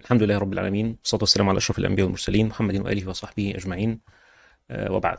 الحمد لله رب العالمين والصلاة والسلام على أشرف الأنبياء والمرسلين محمد وآله وصحبه أجمعين آه، وبعد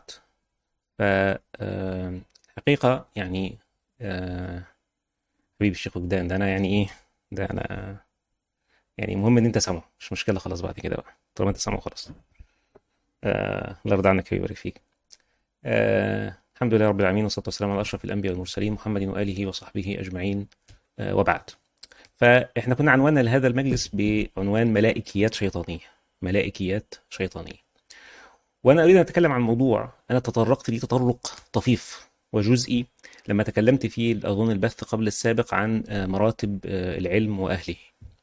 فالحقيقة يعني آه، حبيبي الشيخ وجدان ده أنا يعني إيه ده أنا يعني مهم إن أنت سامعه مش مشكلة خلاص بعد كده بقى طالما أنت سامعه خلاص آه، الله يرضى عنك ويبارك فيك آه، الحمد لله رب العالمين والصلاة والسلام على أشرف الأنبياء والمرسلين محمد وآله وصحبه أجمعين آه، وبعد فإحنا كنا عنواننا لهذا المجلس بعنوان ملائكيات شيطانية ملائكيات شيطانية وأنا أريد أن أتكلم عن موضوع أنا تطرقت ليه تطرق طفيف وجزئي لما تكلمت فيه أظن البث قبل السابق عن آه، مراتب آه، العلم وأهله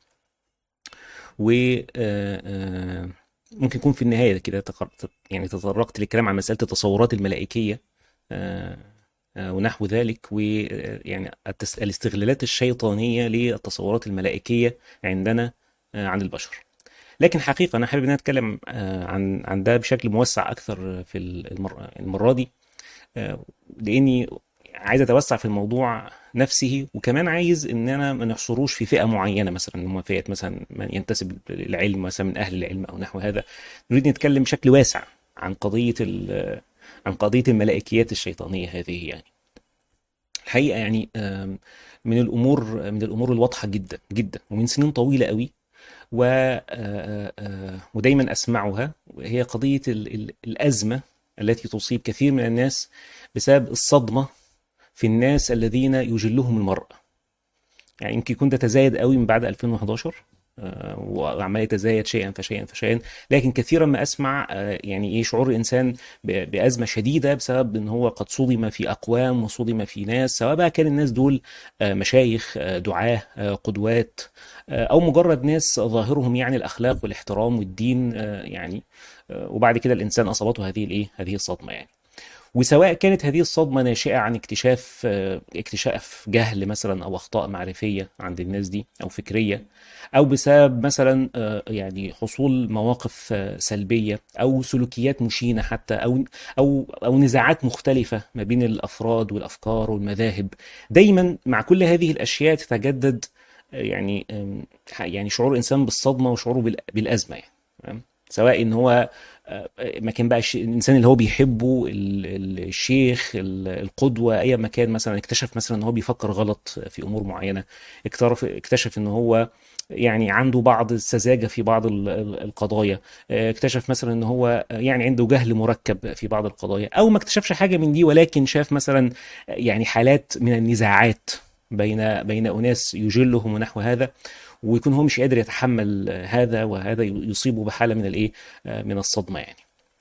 و آه، آه، ممكن يكون في النهاية كده تقر- يعني تطرقت للكلام عن مسألة التصورات الملائكية آه، آه، ونحو ذلك ويعني الاستغلالات الشيطانية للتصورات الملائكية عندنا آه، عن البشر لكن حقيقة أنا حابب إن أنا أتكلم آه، عن عن ده بشكل موسع أكثر في المر- المرة دي آه، لاني عايز اتوسع في الموضوع نفسه وكمان عايز ان انا ما نحصروش في فئه معينه مثلا هم فئه مثلا من ينتسب للعلم مثلا من اهل العلم او نحو هذا نريد نتكلم بشكل واسع عن قضيه ال- عن قضيه الملائكيات الشيطانيه هذه يعني الحقيقه يعني آم، من الامور من الامور الواضحه جدا جدا ومن سنين طويله قوي و آه، آه، آه، ودايما اسمعها هي قضيه ال- ال- الازمه التي تصيب كثير من الناس بسبب الصدمه في الناس الذين يجلهم المرء يعني يمكن يكون ده تزايد قوي من بعد 2011 آه، وعمال يتزايد شيئا فشيئا فشيئا لكن كثيرا ما اسمع آه، يعني ايه شعور الانسان ب- بازمه شديده بسبب ان هو قد صدم في اقوام وصدم في ناس سواء بقى كان الناس دول آه، مشايخ آه، دعاه آه، قدوات آه، او مجرد ناس ظاهرهم يعني الاخلاق والاحترام والدين آه، يعني آه، وبعد كده الانسان اصابته هذه الايه هذه الصدمه يعني وسواء كانت هذه الصدمة ناشئة عن اكتشاف آه، اكتشاف جهل مثلا أو أخطاء معرفية عند الناس دي أو فكرية أو بسبب مثلا آه، يعني حصول مواقف آه، سلبية أو سلوكيات مشينة حتى أو أو أو نزاعات مختلفة ما بين الأفراد والأفكار والمذاهب دايما مع كل هذه الأشياء تتجدد آه، يعني آم، يعني شعور الإنسان بالصدمة وشعوره بال- بالأزمة يعني تمام؟ سواء ان هو آه، ما كان بقى الش- الانسان اللي هو بيحبه ال- ال- الشيخ ال- القدوه اي مكان مثلا اكتشف مثلا ان هو بيفكر غلط في امور معينه اكترف اكتشف ان هو يعني عنده بعض السذاجه في بعض ال- ال- القضايا آه، اكتشف مثلا ان هو يعني عنده جهل مركب في بعض القضايا او ما اكتشفش حاجه من دي ولكن شاف مثلا يعني حالات من النزاعات بين بين اناس يجلهم ونحو هذا ويكون هو مش قادر يتحمل هذا وهذا يصيبه بحاله من الايه آه، من الصدمه يعني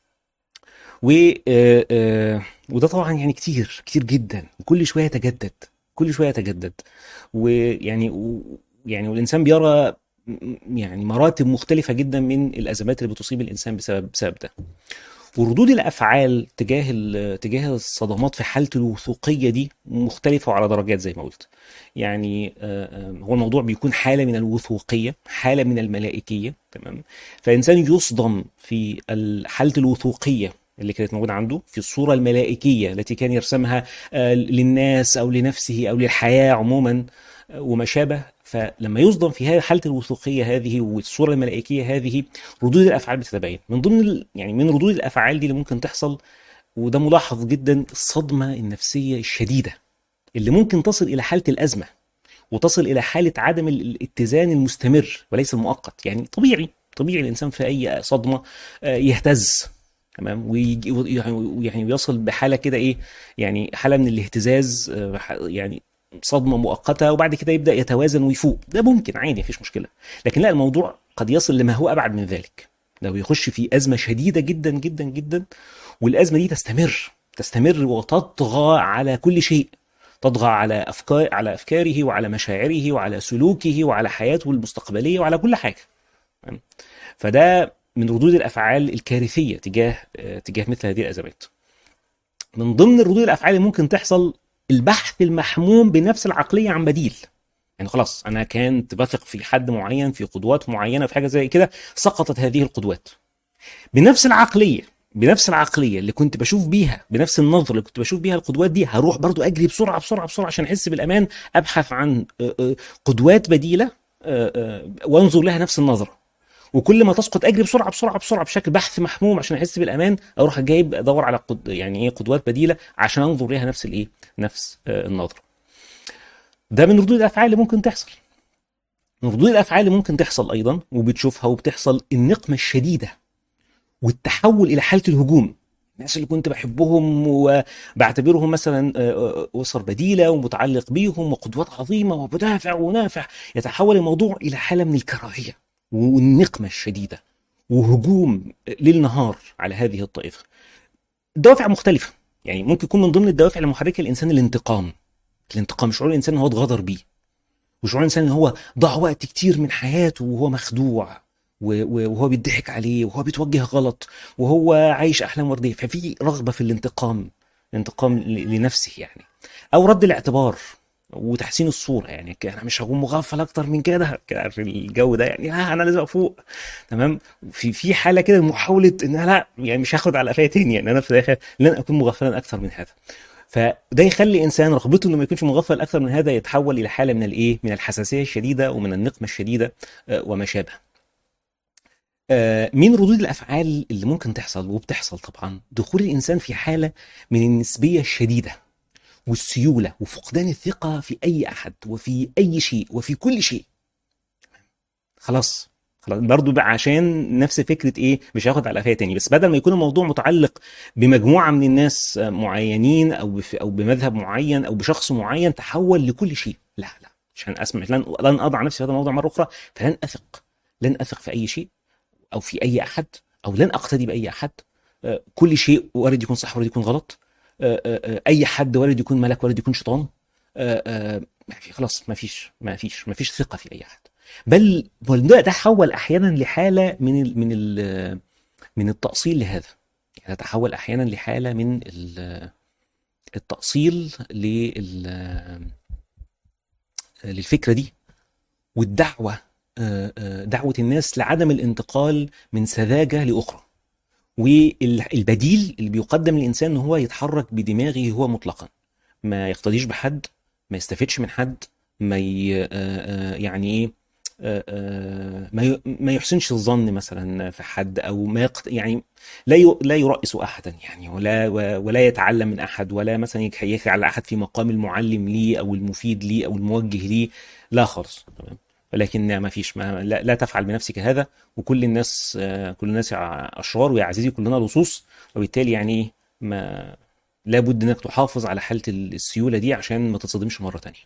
و آه، آه، وده طبعا يعني كتير كتير جدا وكل شويه يتجدد كل شويه يتجدد ويعني و- يعني والانسان بيرى م- يعني مراتب مختلفه جدا من الازمات اللي بتصيب الانسان بسبب بسبب ده وردود الافعال تجاه ال- تجاه الصدمات في حاله الوثوقيه دي مختلفه وعلى درجات زي ما قلت يعني آه، آه، هو الموضوع بيكون حاله من الوثوقيه حاله من الملائكيه تمام فانسان يصدم في ال- حاله الوثوقيه اللي كانت موجوده عنده في الصوره الملائكيه التي كان يرسمها آه، للناس او لنفسه او للحياه عموما آه، وما شابه فلما يصدم في هذه حاله الوثوقيه هذه والصوره الملائكيه هذه ردود الافعال بتتبين من ضمن ال- يعني من ردود الافعال دي اللي ممكن تحصل وده ملاحظ جدا الصدمه النفسيه الشديده اللي ممكن تصل الى حاله الازمه وتصل الى حاله عدم ال- الاتزان المستمر وليس المؤقت يعني طبيعي طبيعي الانسان في اي صدمه آه، يهتز تمام ويجي ويعني يعني ويصل بحاله كده ايه يعني حاله من الاهتزاز آه، ح- يعني صدمه مؤقته وبعد كده يبدا يتوازن ويفوق ده ممكن عادي مفيش مشكله لكن لا الموضوع قد يصل لما هو ابعد من ذلك لو يخش في ازمه شديده جدا جدا جدا والازمه دي تستمر تستمر وتطغى على كل شيء تطغى على افكار على افكاره وعلى مشاعره وعلى سلوكه وعلى حياته المستقبليه وعلى كل حاجه تمام؟ فده من ردود الافعال الكارثيه تجاه آه، تجاه مثل هذه الازمات من ضمن ردود الافعال اللي ممكن تحصل البحث المحموم بنفس العقليه عن بديل يعني خلاص انا كنت بثق في حد معين في قدوات معينه في حاجه زي كده سقطت هذه القدوات بنفس العقليه بنفس العقليه اللي كنت بشوف بيها بنفس النظره اللي كنت بشوف بيها القدوات دي هروح برضو اجري بسرعه بسرعه بسرعه عشان احس بالامان ابحث عن آه، آه، قدوات بديله آه، آه، وانظر لها نفس النظره وكل ما تسقط اجري بسرعه بسرعه بسرعه بشكل بحث محموم عشان احس بالامان اروح جايب ادور على قد يعني ايه قدوات بديله عشان انظر ليها نفس الايه نفس آه، النظره ده من ردود الافعال اللي ممكن تحصل من ردود الافعال اللي ممكن تحصل ايضا وبتشوفها وبتحصل النقمه الشديده والتحول الى حاله الهجوم الناس اللي كنت بحبهم وبعتبرهم مثلا آه، آه، اسر بديله ومتعلق بيهم وقدوات عظيمه ومدافع ونافع يتحول الموضوع الى حاله من الكراهيه والنقمه الشديده وهجوم ليل نهار على هذه الطائفه. دوافع مختلفه يعني ممكن يكون من ضمن الدوافع المحركه الانسان الانتقام. الانتقام شعور الانسان ان هو اتغدر بيه. وشعور الانسان ان هو ضاع وقت كتير من حياته وهو مخدوع و- و- وهو بيضحك عليه وهو بيتوجه غلط وهو عايش احلام ورديه ففي رغبه في الانتقام الانتقام ل- لنفسه يعني او رد الاعتبار وتحسين الصوره يعني ك- انا مش هكون مغفل اكتر من كده كده عارف الجو ده يعني لا انا لازم افوق تمام في في حاله كده محاوله ان أنا لا يعني مش هاخد على قفايا تاني يعني انا في الاخر لن اكون مغفلا اكثر من هذا فده يخلي انسان رغبته انه ما يكونش مغفل اكثر من هذا يتحول الى حاله من الايه من الحساسيه الشديده ومن النقمه الشديده آه، وما شابه آه، من ردود الافعال اللي ممكن تحصل وبتحصل طبعا دخول الانسان في حاله من النسبيه الشديده والسيوله وفقدان الثقه في اي احد وفي اي شيء وفي كل شيء خلاص خلاص برضو بقى عشان نفس فكره ايه مش هاخد على قفايا تاني بس بدل ما يكون الموضوع متعلق بمجموعه من الناس آه، معينين او بف او بمذهب معين او بشخص معين تحول لكل شيء لا لا عشان اسمع لن لن اضع نفسي في هذا الموضوع مره اخرى فلن اثق لن اثق في اي شيء او في اي احد او لن اقتدي باي احد آه، كل شيء وارد يكون صح وارد يكون غلط آه، آه، آه، اي حد وارد يكون ملك وارد يكون شيطان آه، آه، ما في خلاص ما فيش ما فيش ما فيش ثقه في اي احد بل بل ده ده حول احيانا لحاله من ال من ال من التاصيل لهذا يعني تحول احيانا لحاله من ال- التاصيل لل للفكره دي والدعوه آه، آه، دعوه الناس لعدم الانتقال من سذاجه لاخرى والبديل اللي بيقدم للانسان ان هو يتحرك بدماغه هو مطلقا ما يقتديش بحد ما يستفدش من حد ما ي... آه، آه، يعني ايه آه، آه، ما ي- ما يحسنش الظن مثلا في حد او ما يقت... يعني لا ي... لا يرأس احدا يعني ولا ولا يتعلم من احد ولا مثلا يك- يجعل احد في مقام المعلم ليه او المفيد ليه او الموجه ليه لا خالص تمام ولكن ما فيش ما لا, لا تفعل بنفسك هذا وكل الناس آه، كل الناس اشرار ويا عزيزي كلنا لصوص وبالتالي يعني ايه ما لابد انك تحافظ على حاله السيوله دي عشان ما تتصدمش مره تانية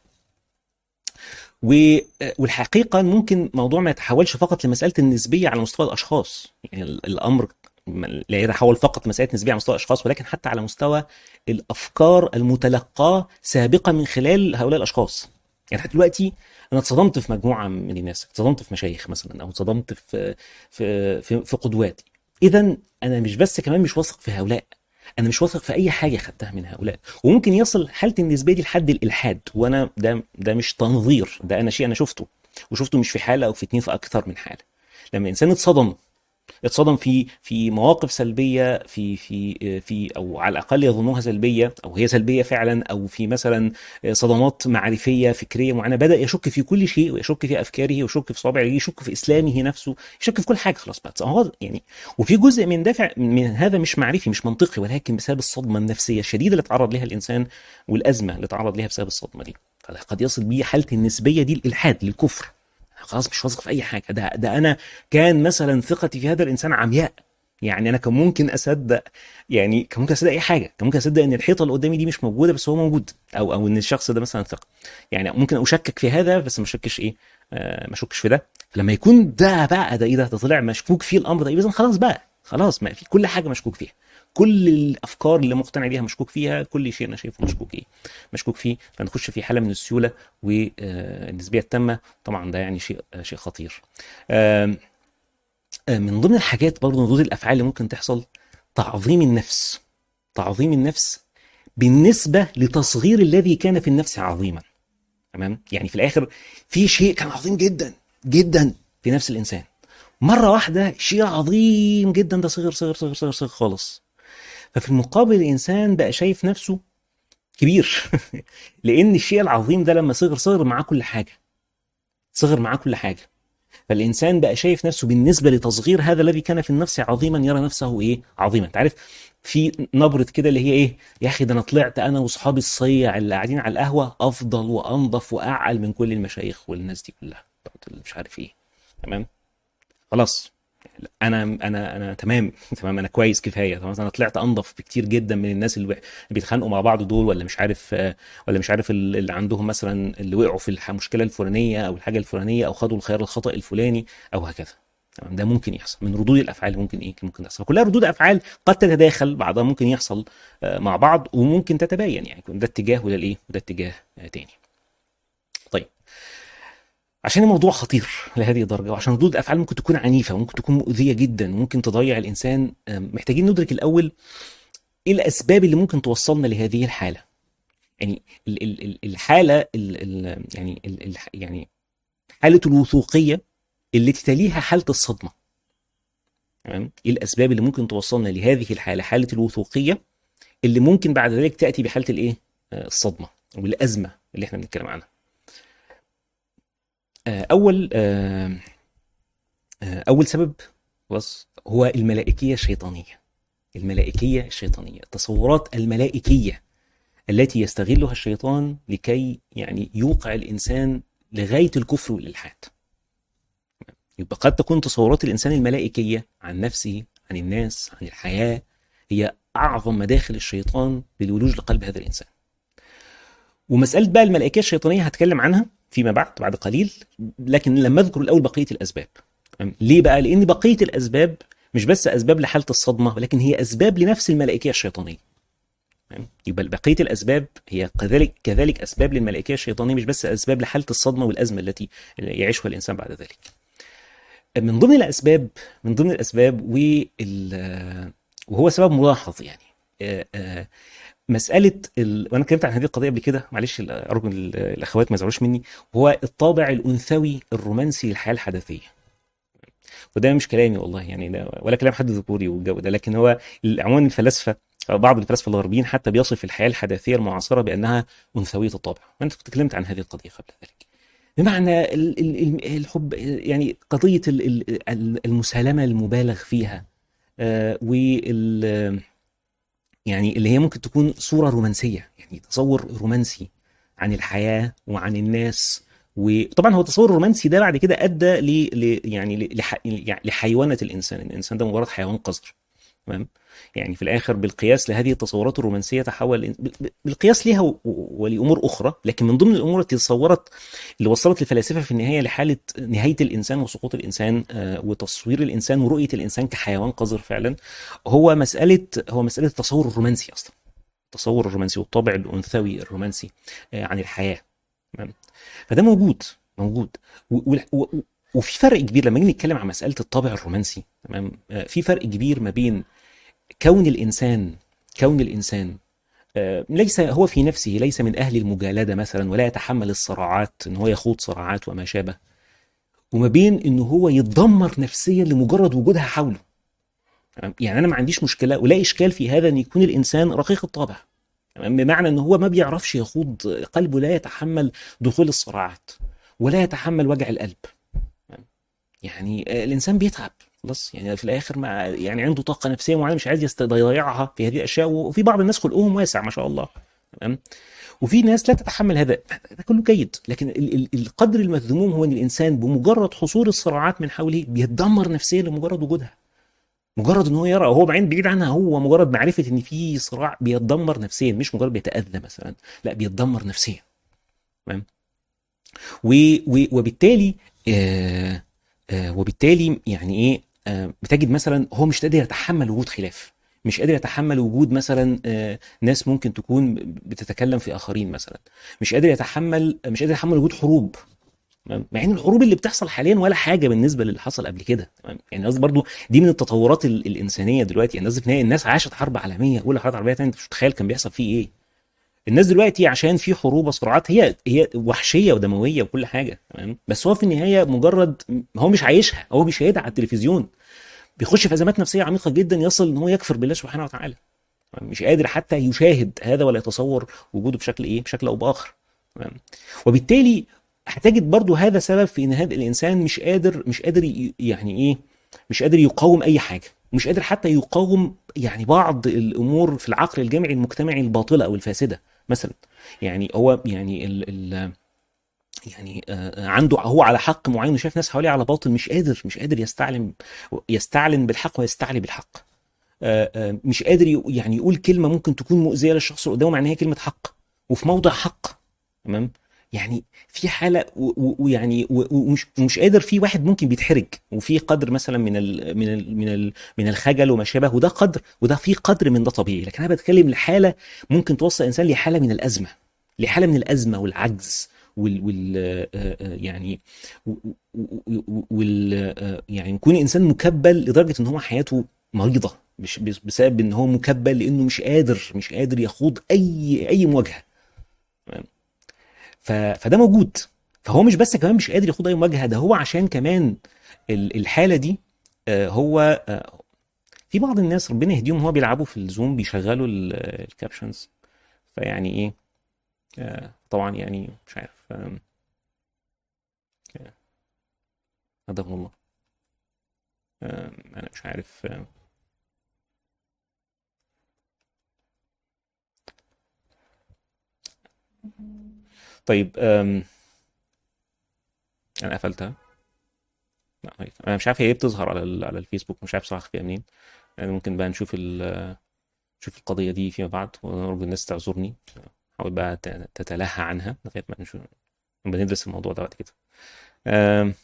و- والحقيقه ممكن موضوع ما يتحولش فقط لمساله النسبيه على مستوى الاشخاص يعني ال- الامر لا يتحول فقط مساله نسبيه على مستوى الاشخاص ولكن حتى على مستوى الافكار المتلقاه سابقا من خلال هؤلاء الاشخاص يعني حتى دلوقتي انا اتصدمت في مجموعه من الناس اتصدمت في مشايخ مثلا او اتصدمت في في في, في قدوات اذا انا مش بس كمان مش واثق في هؤلاء انا مش واثق في اي حاجه خدتها من هؤلاء وممكن يصل حاله النسبيه دي لحد الالحاد وانا ده ده مش تنظير ده انا شيء انا شفته وشفته مش في حاله او في اتنين في اكثر من حاله لما الانسان اتصدم اتصدم في في مواقف سلبيه في في في او على الاقل يظنوها سلبيه او هي سلبيه فعلا او في مثلا صدمات معرفيه فكريه معينه بدا يشك في كل شيء ويشك في افكاره ويشك في صوابع رجليه يشك في اسلامه نفسه يشك في كل حاجه خلاص بقى هو يعني وفي جزء من دافع من هذا مش معرفي مش منطقي ولكن بسبب الصدمه النفسيه الشديده اللي تعرض لها الانسان والازمه اللي تعرض لها بسبب الصدمه دي فقد يصل بيه حاله النسبيه دي الالحاد للكفر خلاص مش واثق في اي حاجه ده ده انا كان مثلا ثقتي في هذا الانسان عمياء يعني انا كان ممكن اصدق يعني كان ممكن اصدق اي حاجه كان ممكن اصدق ان الحيطه اللي قدامي دي مش موجوده بس هو موجود او او ان الشخص ده مثلا ثقه يعني ممكن اشكك في هذا بس ما اشكش ايه آه ما اشكش في ده فلما يكون ده بقى ده ايه ده ده طلع مشكوك فيه الامر ده اذا خلاص بقى خلاص ما في كل حاجه مشكوك فيها كل الافكار اللي مقتنع بيها مشكوك فيها كل شيء انا شايفه مشكوك ايه مشكوك فيه فنخش في حاله من السيوله والنسبيه التامه طبعا ده يعني شيء شيء خطير آم، آم، من ضمن الحاجات برضه من ردود الافعال اللي ممكن تحصل تعظيم النفس تعظيم النفس بالنسبه لتصغير الذي كان في النفس عظيما تمام يعني في الاخر في شيء كان عظيم جدا جدا في نفس الانسان مره واحده شيء عظيم جدا ده صغر صغر صغر صغر صغر خالص ففي المقابل الانسان بقى شايف نفسه كبير لان الشيء العظيم ده لما صغر صغر معاه كل حاجه صغر معاه كل حاجه فالانسان بقى شايف نفسه بالنسبه لتصغير هذا الذي كان في النفس عظيما يرى نفسه ايه عظيما انت عارف في نبره كده اللي هي ايه يا اخي ده انا طلعت انا واصحابي الصيع اللي قاعدين على القهوه افضل وانظف واعقل من كل المشايخ والناس دي كلها بتاعت اللي مش عارف ايه تمام خلاص انا انا انا تمام تمام انا كويس كفايه تمام انا طلعت انضف بكتير جدا من الناس اللي بيتخانقوا مع بعض دول ولا مش عارف آه، ولا مش عارف ال- اللي عندهم مثلا اللي وقعوا في الح- المشكله الفلانيه او الحاجه الفلانيه او خدوا الخيار الخطا الفلاني او هكذا تمام ده ممكن يحصل من ردود الافعال اللي ممكن ايه اللي ممكن تحصل كلها ردود افعال قد تتداخل بعضها ممكن يحصل آه، مع بعض وممكن تتباين يعني يكون ده اتجاه وده الايه وده اتجاه آه، تاني طيب عشان الموضوع خطير لهذه الدرجه وعشان ردود الافعال ممكن تكون عنيفه وممكن تكون مؤذيه جدا وممكن تضيع الانسان آم، محتاجين ندرك الاول ايه الاسباب اللي ممكن توصلنا لهذه الحاله يعني ال- ال- ال- الحاله ال- ال- يعني ال- ال- يعني حاله الوثوقيه التي تليها حاله الصدمه تمام ايه الاسباب اللي ممكن توصلنا لهذه الحاله حاله الوثوقيه اللي ممكن بعد ذلك تاتي بحاله الايه آه، الصدمه والازمه اللي احنا بنتكلم عنها آه، اول آه، آه، اول سبب بص هو الملائكيه الشيطانيه الملائكيه الشيطانيه التصورات الملائكيه التي يستغلها الشيطان لكي يعني يوقع الانسان لغايه الكفر والالحاد يبقى قد تكون تصورات الانسان الملائكيه عن نفسه عن الناس عن الحياه هي اعظم مداخل الشيطان للولوج لقلب هذا الانسان ومساله بقى الملائكيه الشيطانيه هتكلم عنها فيما بعد بعد قليل لكن لما اذكر الاول بقيه الاسباب تمام؟ ليه بقى لان بقيه الاسباب مش بس اسباب لحاله الصدمه ولكن هي اسباب لنفس الملائكيه الشيطانيه تمام؟ يبقى بقيه الاسباب هي كذلك كذلك اسباب للملائكيه الشيطانيه مش بس اسباب لحاله الصدمه والازمه التي يعيشها الانسان بعد ذلك من ضمن الاسباب من ضمن الاسباب وال وهو سبب ملاحظ يعني آه، آه، مساله ال... وانا اتكلمت عن هذه القضيه قبل كده معلش ارجو إن ال- الاخوات ما يزعلوش مني هو الطابع الانثوي الرومانسي للحياه الحدثيه وده مش كلامي والله يعني ده ولا كلام حد ذكوري والجو ده لكن هو عموما الفلاسفه أو بعض الفلاسفه الغربيين حتى بيصف الحياه الحداثيه المعاصره بانها انثويه الطابع وانا كنت اتكلمت عن هذه القضيه قبل ذلك بمعنى ال- ال- ال- الحب يعني قضيه ال- ال- المسالمه المبالغ فيها آه، وال يعني اللي هي ممكن تكون صورة رومانسية يعني تصور رومانسي عن الحياة وعن الناس وطبعا هو التصور الرومانسي ده بعد كده ادى ل... ل... يعني ل... لح... يعني لحيوانة الانسان الانسان ده مجرد حيوان قذر تمام يعني في الاخر بالقياس لهذه التصورات الرومانسيه تحول ب- ب- بالقياس ليها و... ولامور اخرى لكن من ضمن الامور التي تصورت اللي وصلت الفلاسفه في النهايه لحاله نهايه الانسان وسقوط الانسان آه، وتصوير الانسان ورؤيه الانسان كحيوان قذر فعلا هو مساله هو مساله التصور الرومانسي اصلا التصور الرومانسي والطابع الانثوي الرومانسي آه، عن الحياه تمام فده موجود موجود و- و- و- وفي فرق كبير لما نيجي نتكلم عن مساله الطابع الرومانسي تمام آه، في فرق كبير ما بين كون الانسان كون الانسان آه، ليس هو في نفسه ليس من اهل المجالده مثلا ولا يتحمل الصراعات ان هو يخوض صراعات وما شابه وما بين ان هو يتدمر نفسيا لمجرد وجودها حوله تمام؟ يعني انا ما عنديش مشكله ولا اشكال في هذا ان يكون الانسان رقيق الطبع تمام؟ بمعنى ان هو ما بيعرفش يخوض قلبه لا يتحمل دخول الصراعات ولا يتحمل وجع القلب تمام؟ يعني آه، الانسان بيتعب خلاص يعني في الاخر ما يعني عنده طاقه نفسيه معينه مش عايز يست- يضيعها في هذه الاشياء وفي بعض الناس خلقهم واسع ما شاء الله تمام وفي ناس لا تتحمل هذا ده كله جيد لكن ال- ال- القدر المذموم هو ان الانسان بمجرد حصول الصراعات من حوله بيتدمر نفسيا لمجرد وجودها مجرد ان هو يرى وهو بعين بعيد عنها هو مجرد معرفه ان في صراع بيتدمر نفسيا مش مجرد بيتاذى مثلا لا بيتدمر نفسيا تمام و- و- وبالتالي آه آه وبالتالي يعني ايه آه بتجد مثلا هو مش قادر يتحمل وجود خلاف مش قادر يتحمل وجود مثلا آه ناس ممكن تكون بتتكلم في اخرين مثلا مش قادر يتحمل مش قادر يتحمل وجود حروب تمام مع ان الحروب اللي بتحصل حاليا ولا حاجه بالنسبه للي حصل قبل كده تمام يعني قصدي برضو دي من التطورات ال- الانسانيه دلوقتي يعني قصدي في النهاية الناس عاشت حرب عالميه اولى حرب عالميه تانية انت مش متخيل كان بيحصل فيه ايه الناس دلوقتي عشان في حروب وصراعات هي هي وحشيه ودمويه وكل حاجه تمام بس هو في النهايه مجرد هو مش عايشها هو بيشاهدها على التلفزيون بيخش في ازمات نفسيه عميقه جدا يصل ان هو يكفر بالله سبحانه وتعالى تمام؟ مش قادر حتى يشاهد هذا ولا يتصور وجوده بشكل ايه بشكل او باخر تمام وبالتالي هتجد برضو هذا سبب في ان هذا الانسان مش قادر مش قادر ي- يعني ايه مش قادر يقاوم اي حاجه مش قادر حتى يقاوم يعني بعض الامور في العقل الجمعي المجتمعي الباطله او الفاسده مثلا يعني هو يعني ال ال يعني آه، عنده هو على حق معين وشايف ناس حواليه على باطل مش قادر مش قادر يستعلن يستعلن بالحق ويستعلي بالحق آه، آه، مش قادر ي- يعني يقول كلمه ممكن تكون مؤذيه للشخص اللي قدامه مع ان هي كلمه حق وفي موضع حق تمام يعني في حاله و- و- ويعني و- ومش ومش قادر في واحد ممكن بيتحرج وفي قدر مثلا من ال من ال من ال من الخجل وما شابه وده قدر وده في قدر من ده طبيعي لكن انا بتكلم لحاله ممكن توصل انسان لحاله من الازمه لحاله من الازمه والعجز وال, وال آه، آه، يعني و- و- و- وال آه، يعني يكون انسان مكبل لدرجه ان هو حياته مريضه مش بس- بسبب ان هو مكبل لانه مش قادر مش قادر يخوض اي اي مواجهه تمام؟ ف... فده موجود فهو مش بس كمان مش قادر يخوض اي مواجهه ده هو عشان كمان ال- الحاله دي آه، هو آه، في بعض الناس ربنا يهديهم هو بيلعبوا في الزوم بيشغلوا الكابشنز فيعني ايه آه، طبعا يعني مش عارف آم، آه، هداهم الله آم، انا مش عارف آم، طيب آم، انا قفلتها لا هي انا مش عارف هي ليه بتظهر على ال- على الفيسبوك مش عارف صراحه فيها منين يعني ممكن بقى نشوف ال نشوف القضيه دي فيما بعد ونرجو الناس تعذرني حاول بقى ت- تتلهى عنها لغايه ما نشوف نبقى ندرس الموضوع ده بعد كده آم،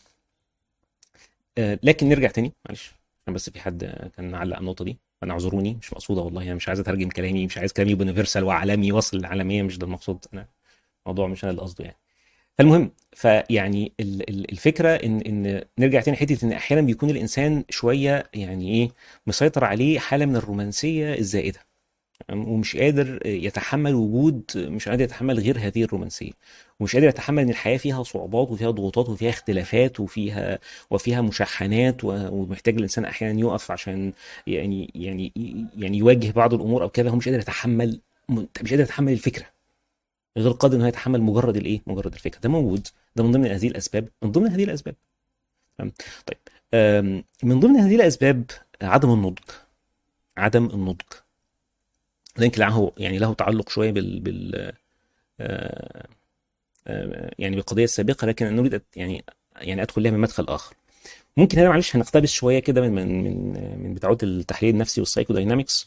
آه، لكن نرجع تاني معلش عشان بس في حد كان معلق النقطه دي انا اعذروني مش مقصوده والله انا مش عايز اترجم كلامي مش عايز كلامي يونيفرسال وعالمي يوصل للعالميه مش ده المقصود انا الموضوع مش انا اللي قصده يعني فالمهم فيعني ال- ال- الفكره ان ان نرجع تاني حته ان احيانا بيكون الانسان شويه يعني ايه مسيطر عليه حاله من الرومانسيه الزائده تمام؟ ومش قادر يتحمل وجود مش قادر يتحمل غير هذه الرومانسيه ومش قادر يتحمل ان الحياه فيها صعوبات وفيها ضغوطات وفيها اختلافات وفيها وفيها مشاحنات و- ومحتاج الانسان احيانا يقف عشان يعني يعني يعني يواجه بعض الامور او كده هو مش قادر يتحمل مش قادر يتحمل الفكره غير قادر انه يتحمل مجرد الايه مجرد الفكره ده موجود ده من ضمن هذه الاسباب من ضمن هذه الاسباب تمام؟ طيب آم، من ضمن هذه الاسباب عدم النضج عدم النضج ده يمكن له يعني له تعلق شويه بال بال آه، آه، يعني بالقضيه السابقه لكن انا اريد أت- يعني يعني ادخل لها من مدخل اخر ممكن هنا معلش هنقتبس شويه كده من من من من بتاعات التحليل النفسي والسايكو داينامكس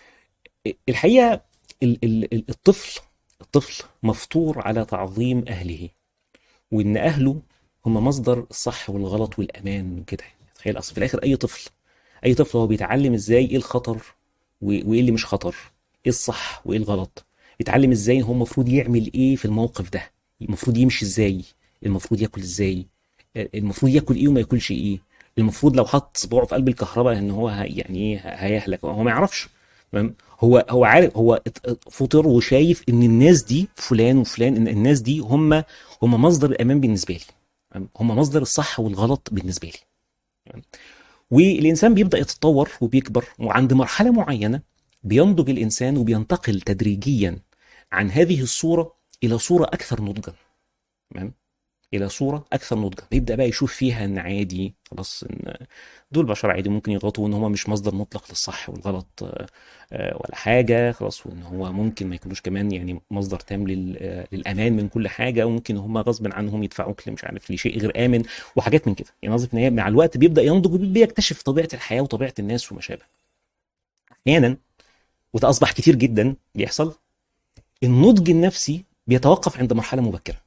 الحقيقه ال- ال- ال- الطفل الطفل مفطور على تعظيم اهله وان اهله هم مصدر الصح والغلط والامان وكده تخيل اصل في الاخر اي طفل اي طفل هو بيتعلم ازاي ايه الخطر و- وايه اللي مش خطر ايه الصح وايه الغلط بيتعلم ازاي هو المفروض يعمل ايه في الموقف ده المفروض يمشي ازاي المفروض ياكل ازاي المفروض ياكل ايه وما ياكلش ايه المفروض لو حط صباعه في قلب الكهرباء ان هو ه- يعني ايه هيهلك هو ما يعرفش تمام هو هو عارف هو ات- فطر وشايف ان الناس دي فلان وفلان ان الناس دي هم هم مصدر الامان بالنسبه لي تمام؟ هم مصدر الصح والغلط بالنسبه لي تمام؟ والانسان بيبدا يتطور وبيكبر وعند مرحله معينه بينضج الانسان وبينتقل تدريجيا عن هذه الصوره الى صوره اكثر نضجا تمام الى صوره اكثر نضجا بيبدا بقى يشوف فيها ان عادي خلاص ان دول بشر عادي ممكن يغلطوا وان هم مش مصدر مطلق للصح والغلط آه، آه، ولا حاجه خلاص وان هو ممكن ما يكونوش كمان يعني مصدر تام لل- آه، للامان من كل حاجه وممكن هم غصب عنهم يدفعوك مش عارف لشيء غير امن وحاجات من كده يعني قصدي ان هي مع الوقت بيبدا ينضج وبيكتشف طبيعه الحياه وطبيعه الناس وما شابه احيانا وده اصبح كتير جدا بيحصل النضج النفسي بيتوقف عند مرحله مبكره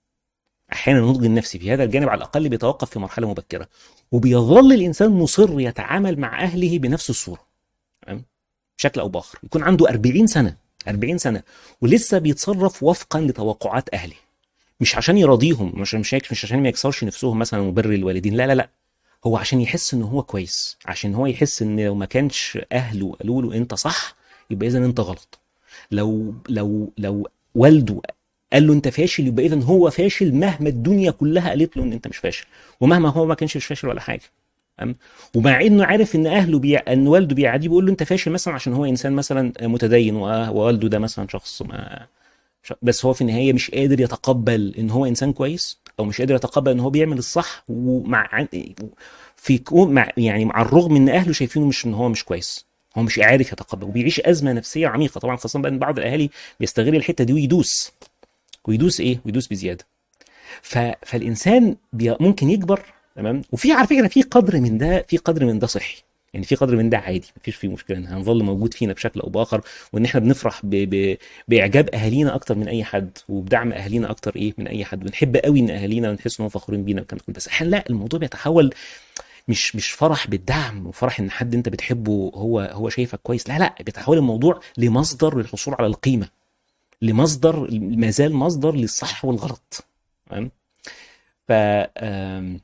احيانا النضج النفسي في هذا الجانب على الاقل بيتوقف في مرحله مبكره وبيظل الانسان مصر يتعامل مع اهله بنفس الصوره تمام بشكل او باخر يكون عنده 40 سنه 40 سنه ولسه بيتصرف وفقا لتوقعات اهله مش عشان يراضيهم مش مش مش عشان ما يكسرش نفسهم مثلا وبر الوالدين لا لا لا هو عشان يحس ان هو كويس عشان هو يحس ان لو ما كانش اهله قالوا له انت صح يبقى اذا انت غلط لو لو لو والده قال له انت فاشل يبقى اذا هو فاشل مهما الدنيا كلها قالت له ان انت مش فاشل ومهما هو ما كانش مش فاشل ولا حاجه تمام؟ ومع انه عارف ان اهله بي... ان والده بيعاديه بيقول له انت فاشل مثلا عشان هو انسان مثلا متدين و- ووالده ده مثلا شخص ما مش- بس هو في النهايه مش قادر يتقبل ان هو انسان كويس او مش قادر يتقبل ان هو بيعمل الصح ومع في كون مع يعني مع الرغم ان اهله شايفينه مش ان هو مش كويس هو مش عارف يتقبل وبيعيش ازمه نفسيه عميقه طبعا خاصه بقى ان بعض الاهالي بيستغل الحته دي ويدوس ويدوس ايه ويدوس بزياده ف... فالانسان بي... ممكن يكبر تمام وفي على فكره في قدر من ده في قدر من ده صحي يعني في قدر من ده عادي مفيش فيه مشكله ان هنظل موجود فينا بشكل او باخر وان احنا بنفرح ب... ب... باعجاب اهالينا اكتر من اي حد وبدعم اهالينا اكتر ايه من اي حد بنحب قوي ان اهالينا نحس انهم فخورين بينا والكلام ده كله. بس احيانا لا الموضوع بيتحول مش مش فرح بالدعم وفرح ان حد انت بتحبه هو هو شايفك كويس لا لا بيتحول الموضوع لمصدر للحصول على القيمه لمصدر ما زال مصدر للصح والغلط تمام ف آم،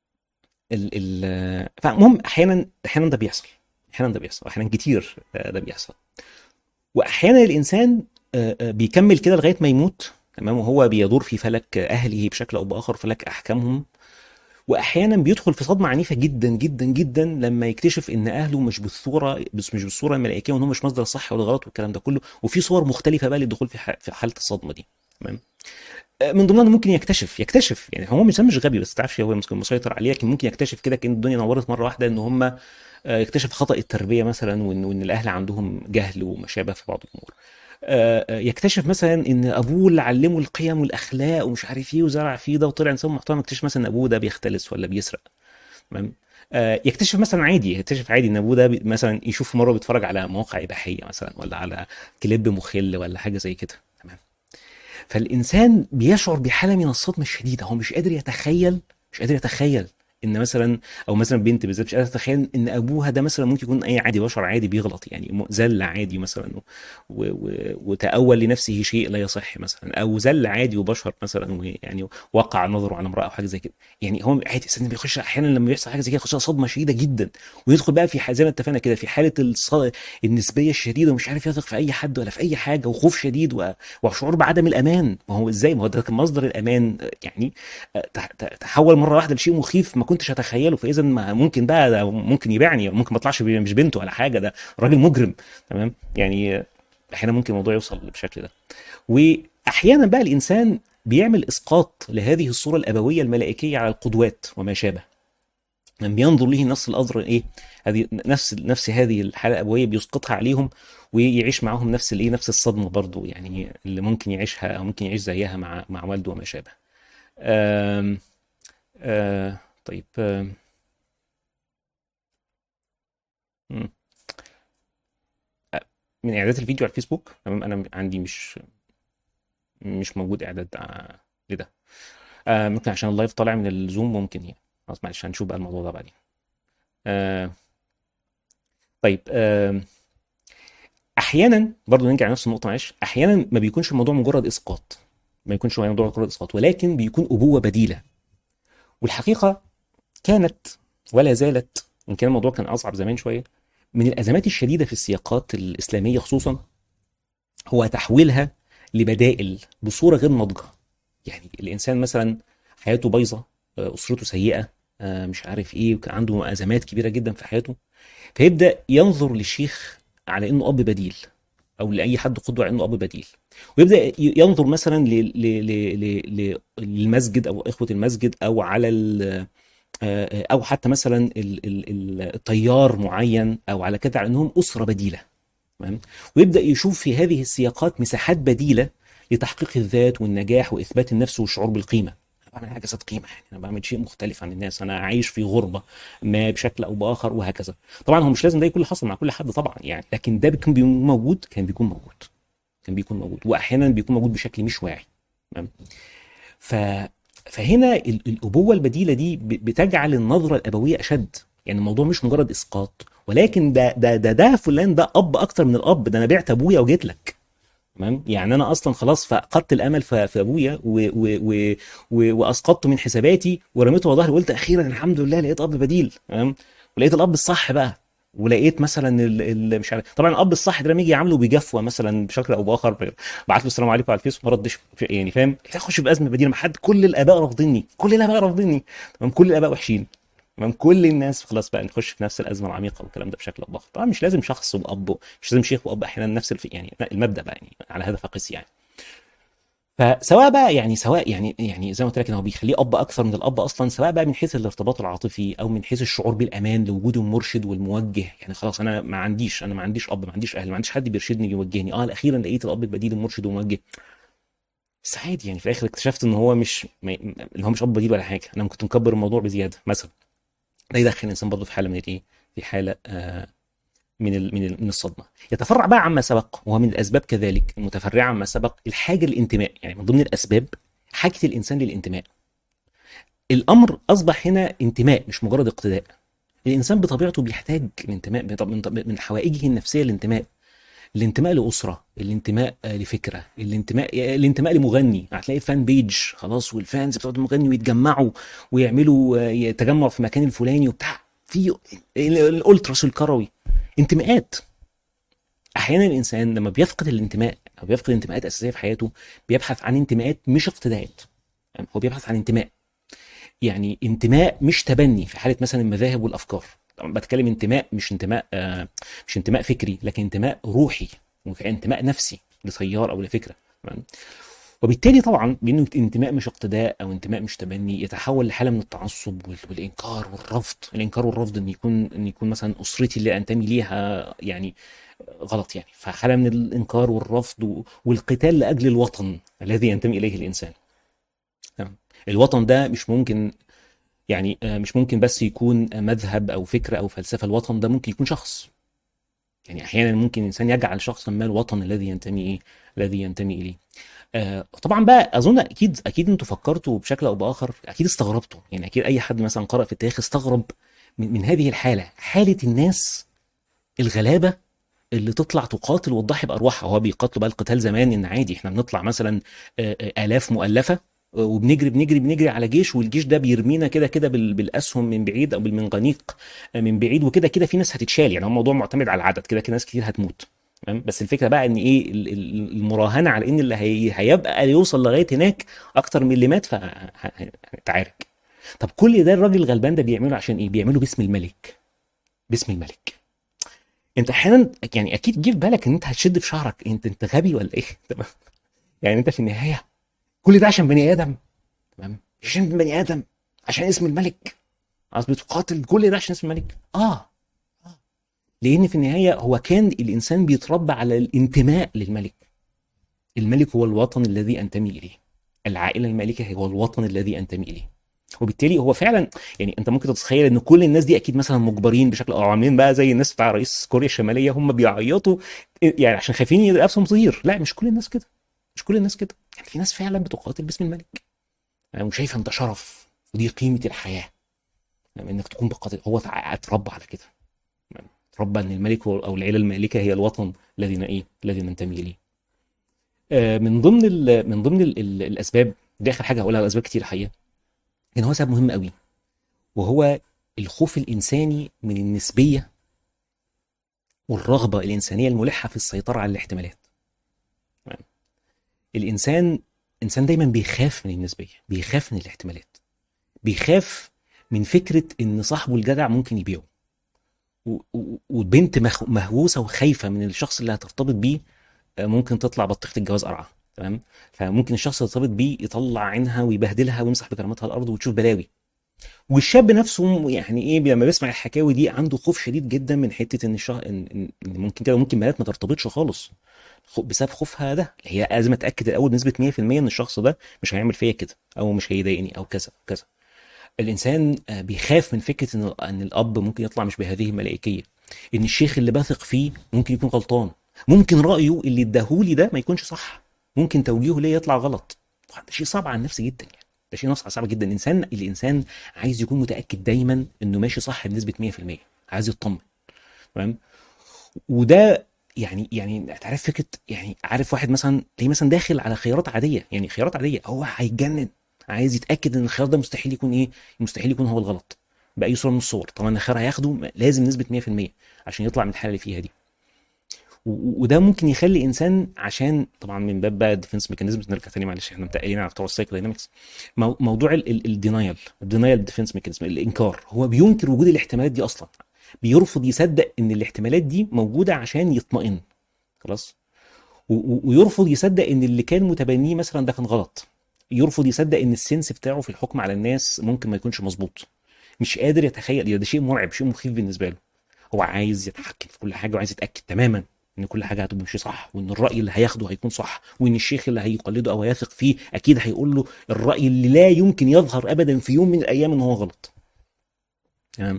ال ال فالمهم احيانا احيانا ده بيحصل احيانا ده بيحصل احيانا كتير آه، ده بيحصل واحيانا الانسان آه، آه، بيكمل كده لغايه ما يموت تمام وهو بيدور في فلك اهله بشكل او باخر فلك احكامهم واحيانا بيدخل في صدمه عنيفه جدا جدا جدا لما يكتشف ان اهله مش بالصوره بس مش بالصوره الملائكيه وان هم مش مصدر الصح ولا الغلط والكلام ده كله وفي صور مختلفه بقى للدخول في ح- في حاله الصدمه دي تمام من ضمنها إنه ممكن يكتشف يكتشف يعني هو مش مش غبي بس تعرفش هو ممكن مسيطر عليه لكن ممكن يكتشف كده كأن الدنيا نورت مره واحده ان هم آه، يكتشف خطأ التربيه مثلا وان وان الاهل عندهم جهل وما شابه في بعض الامور آه، آه، يكتشف مثلا ان ابوه اللي علمه القيم والاخلاق ومش عارف ايه وزرع فيه ده وطلع انسان محترم يكتشف مثلا ان ابوه ده بيختلس ولا بيسرق تمام آه، يكتشف مثلا عادي يكتشف عادي ان ابوه ده بي- مثلا يشوف مره بيتفرج على مواقع اباحيه مثلا ولا على كليب مخل ولا حاجه زي كده تمام فالانسان بيشعر بحاله من الصدمه الشديده هو مش قادر يتخيل مش قادر يتخيل ان مثلا او مثلا بنت بالذات مش قادره تتخيل ان ابوها ده مثلا ممكن يكون اي عادي بشر عادي بيغلط يعني م- زل عادي مثلا و... و... و... وتأول لنفسه شيء لا يصح مثلا او زل عادي وبشر مثلا ويعني وقع نظره على امراه او حاجه زي كده يعني هو عادي الانسان بيخش احيانا لما بيحصل حاجه زي كده يخش صدمه شديده جدا ويدخل بقى في ح- زي ما اتفقنا كده في حاله الص... النسبيه الشديده ومش عارف يثق في اي حد ولا في اي حاجه وخوف شديد و... وشعور بعدم الامان ما هو ازاي ما هو ده كان مصدر الامان يعني تح- ت- تحول مره واحده لشيء مخيف ما كنتش اتخيله فاذا ما ممكن بقى ده ممكن يبيعني ممكن ما اطلعش بي- مش بنته ولا حاجه ده راجل مجرم تمام يعني احيانا ممكن الموضوع يوصل بالشكل ده واحيانا بقى الانسان بيعمل اسقاط لهذه الصوره الابويه الملائكيه على القدوات وما شابه من بينظر له نفس الأمر ايه هذه نفس نفس هذه الحاله الابويه بيسقطها عليهم ويعيش معاهم نفس الايه نفس الصدمه برضو يعني اللي ممكن يعيشها او ممكن يعيش زيها مع مع والده وما شابه آم آه طيب آم مم. من اعدادات الفيديو على الفيسبوك تمام انا عندي مش مش موجود اعداد ع- لده آه ممكن عشان اللايف طالع من الزوم ممكن يعني خلاص معلش هنشوف بقى الموضوع ده بعدين آه طيب آه احيانا برضو نرجع لنفس النقطه معلش احيانا ما بيكونش الموضوع مجرد اسقاط ما يكونش الموضوع مجرد اسقاط ولكن بيكون ابوه بديله والحقيقه كانت ولا زالت ان كان الموضوع كان اصعب زمان شويه من الازمات الشديده في السياقات الاسلاميه خصوصا هو تحويلها لبدائل بصوره غير ناضجه يعني الانسان مثلا حياته بايظه آه، اسرته سيئه آه، مش عارف ايه وكان عنده ازمات كبيره جدا في حياته فيبدا ينظر للشيخ على انه اب بديل او لاي حد قدوه على انه اب بديل ويبدا ي- ينظر مثلا ل- ل- ل- ل- ل- للمسجد او اخوه المسجد او على ال- آه، او حتى مثلا ال- ال- ال- التيار معين او على كده على انهم اسره بديله تمام ويبدا يشوف في هذه السياقات مساحات بديله لتحقيق الذات والنجاح واثبات النفس والشعور بالقيمه انا بعمل حاجه ذات قيمه يعني انا بعمل شيء مختلف عن الناس انا عايش في غربه ما بشكل او باخر وهكذا طبعا هو مش لازم ده يكون حصل مع كل حد طبعا يعني لكن ده بيكون بيكون موجود كان بيكون موجود كان بيكون موجود واحيانا بيكون موجود بشكل مش واعي تمام ف فهنا ال- الابوه البديله دي ب- بتجعل النظره الابويه اشد يعني الموضوع مش مجرد اسقاط ولكن ده ده ده ده فلان ده اب اكتر من الاب ده انا بعت ابويا وجيت لك تمام يعني انا اصلا خلاص فقدت الامل في في ابويا و و و و واسقطته من حساباتي ورميته ورا ظهري وقلت اخيرا الحمد لله لقيت اب بديل تمام ولقيت الاب الصح بقى ولقيت مثلا ال ال مش عارف طبعا الاب الصح ده لما يجي يعامله بجفوه مثلا بشكل او باخر بعت له السلام عليكم على الفيس ما ردش يعني فاهم اخش بازمه بديله ما حد كل الاباء رافضيني كل الاباء رافضيني تمام كل الاباء وحشين تمام كل الناس خلاص بقى نخش في نفس الازمه العميقه والكلام ده بشكل او باخر طبعا مش لازم شخص واب مش لازم شيخ واب احيانا نفس الف... يعني المبدا بقى يعني على هذا فقس يعني فسواء بقى يعني سواء يعني يعني زي ما قلت لك ان هو بيخليه اب اكثر من الاب اصلا سواء بقى من حيث الارتباط العاطفي او من حيث الشعور بالامان لوجود المرشد والموجه يعني خلاص انا ما عنديش انا ما عنديش اب ما عنديش اهل ما عنديش حد بيرشدني يوجهني اه اخيرا لقيت الاب البديل المرشد والموجه بس عادي يعني في الاخر اكتشفت ان هو مش ما... ان هو مش اب بديل ولا حاجه انا كنت مكبر الموضوع بزياده مثلا ده يدخل الانسان برضه في حاله من الايه في حاله آه من ال... من ال... من الصدمه يتفرع بقى عما سبق وهو من الاسباب كذلك المتفرعه عما سبق الحاجه للانتماء يعني من ضمن الاسباب حاجه الانسان للانتماء الامر اصبح هنا انتماء مش مجرد اقتداء الانسان بطبيعته بيحتاج الانتماء من من حوائجه النفسيه الانتماء الانتماء لاسره الانتماء لفكره الانتماء الانتماء لمغني هتلاقي فان بيج خلاص والفانز بتوع المغني ويتجمعوا ويعملوا تجمع في مكان الفلاني وبتاع في الالتراس الكروي انتماءات احيانا الانسان لما بيفقد الانتماء او بيفقد انتماءات اساسيه في حياته بيبحث عن انتماءات مش اقتداءات يعني هو بيبحث عن انتماء يعني انتماء مش تبني في حاله مثلا المذاهب والافكار طبعا بتكلم انتماء مش انتماء آه مش انتماء فكري لكن انتماء روحي انتماء نفسي لتيار او لفكره تمام وبالتالي طبعا بانه انتماء مش اقتداء او انتماء مش تبني يتحول لحاله من التعصب والانكار والرفض الانكار والرفض ان يكون ان يكون مثلا اسرتي اللي انتمي ليها يعني غلط يعني فحاله من الانكار والرفض والقتال لاجل الوطن الذي ينتمي اليه الانسان تمام الوطن ده مش ممكن يعني مش ممكن بس يكون مذهب او فكره او فلسفه الوطن ده ممكن يكون شخص يعني احيانا ممكن الانسان يجعل شخصا ما الوطن الذي ينتمي ايه الذي ينتمي اليه آه طبعا بقى اظن اكيد اكيد انتوا فكرتوا بشكل او باخر اكيد استغربتوا يعني اكيد اي حد مثلا قرأ في التاريخ استغرب من, من هذه الحاله حاله الناس الغلابه اللي تطلع تقاتل وتضحي بارواحها هو بيقاتلوا بقى القتال زمان ان عادي احنا بنطلع مثلا الاف مؤلفه وبنجري بنجري بنجري على جيش والجيش ده بيرمينا كده كده بالاسهم من بعيد او بالمنغنيق من بعيد وكده كده في ناس هتتشال يعني هو الموضوع معتمد على العدد كده كده ناس كتير هتموت تمام بس الفكره بقى ان ايه المراهنه على ان اللي هي هيبقى يوصل لغايه هناك اكتر من اللي مات فهتعارك طب كل ده الراجل الغلبان ده بيعمله عشان ايه بيعمله باسم الملك باسم الملك انت احيانا يعني اكيد جه في بالك ان انت هتشد في شعرك انت انت غبي ولا ايه تمام يعني انت في النهايه كل ده عشان بني ادم تمام عشان بني ادم عشان اسم الملك عايز بتقاتل كل ده عشان اسم الملك اه اه لان في النهايه هو كان الانسان بيتربى على الانتماء للملك الملك هو الوطن الذي انتمي اليه العائله المالكه هو الوطن الذي انتمي اليه وبالتالي هو فعلا يعني انت ممكن تتخيل ان كل الناس دي اكيد مثلا مجبرين بشكل او عاملين بقى زي الناس بتاع رئيس كوريا الشماليه هم بيعيطوا يعني عشان خايفين يلبسهم صغير لا مش كل الناس كده مش كل الناس كده يعني في ناس فعلا بتقاتل باسم الملك يعني وشايفه ان ده شرف ودي قيمه الحياه يعني انك تكون بقاتل هو اتربى على كده يعني اتربى ان الملك او العيله المالكه هي الوطن الذي ايه الذي ننتمي اليه من ضمن ال من ضمن ال ال الاسباب دي اخر حاجه هقولها الاسباب كتير الحقيقه ان هو سبب مهم قوي وهو الخوف الانساني من النسبيه والرغبه الانسانيه الملحه في السيطره على الاحتمالات الانسان انسان دايما بيخاف من النسبيه بيخاف من الاحتمالات بيخاف من فكره ان صاحبه الجدع ممكن يبيعه وبنت مهووسه وخايفه من الشخص اللي هترتبط بيه ممكن تطلع بطيخه الجواز قرعه تمام فممكن الشخص اللي ترتبط بيه يطلع عينها ويبهدلها ويمسح بكرامتها الارض وتشوف بلاوي والشاب نفسه يعني ايه لما بيسمع الحكاوي دي عنده خوف شديد جدا من حته ان الشخص ان ممكن كده ممكن بنات ما ترتبطش خالص بسبب خوفها ده هي لازم اتاكد الاول بنسبه 100% ان الشخص ده مش هيعمل فيا كده او مش هيضايقني او كذا كذا الانسان بيخاف من فكره ان ان الاب ممكن يطلع مش بهذه الملائكيه ان الشيخ اللي بثق فيه ممكن يكون غلطان ممكن رايه اللي اداهولي ده ما يكونش صح ممكن توجيهه ليا يطلع غلط ده شيء صعب على النفس جدا يعني ده شيء صعب جدا الانسان الانسان عايز يكون متاكد دايما انه ماشي صح بنسبه 100% عايز يطمن تمام وده يعني يعني تعرف فكره يعني عارف واحد مثلا تلاقيه مثلا داخل على خيارات عاديه يعني خيارات عاديه هو هيتجنن عايز يتاكد ان الخيار ده مستحيل يكون ايه مستحيل يكون هو الغلط باي صوره من الصور طبعا الخيار هياخده لازم نسبه 100% عشان يطلع من الحاله اللي فيها دي وده ممكن يخلي انسان عشان طبعا من باب بقى ديفنس ميكانيزم نرجع تاني معلش احنا متقلين على بتوع السايكو داينامكس موضوع الدينايل الدينايل ديفنس ميكانيزم الانكار هو بينكر وجود الاحتمالات دي اصلا بيرفض يصدق ان الاحتمالات دي موجوده عشان يطمئن خلاص و- و- ويرفض يصدق ان اللي كان متبنيه مثلا ده كان غلط يرفض يصدق ان السنس بتاعه في الحكم على الناس ممكن ما يكونش مظبوط مش قادر يتخيل ده شيء مرعب شيء مخيف بالنسبه له هو عايز يتحكم في كل حاجه وعايز يتاكد تماما ان كل حاجه هتمشي صح وان الراي اللي هياخده هيكون صح وان الشيخ اللي هيقلده او هيثق فيه اكيد هيقول له الراي اللي لا يمكن يظهر ابدا في يوم من الايام ان هو غلط تمام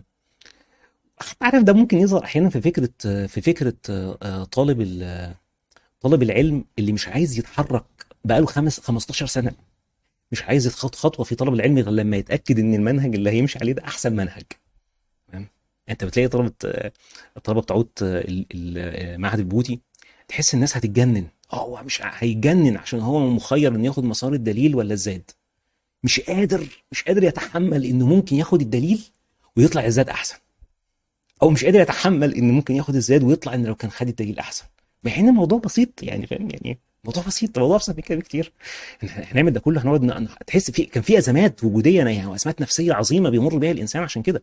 عارف ده ممكن يظهر احيانا في فكره في فكره آه، طالب ال- طالب العلم اللي مش عايز يتحرك بقاله خمس 15 سنه مش عايز يخط خطوه في طلب العلم غير لما يتاكد ان المنهج اللي هيمشي عليه ده احسن منهج تمام انت بتلاقي طلبه آه، الطلبه بتوع ال- ال- آه، معهد البوتي تحس الناس هتتجنن اه هو مش ع- هيتجنن عشان هو مخير انه ياخد مسار الدليل ولا الزاد مش قادر مش قادر يتحمل انه ممكن ياخد الدليل ويطلع الزاد احسن او مش قادر يتحمل ان ممكن ياخد الزاد ويطلع ان لو كان خد الدليل احسن مع ان الموضوع بسيط يعني فاهم يعني موضوع بسيط الموضوع ابسط من كده بكتير إحنا هنعمل ده كله هنقعد ن- تحس في كان في ازمات وجوديه يعني وازمات نفسيه عظيمه بيمر بيها الانسان عشان كده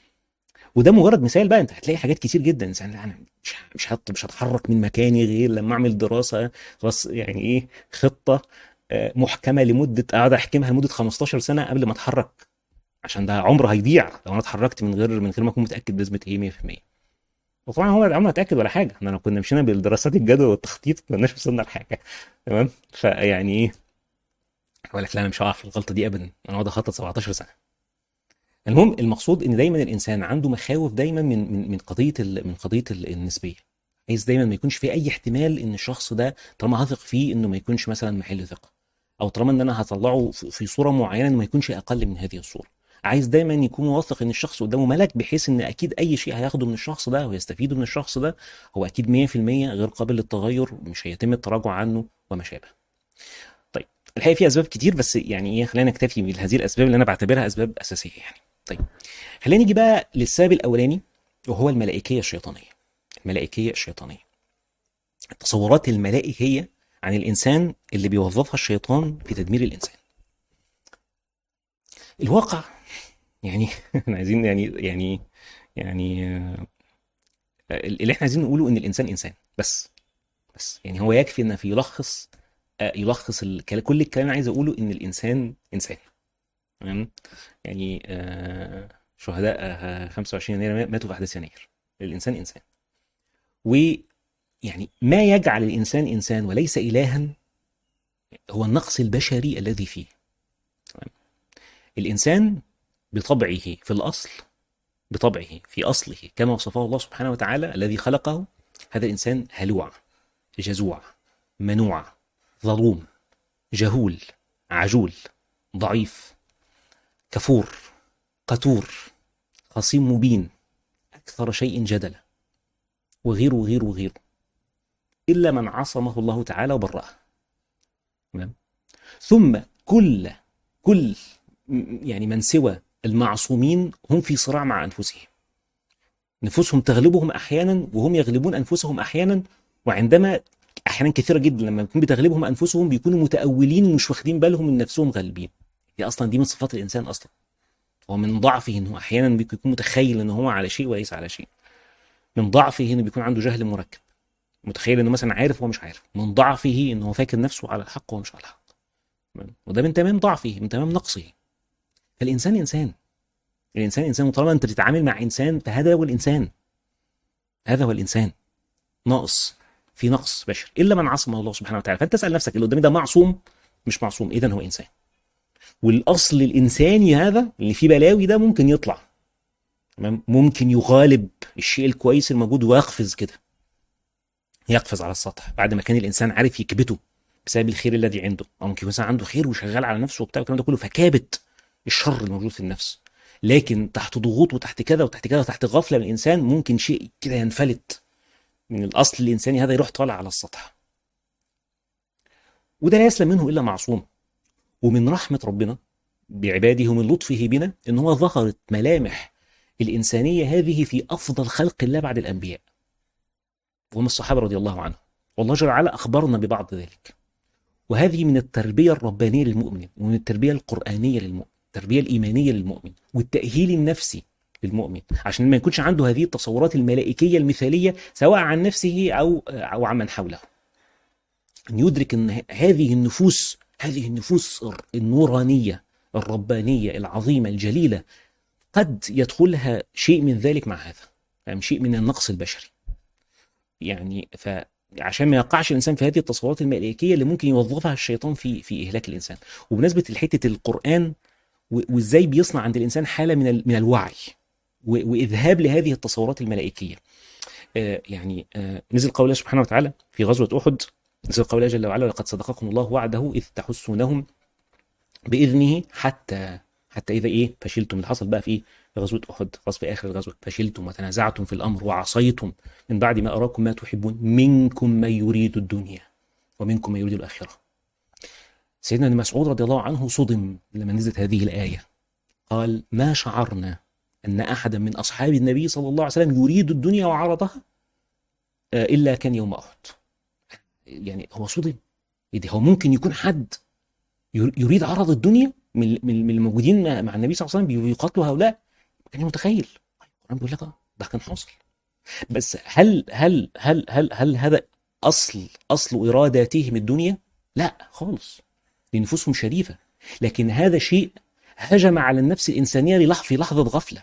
وده مجرد مثال بقى انت هتلاقي حاجات كتير جدا انسان لا انا مش مش هت- مش هتحرك من مكاني غير لما اعمل دراسه خلاص يعني ايه خطه آه، محكمه لمده اقعد احكمها لمده 15 سنه قبل ما اتحرك عشان ده عمر هيضيع لو انا اتحركت من غير من غير ما اكون متاكد بنسبه ايه 100% وطبعا هو عمره ما اتاكد ولا حاجه احنا لو كنا مشينا بالدراسات الجدوى والتخطيط ما كناش وصلنا لحاجه تمام فيعني ايه يقول لك لا انا مش هقع في الغلطه دي ابدا انا اقعد اخطط 17 سنه المهم المقصود ان دايما الانسان عنده مخاوف دايما من من من قضيه ال- من قضيه ال- النسبيه عايز دايما ما يكونش في اي احتمال ان الشخص ده طالما هثق فيه انه ما يكونش مثلا محل ثقه او طالما ان انا هطلعه في في صوره معينه انه ما يكونش اقل من هذه الصوره عايز دايما يكون واثق ان الشخص قدامه ملك بحيث ان اكيد اي شيء هياخده من الشخص ده ويستفيده من الشخص ده هو اكيد 100% غير قابل للتغير مش هيتم التراجع عنه وما شابه طيب الحقيقه في اسباب كتير بس يعني ايه خلينا نكتفي بهذه الاسباب اللي انا بعتبرها اسباب اساسيه يعني طيب خلينا نيجي بقى للسبب الاولاني وهو الملائكيه الشيطانيه الملائكيه الشيطانيه التصورات الملائكيه عن الانسان اللي بيوظفها الشيطان في تدمير الانسان الواقع يعني احنا عايزين يعني يعني يعني آه، اللي احنا عايزين نقوله ان الانسان انسان بس بس يعني هو يكفي ان في يلخص آه، يلخص الكلام كل الكلام اللي عايز اقوله ان الانسان انسان تمام يعني آه، شهداء آه، 25 يناير ماتوا في احداث يناير الانسان انسان ويعني ما يجعل الانسان انسان وليس الها هو النقص البشري الذي فيه تمام؟ الانسان بطبعه في الاصل بطبعه في اصله كما وصفه الله سبحانه وتعالى الذي خلقه هذا الانسان هلوع جزوع منوع ظلوم جهول عجول ضعيف كفور قتور خصيم مبين اكثر شيء جدلا وغيره وغيره وغيره الا من عصمه الله تعالى وبرأه تمام ثم كل كل م- يعني من سوى المعصومين هم في صراع مع انفسهم نفوسهم تغلبهم احيانا وهم يغلبون انفسهم احيانا وعندما احيانا كثيره جدا لما يكون بتغلبهم انفسهم بيكونوا متاولين ومش واخدين بالهم من نفسهم غالبين هي اصلا دي من صفات الانسان اصلا هو من ضعفه انه احيانا بيكون متخيل ان هو على شيء وليس على شيء من ضعفه انه بيكون عنده جهل مركب متخيل انه مثلا عارف وهو مش عارف من ضعفه انه هو فاكر نفسه على الحق وهو مش على الحق تمام؟ وده من تمام ضعفه من تمام نقصه فالانسان انسان الانسان انسان وطالما انت بتتعامل مع انسان فهذا هو الانسان هذا هو الانسان ناقص في نقص بشري الا من عصم الله سبحانه وتعالى فانت تسال نفسك اللي قدامي ده معصوم مش معصوم اذا هو انسان والاصل الانساني هذا اللي فيه بلاوي ده ممكن يطلع تمام ممكن يغالب الشيء الكويس الموجود ويقفز كده يقفز على السطح بعد ما كان الانسان عارف يكبته بسبب الخير الذي عنده او ممكن مثلا عنده خير وشغال على نفسه وبتاع والكلام ده كله فكابت الشر الموجود في النفس لكن تحت ضغوط وتحت كذا وتحت كذا وتحت غفله من الانسان ممكن شيء كده ينفلت من الاصل الانساني هذا يروح طالع على السطح وده لا يسلم منه الا معصوم ومن رحمه ربنا بعباده ومن لطفه بنا ان هو ظهرت ملامح الانسانيه هذه في افضل خلق الله بعد الانبياء وهم الصحابه رضي الله عنهم والله جل وعلا اخبرنا ببعض ذلك وهذه من التربيه الربانيه للمؤمن ومن التربيه القرانيه للمؤمن التربيه الايمانيه للمؤمن والتاهيل النفسي للمؤمن عشان ما يكونش عنده هذه التصورات الملائكيه المثاليه سواء عن نفسه او او عن من حوله أن يدرك أن هذه النفوس هذه النفوس النورانية الربانية العظيمة الجليلة قد يدخلها شيء من ذلك مع هذا يعني شيء من النقص البشري يعني فعشان ما يقعش الانسان في هذه التصورات الملائكيه اللي ممكن يوظفها الشيطان في في اهلاك الانسان وبمناسبه حته القران وازاي بيصنع عند الانسان حاله من من الوعي واذهاب لهذه التصورات الملائكيه آه يعني آه نزل قول الله سبحانه وتعالى في غزوه احد نزل قول الله جل وعلا لقد صدقكم الله وعده اذ تحسونهم باذنه حتى حتى اذا ايه فشلتم اللي حصل بقى في ايه في غزوه احد خلاص في اخر الغزوه فشلتم وتنازعتم في الامر وعصيتم من بعد ما اراكم ما تحبون منكم من يريد الدنيا ومنكم من يريد الاخره سيدنا ابن مسعود رضي الله عنه صدم لما نزلت هذه الايه قال ما شعرنا ان احدا من اصحاب النبي صلى الله عليه وسلم يريد الدنيا وعرضها الا كان يوم احد يعني هو صدم هو ممكن يكون حد يريد عرض الدنيا من من الموجودين مع النبي صلى الله عليه وسلم بيقاتلوا هؤلاء كان متخيل القرآن بيقول لك ده كان حاصل بس هل هل هل هل هل هذا اصل اصل اراداتهم الدنيا؟ لا خالص دي نفوسهم شريفه لكن هذا شيء هجم على النفس الانسانيه للحظه في لحظه غفله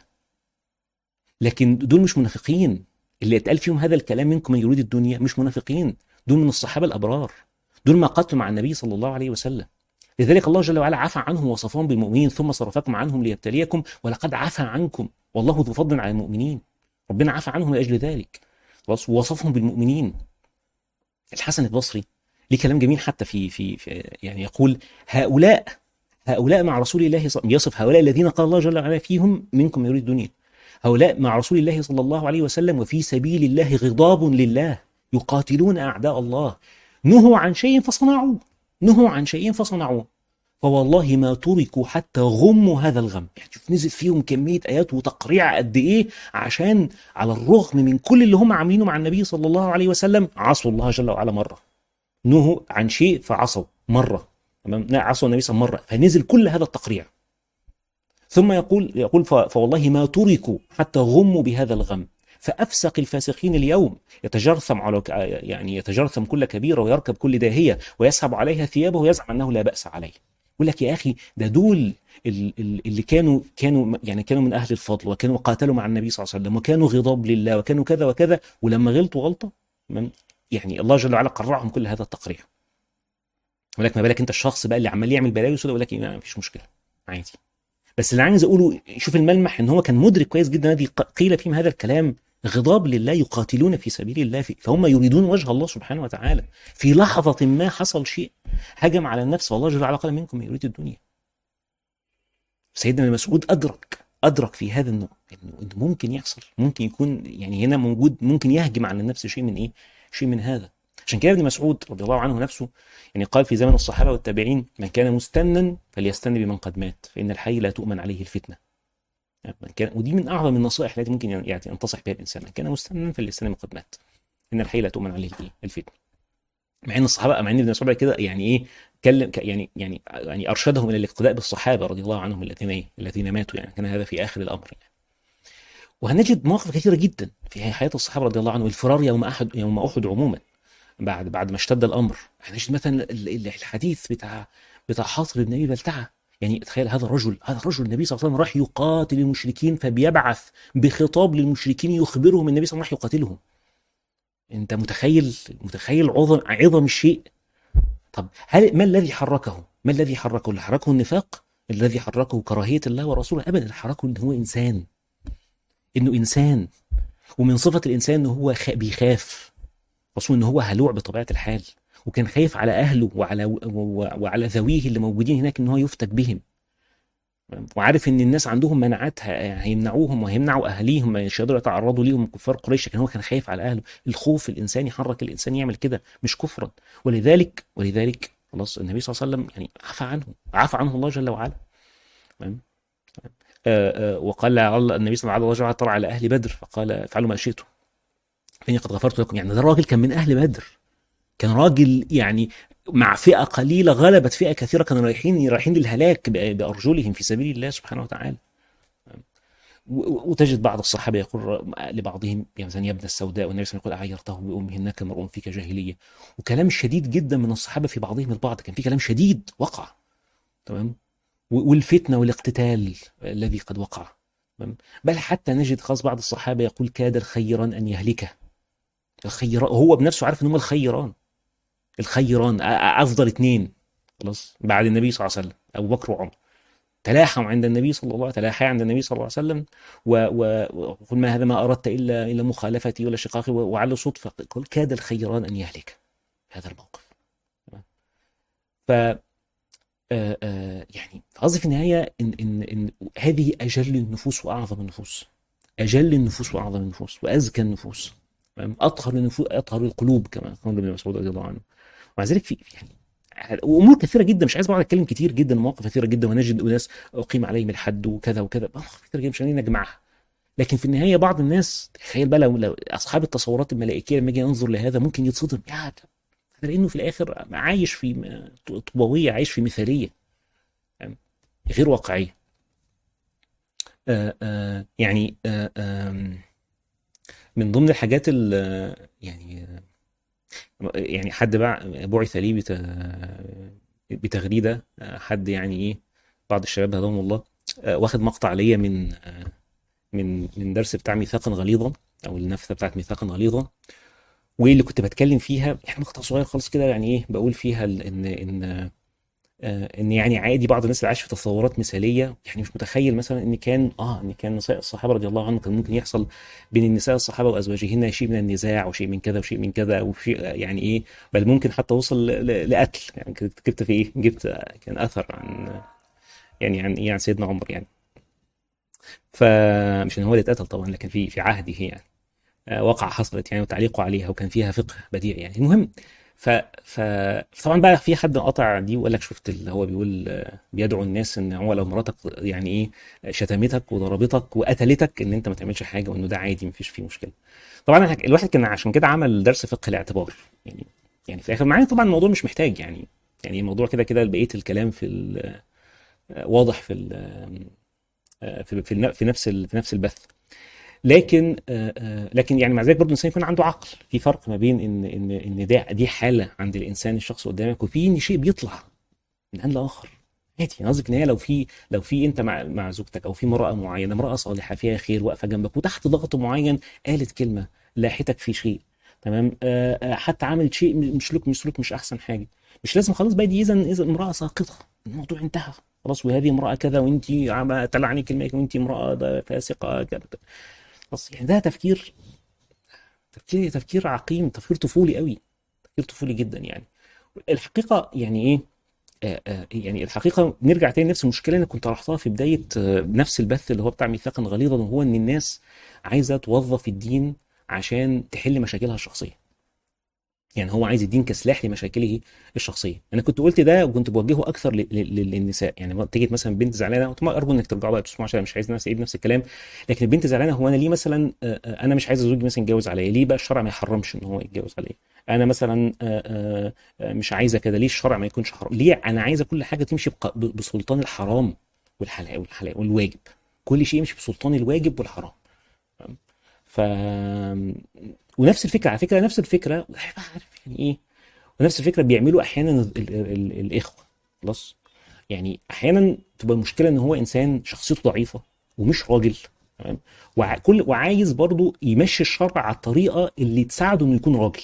لكن دول مش منافقين اللي اتقال فيهم هذا الكلام منكم من يريد الدنيا مش منافقين دول من الصحابه الابرار دول ما قاتلوا مع النبي صلى الله عليه وسلم لذلك الله جل وعلا عفى عنهم ووصفهم بالمؤمنين ثم صرفكم عنهم ليبتليكم ولقد عفى عنكم والله ذو فضل على المؤمنين ربنا عفى عنهم لاجل ذلك خلاص ووصفهم بالمؤمنين الحسن البصري ليه كلام جميل حتى في في, في يعني يقول هؤلاء هؤلاء مع رسول الله صلى يصف هؤلاء الذين قال الله جل وعلا فيهم منكم يريد الدنيا هؤلاء مع رسول الله صلى الله عليه وسلم وفي سبيل الله غضاب لله يقاتلون اعداء الله نهوا عن شيء فصنعوه نهوا عن شيء فصنعوه فوالله ما تركوا حتى غموا هذا الغم يعني شوف نزل فيهم كمية آيات وتقريع قد إيه عشان على الرغم من كل اللي هم عاملينه مع النبي صلى الله عليه وسلم عصوا الله جل وعلا مرة نهوا عن شيء فعصوا مرة تمام عصوا النبي صلى الله عليه وسلم مرة فنزل كل هذا التقريع ثم يقول يقول فوالله ما تركوا حتى غموا بهذا الغم فافسق الفاسقين اليوم يتجرثم على يعني يتجرثم كل كبيره ويركب كل داهيه ويسحب عليها ثيابه ويزعم انه لا باس عليه يقول لك يا اخي ده دول اللي كانوا كانوا يعني كانوا من اهل الفضل وكانوا قاتلوا مع النبي صلى الله عليه وسلم وكانوا غضاب لله وكانوا كذا وكذا ولما غلطوا غلطه يعني الله جل وعلا قرعهم كل هذا التقريع ولكن ما بالك انت الشخص بقى اللي عمال يعمل بلاوي سودا يقول لك ما فيش مشكله عادي بس اللي عايز اقوله شوف الملمح ان هو كان مدرك كويس جدا هذه قيل فيهم هذا الكلام غضاب لله يقاتلون في سبيل الله فهم يريدون وجه الله سبحانه وتعالى في لحظة ما حصل شيء هجم على النفس والله جل وعلا قال منكم يريد الدنيا سيدنا مسعود أدرك أدرك في هذا النوع إنه ممكن يحصل ممكن يكون يعني هنا موجود ممكن يهجم على النفس شيء من إيه؟ شيء من هذا عشان كده ابن مسعود رضي الله عنه نفسه يعني قال في زمن الصحابة والتابعين من كان مستنا فليستن بمن قد مات فإن الحي لا تؤمن عليه الفتنة من كان ودي من اعظم النصائح التي ممكن يعني ينتصح بها الانسان من كان مستنا فليستلم قد مات ان الحي لا تؤمن عليه الفتنه مع ان الصحابه مع ان ابن مسعود كده يعني ايه كلم يعني يعني يعني ارشدهم الى الاقتداء بالصحابه رضي الله عنهم الذين ايه الذين ماتوا يعني كان هذا في اخر الامر يعني. وهنجد مواقف كثيره جدا في حياه الصحابه رضي الله عنهم الفرار يوم احد يوم احد عموما بعد بعد ما اشتد الامر هنجد مثلا الحديث بتاع بتاع حاطب بن ابي بلتعه يعني تخيل هذا الرجل هذا الرجل النبي صلى الله عليه وسلم راح يقاتل المشركين فبيبعث بخطاب للمشركين يخبرهم النبي صلى الله عليه وسلم راح يقاتلهم انت متخيل متخيل عظم عظم الشيء طب هل ما الذي حركه ما الذي حركه اللي حركه النفاق الذي حركه كراهيه الله ورسوله ابدا اللي حركه ان هو انسان انه انسان ومن صفه الانسان انه هو بيخاف رسول ان هو هلوع بطبيعه الحال وكان خايف على اهله وعلى وعلى ذويه اللي موجودين هناك ان هو يفتك بهم وعارف ان الناس عندهم مناعات هيمنعوهم وهيمنعوا اهاليهم مش يقدروا يتعرضوا ليهم كفار قريش لكن هو كان خايف على اهله الخوف الانساني حرك الانسان يعمل كده مش كفرا ولذلك ولذلك خلاص النبي صلى الله عليه وسلم يعني عفى عنه عفى عنه الله جل وعلا تمام وقال النبي صلى الله عليه وسلم طلع على اهل بدر فقال افعلوا ما شئتم فاني قد غفرت لكم يعني ده الراجل كان من اهل بدر كان راجل يعني مع فئه قليله غلبت فئه كثيره كانوا رايحين رايحين للهلاك بارجلهم في سبيل الله سبحانه وتعالى و- وتجد بعض الصحابه يقول لبعضهم يا مثلا يا ابن السوداء والنبي صلى الله عليه وسلم يقول اعيرته بامه انك امرؤ فيك جاهليه وكلام شديد جدا من الصحابه في بعضهم البعض كان في كلام شديد وقع تمام و- والفتنه والاقتتال الذي قد وقع تمام بل حتى نجد خاص بعض الصحابه يقول كاد الخيران ان يهلكه الخيران هو بنفسه عارف ان هم الخيران الخيران أ- أ- افضل اثنين خلاص بعد النبي صلى الله عليه وسلم ابو بكر وعمر تلاحوا عند النبي صلى الله عليه وسلم تلاحيا عند النبي صلى الله عليه وسلم و- و- وقل ما هذا ما اردت الا الا مخالفتي ولا شقاقي و- وعلى صدفه قل كاد الخيران ان يهلك في هذا الموقف تمام؟ ف آه، آه، يعني قصدي في النهايه ان ان ان هذه اجل النفوس واعظم النفوس اجل النفوس واعظم النفوس وازكى النفوس تمام؟ اطهر النفوس اطهر القلوب كما قال ابن مسعود رضي الله عنه ومع ذلك في يعني وامور كثيره جدا مش عايز بقعد اتكلم كتير جدا مواقف كثيره جدا ونجد اناس اقيم عليهم الحد وكذا وكذا مواقف كثيره جدا مش عايزين نجمعها لكن في النهايه بعض الناس تخيل بقى لو, لو اصحاب التصورات الملائكيه لما يجي ينظر لهذا ممكن يتصدم يا ده ده لانه في الاخر عايش في م- طوبويه عايش في مثاليه فاهم؟ غير واقعيه آه آه يعني آه آم، من ضمن الحاجات ال- يعني يعني حد بع- بعث لي بت- بتغريده حد يعني ايه بعض الشباب هداهم الله آه، واخد مقطع ليا من آه، من من درس بتاع ميثاقا غليظا او النفثه بتاعت ميثاقا غليظا واللي كنت بتكلم فيها يعني مقطع صغير خالص كده يعني ايه بقول فيها ال- ان ان آه، ان يعني عادي بعض الناس اللي عايشه في تصورات مثاليه يعني مش متخيل مثلا ان كان اه ان كان نساء الصحابه رضي الله عنهم كان ممكن يحصل بين النساء الصحابه وازواجهن شيء من النزاع وشيء من كذا وشيء من كذا وشيء يعني ايه بل ممكن حتى وصل ل- ل- لقتل يعني كنت جبت في ايه جبت آه، كان اثر عن يعني عن ايه عن سيدنا عمر يعني فمش ان هو اللي اتقتل طبعا لكن في في عهده يعني آه، وقع حصلت يعني وتعليقه عليها وكان فيها فقه بديع يعني المهم ف ف طبعا بقى في حد قطع دي وقال لك شفت اللي هو بيقول آه، بيدعو الناس ان هو لو مراتك يعني ايه شتمتك وضربتك وقتلتك ان انت ما تعملش حاجه وانه ده عادي مفيش فيه مشكله طبعا إحنا- الواحد كان عشان كده عمل درس فقه الاعتبار يعني يعني في الاخر معايا طبعا الموضوع مش محتاج يعني يعني الموضوع كده كده بقيه الكلام في ال- آه، واضح في ال- آه، في في الن- في نفس ال- في نفس البث لكن آه، آه، لكن يعني مع ذلك برضه الانسان يكون عنده عقل في فرق ما بين ان ان ان ده دي حاله عند الانسان الشخص قدامك وفي ان شيء بيطلع من ان لاخر عادي انا قصدي ان هي لو في لو في انت مع مع زوجتك او في امراه معينه امراه صالحه فيها خير واقفه جنبك وتحت ضغط معين قالت كلمه لاحتك في شيء تمام آه، آه، حتى عملت شيء مش سلوك مش سلوك مش احسن حاجه مش لازم خلاص بقى دي اذا اذا امراه ساقطه الموضوع انتهى خلاص وهذه امراه كذا وانت عم تلعني كلمه وانت امراه ده فاسقه كذا بس يعني ده تفكير تفكير تفكير عقيم تفكير طفولي قوي تفكير طفولي جدا يعني الحقيقه يعني ايه آه آه يعني الحقيقه نرجع تاني نفس المشكله اللي كنت طرحتها في بدايه آه نفس البث اللي هو بتاع ميثاقا غليظا وهو ان الناس عايزه توظف الدين عشان تحل مشاكلها الشخصيه يعني هو عايز الدين كسلاح لمشاكله الشخصيه انا كنت قلت ده وكنت بوجهه اكثر ل- ل- للنساء يعني ما تيجي مثلا بنت زعلانه طبعا ارجو انك ترجعوا بقى تسمعوا عشان مش عايز نفس اعيد نفس الكلام لكن البنت زعلانه هو انا ليه مثلا آه، آه، انا مش عايز زوجي مثلا يتجوز عليا ليه بقى الشرع ما يحرمش ان هو يتجوز عليا انا مثلا آه، آه، آه، مش عايزه كده ليه الشرع ما يكونش حرام ليه انا عايزه كل حاجه تمشي بق- ب- بسلطان الحرام والحلال والحلال والواجب كل شيء يمشي بسلطان الواجب والحرام تمام؟ ف ونفس الفكره على فكره نفس الفكره عارف يعني ايه ونفس الفكره بيعملوا احيانا ال ال ال الاخوه خلاص يعني احيانا تبقى المشكله ان هو انسان شخصيته ضعيفه ومش راجل تمام وع- كل وعايز برضو يمشي الشرع على الطريقه اللي تساعده انه يكون راجل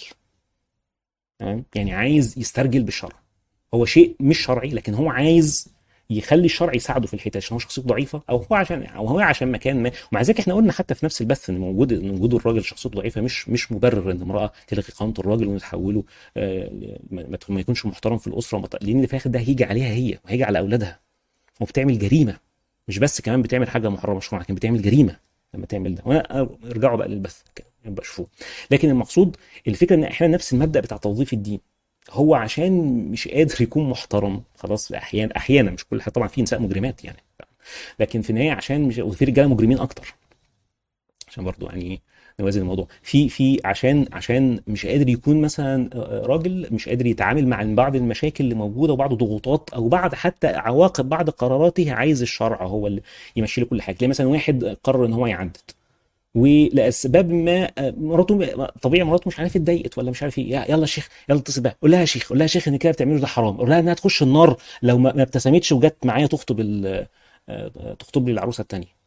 تمام يعني عايز يسترجل بالشرع هو شيء مش شرعي لكن هو عايز يخلي الشرع يساعده في الحته عشان هو شخصيته ضعيفه او هو عشان او هو عشان مكان ما ومع ذلك احنا قلنا حتى في نفس البث ان موجود ان وجود الراجل شخصيته ضعيفه مش مش مبرر ان امراه تلغي قامه الراجل وتحوله آه، ما ما- ما يكونش محترم في الاسره وما ت- لان اللي في الاخر ده هيجي عليها هي وهيجي على اولادها وبتعمل جريمه مش بس كمان بتعمل حاجه محرمه شرعا لكن بتعمل جريمه لما تعمل ده وانا ارجعوا بقى للبث كده، يبقى شوفوه لكن المقصود الفكره ان احيانا نفس المبدا بتاع توظيف الدين هو عشان مش قادر يكون محترم خلاص احيانا احيانا مش كل طبعا في نساء مجرمات يعني لكن في النهايه عشان مش وفي رجاله مجرمين اكتر عشان برضو يعني نوازن الموضوع في في عشان عشان مش قادر يكون مثلا راجل مش قادر يتعامل مع بعض المشاكل اللي موجوده وبعض ضغوطات او بعض حتى عواقب بعض قراراته عايز الشرع هو اللي يمشي له كل حاجه زي مثلا واحد قرر ان هو يعدد ولاسباب ما مراته طبيعي مراته مش عارف اتضايقت ولا مش عارف ايه يلا يا شيخ يلا اتصل بقى قول لها يا شيخ قول لها يا شيخ ان كده بتعمله ده حرام قول لها انها تخش النار لو ما ما ابتسمتش وجت معايا تخطب ال- تخطب لي العروسه الثانيه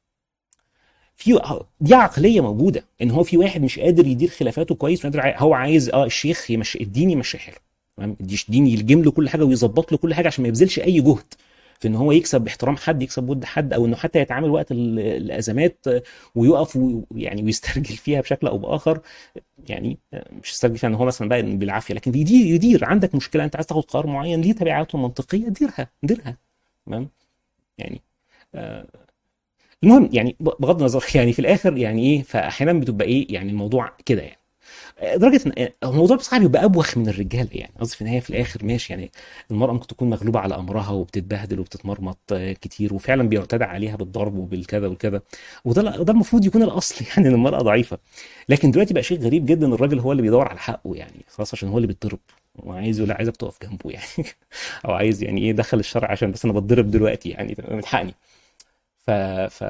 في دي عقليه موجوده ان هو في واحد مش قادر يدير خلافاته كويس مش قادر عاي- هو عايز اه الشيخ يمشي الدين يمشي حاله تمام الدين يلجم له كل حاجه ويظبط له كل حاجه عشان ما يبذلش اي جهد في ان هو يكسب احترام حد يكسب ود حد او انه حتى يتعامل وقت ال- الازمات ويقف ويعني ويسترجل فيها بشكل او باخر يعني مش يسترجل فيها ان هو مثلا بقى بالعافيه لكن يدير يدير عندك مشكله انت عايز تاخد قرار معين ليه تبعاته منطقيه ديرها ديرها تمام يعني آه المهم يعني بغض النظر يعني في الاخر يعني ايه فاحيانا بتبقى ايه يعني الموضوع كده يعني لدرجه ان الموضوع بصراحه بيبقى ابوخ من الرجاله يعني قصدي في النهايه في الاخر ماشي يعني المراه ممكن تكون مغلوبه على امرها وبتتبهدل وبتتمرمط كتير وفعلا بيعتدى عليها بالضرب وبالكذا والكذا وده ده المفروض يكون الاصل يعني ان المراه ضعيفه لكن دلوقتي بقى شيء غريب جدا الراجل هو اللي بيدور على حقه يعني خلاص عشان هو اللي بيتضرب وعايز يقول عايزك تقف جنبه يعني او عايز يعني ايه دخل الشرع عشان بس انا بتضرب دلوقتي يعني ملحقني ف ف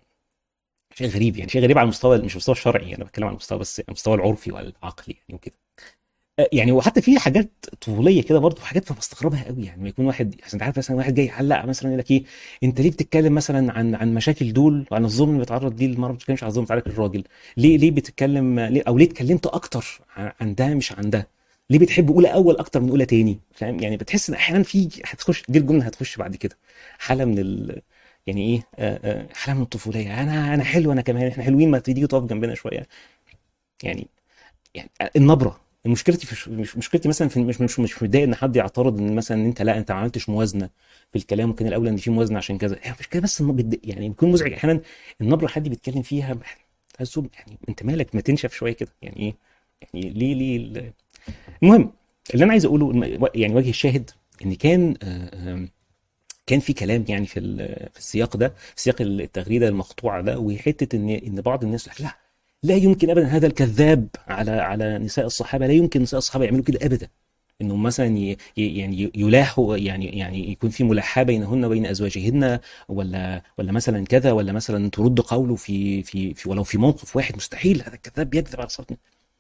شيء غريب يعني شيء غريب على المستوى مش المستوى الشرعي انا بتكلم على المستوى بس المستوى العرفي والعقلي يعني وكده يعني وحتى في حاجات طفوليه كده برضه حاجات بستغربها قوي يعني لما يكون واحد عشان انت عارف مثلا واحد جاي يعلق مثلا يقول لك ايه انت ليه بتتكلم مثلا عن عن مشاكل دول وعن الظلم اللي بيتعرض ليه المراه ما بتتكلمش عن الظلم بتاع الراجل ليه ليه بتتكلم ليه او ليه اتكلمت اكتر عن ده مش عن ده ليه بتحب اولى اول اكتر من اولى تاني فاهم يعني بتحس ان احيانا في هتخش دي الجمله هتخش بعد كده حاله من ال يعني ايه آه آه حاله من الطفوليه انا انا حلو انا كمان احنا حلوين ما تيجي تقف جنبنا شويه يعني يعني النبره مشكلتي في مش مشكلتي مثلا في مش مش مش متضايق ان حد يعترض ان مثلا ان انت لا انت ما عملتش موازنه في الكلام وكان الاولى ان في موازنه عشان كذا يعني مش كده بس يعني بيكون مزعج احيانا النبره حد بيتكلم فيها تحسه يعني انت مالك ما تنشف شويه كده يعني ايه يعني ليه ليه المهم اللي انا عايز اقوله يعني وجه الشاهد ان كان آه كان في كلام يعني في في السياق ده في سياق التغريده المقطوعه ده وحته ان ان بعض الناس لا لا يمكن ابدا هذا الكذاب على على نساء الصحابه لا يمكن نساء الصحابه يعملوا كده ابدا انهم مثلا ي يعني يلاحوا يعني يعني يكون في ملاحاه بينهن وبين ازواجهن ولا ولا مثلا كذا ولا مثلا ترد قوله في في في ولو في موقف واحد مستحيل هذا الكذاب بيكذب على صوتنا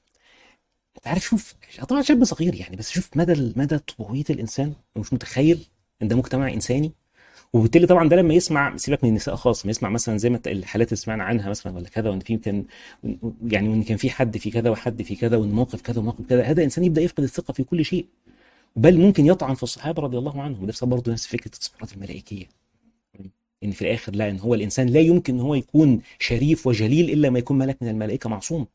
انت عارف شوف طبعا شاب صغير يعني بس شوف مدى مدى طبوعيه الانسان مش متخيل ان ده مجتمع انساني وبالتالي طبعا ده لما يسمع سيبك من النساء خالص ما يسمع مثلا زي ما الحالات اللي سمعنا عنها مثلا ولا كذا وان في كان يعني وان كان في حد في كذا وحد في كذا وان موقف كذا وموقف كذا هذا انسان يبدا يفقد الثقه في كل شيء بل ممكن يطعن في الصحابه رضي الله عنهم وده برضه نفس فكره التصورات الملائكيه ان في الاخر لا ان هو الانسان لا يمكن ان هو يكون شريف وجليل الا ما يكون ملك من الملائكه معصوم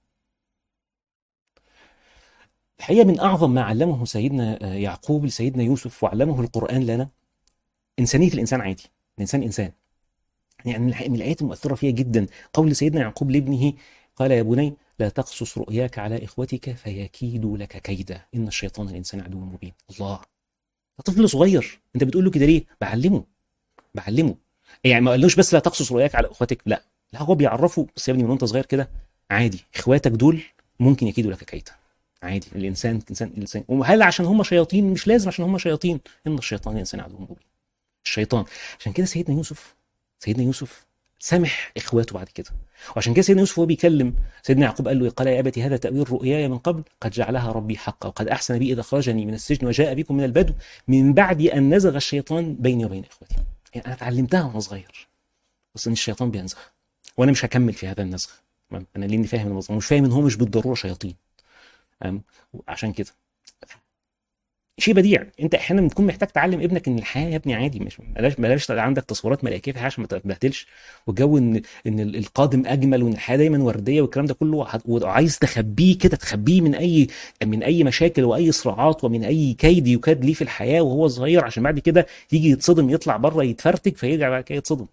الحقيقه من اعظم ما علمه سيدنا يعقوب لسيدنا يوسف وعلمه القران لنا انسانيه الانسان عادي الانسان انسان يعني من الايات المؤثره فيها جدا قول سيدنا يعقوب لابنه قال يا بني لا تقصص رؤياك على اخوتك فيكيدوا لك كيدا ان الشيطان الانسان عدو مبين الله طفل صغير انت بتقول له كده ليه بعلمه بعلمه يعني ما قالوش بس لا تقصص رؤياك على اخوتك لا لا هو بيعرفه بس يا ابني من وانت صغير كده عادي اخواتك دول ممكن يكيدوا لك كيدا عادي الانسان انسان الانسان وهل عشان هم شياطين مش لازم عشان هم شياطين ان الشيطان الانسان عدو مبين الشيطان عشان كده سيدنا يوسف سيدنا يوسف سامح اخواته بعد كده وعشان كده سيدنا يوسف وهو بيكلم سيدنا يعقوب قال له قال يا ابتي هذا تاويل رؤياي من قبل قد جعلها ربي حقا وقد احسن بي اذا اخرجني من السجن وجاء بكم من البدو من بعد ان نزغ الشيطان بيني وبين اخوتي يعني انا اتعلمتها وانا صغير بس ان الشيطان بينزغ وانا مش هكمل في هذا النزغ انا لاني فاهم الموضوع مش فاهم ان هو مش بالضروره شياطين عشان كده شيء بديع انت احيانا بتكون محتاج تعلم ابنك ان الحياه يا ابني عادي مش بلاش بلاش عندك تصورات ملائكيه في الحياه عشان ما تتبهدلش والجو ان ان القادم اجمل وان الحياه دايما ورديه والكلام ده كله وعايز تخبيه كده تخبيه من اي من اي مشاكل واي صراعات ومن اي كيد يكاد ليه في الحياه وهو صغير عشان بعد كده يجي يتصدم يطلع بره يتفرتك فيرجع بعد كده يتصدم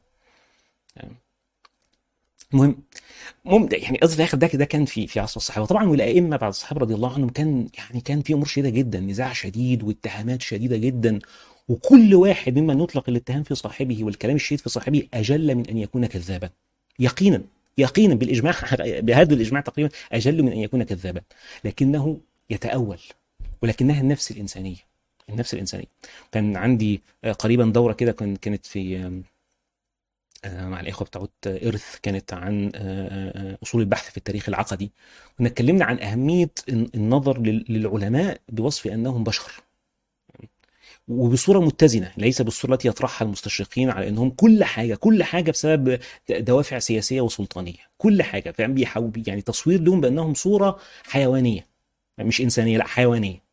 المهم المهم يعني قصدي في الاخر ده ده كان في في عصر الصحابه طبعا والائمه بعد الصحابه رضي الله عنهم كان يعني كان في امور شديده جدا نزاع شديد واتهامات شديده جدا وكل واحد ممن يطلق الاتهام في صاحبه والكلام الشديد في صاحبه اجل من ان يكون كذابا يقينا يقينا بالاجماع بهذا الاجماع تقريبا اجل من ان يكون كذابا لكنه يتاول ولكنها النفس الانسانيه النفس الانسانيه كان عندي آه، قريبا دوره كده كان- كانت في آم، آه، مع الاخوه بتوع ارث كانت عن آه، آه، اصول البحث في التاريخ العقدي كنا اتكلمنا عن اهميه الن- النظر لل- للعلماء بوصف انهم بشر وبصوره متزنه ليس بالصوره التي يطرحها المستشرقين على انهم كل حاجه كل حاجه بسبب دوافع سياسيه وسلطانيه كل حاجه فاهم بيحاول يعني تصوير لهم بانهم صوره حيوانيه مش انسانيه لا حيوانيه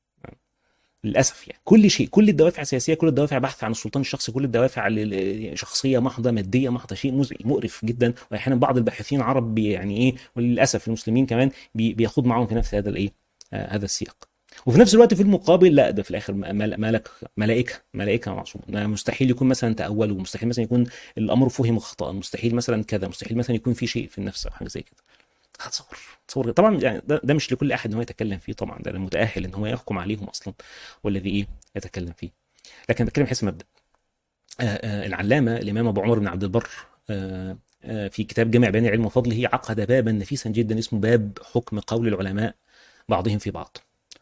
للاسف يعني كل شيء كل الدوافع السياسيه كل الدوافع بحث عن السلطان الشخصي كل الدوافع ال- شخصيه محضه ماديه محضه شيء مزعج مقرف جدا واحيانا بعض الباحثين العرب بي- يعني ايه وللاسف المسلمين كمان بي- بياخد معاهم في نفس هذا الايه آه هذا السياق وفي نفس الوقت في المقابل لا ده في الاخر مل- ملك ملائكه ملائكه معصومه ما مستحيل يكون مثلا تاولوا مستحيل مثلا يكون الامر فهم خطا مستحيل مثلا كذا مستحيل مثلا يكون في شيء في النفس او حاجه زي كده هتصور تصور طبعا يعني ده, ده مش لكل احد ان هو يتكلم فيه طبعا ده المتاهل ان هو يحكم عليهم اصلا والذي ايه يتكلم فيه لكن بتكلم حيث مبدا آه، آه، العلامه الامام ابو عمر بن عبد البر آه، آه، في كتاب جامع بيان العلم وفضله عقد بابا نفيسا جدا اسمه باب حكم قول العلماء بعضهم في بعض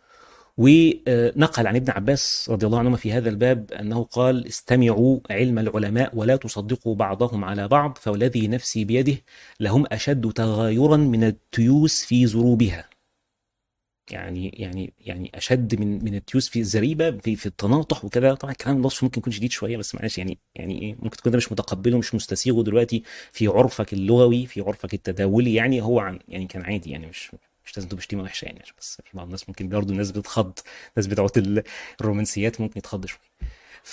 ونقل عن ابن عباس رضي الله عنهما في هذا الباب انه قال استمعوا علم العلماء ولا تصدقوا بعضهم على بعض فوالذي نفسي بيده لهم اشد تغايرا من التيوس في زروبها يعني يعني يعني اشد من من التيوس في الزريبه في في التناطح وكذا طبعا الكلام الوصف ممكن يكون شديد شويه بس معلش يعني يعني ايه ممكن تكون ده مش متقبله مش مستسيغه دلوقتي في عرفك اللغوي في عرفك التداولي يعني هو عن يعني كان عادي يعني مش مش لازم تبقى شتيمه وحشه يعني عشان بس في بعض الناس ممكن برضه الناس بتتخض الناس بتوع الرومانسيات ممكن يتخض شويه ف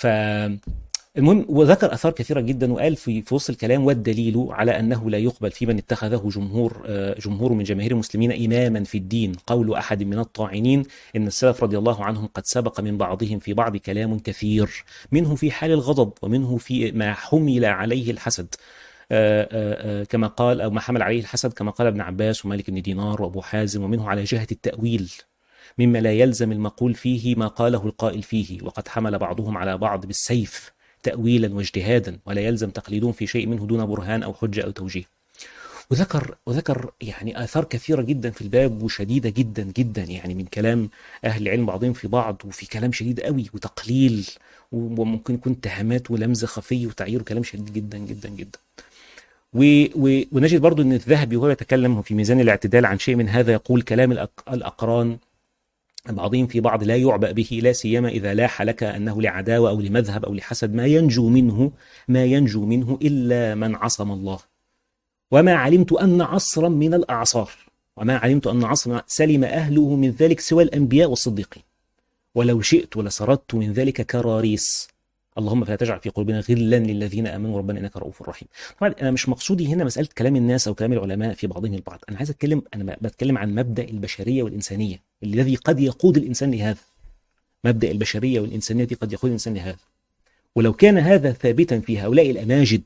المهم وذكر اثار كثيره جدا وقال في في وسط الكلام والدليل على انه لا يقبل في من اتخذه جمهور آه، جمهور من جماهير المسلمين اماما في الدين قول احد من الطاعنين ان السلف رضي الله عنهم قد سبق من بعضهم في بعض كلام كثير منه في حال الغضب ومنه في ما حمل عليه الحسد آه، آه، آه، كما قال او ما حمل عليه الحسد كما قال ابن عباس ومالك بن دينار وابو حازم ومنه على جهه التاويل مما لا يلزم المقول فيه ما قاله القائل فيه وقد حمل بعضهم على بعض بالسيف تأويلا واجتهادا ولا يلزم تقليدهم في شيء منه دون برهان أو حجة أو توجيه وذكر وذكر يعني آثار كثيرة جدا في الباب وشديدة جدا جدا يعني من كلام أهل العلم بعضهم في بعض وفي كلام شديد قوي وتقليل وممكن يكون اتهامات ولمز خفي وتعيير وكلام شديد جدا جدا جدا و... و... ونجد برضو ان الذهبي وهو يتكلم في ميزان الاعتدال عن شيء من هذا يقول كلام الأق... الأقران بعضهم في بعض لا يعبأ به لا سيما إذا لاح لك أنه لعداوة أو لمذهب أو لحسد ما ينجو منه ما ينجو منه إلا من عصم الله وما علمت أن عصرا من الأعصار وما علمت أن عصرا سلم أهله من ذلك سوى الأنبياء والصديقين ولو شئت لسردت من ذلك كراريس اللهم فلا تجعل في قلوبنا غلا للذين امنوا ربنا انك رؤوف رحيم. طبعا انا مش مقصودي هنا مساله كلام الناس او كلام العلماء في بعضهم البعض، انا عايز اتكلم انا بتكلم عن مبدا البشريه والانسانيه الذي قد يقود الانسان لهذا. مبدا البشريه والانسانيه الذي قد يقود الانسان لهذا. ولو كان هذا ثابتا في هؤلاء الاماجد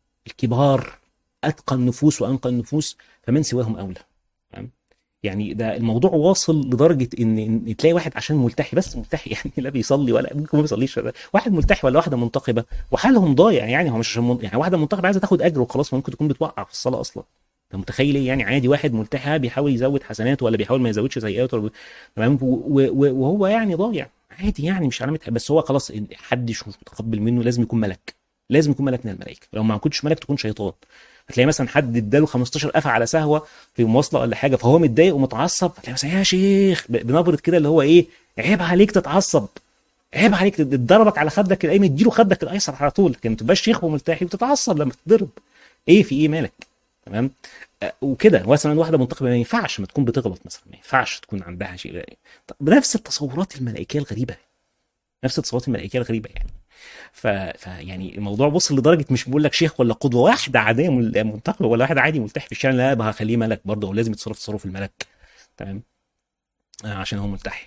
الكبار اتقى النفوس وانقى النفوس فمن سواهم اولى. فاهم؟ يعني ده الموضوع واصل لدرجه ان ان تلاقي واحد عشان ملتحي بس ملتحي يعني لا بيصلي ولا ممكن ما بيصليش واحد ملتحي ولا واحده منتقبه وحالهم ضايع يعني هو مش عشان من... يعني واحده منتقبه عايزه تاخد اجر وخلاص ممكن تكون بتوقع في الصلاه اصلا انت متخيل ايه يعني عادي واحد ملتحي بيحاول يزود حسناته ولا بيحاول ما يزودش سيئاته ولا تمام وهو يعني ضايع عادي يعني مش علامه بس هو خلاص حدش مش متقبل منه لازم يكون ملك لازم يكون ملك من الملائكه لو ما كنتش ملك تكون شيطان هتلاقي مثلا حد اداله 15 قفا على سهوه في مواصله ولا حاجه فهو متضايق ومتعصب هتلاقي مثلا يا شيخ بنبره كده اللي هو ايه عيب عليك تتعصب عيب عليك تضربك على خدك الايمن اديله خدك الايسر على طول لكن ما تبقاش شيخ وملتحي وتتعصب لما تتضرب ايه في ايه مالك تمام وكده مثلا واحده منتقبه ما ينفعش ما تكون بتغلط مثلا ما ينفعش تكون عندها شيء بنفس التصورات الملائكيه الغريبه نفس التصورات الملائكيه الغريبه يعني ف... ف يعني الموضوع وصل لدرجه مش بقول لك شيخ ولا قدوه واحده عاديه منتقبه ولا واحد عادي ملتحي في الشارع لا بقى هخليه ملك برضه ولازم يتصرف تصرف الملك تمام آه عشان هو ملتحي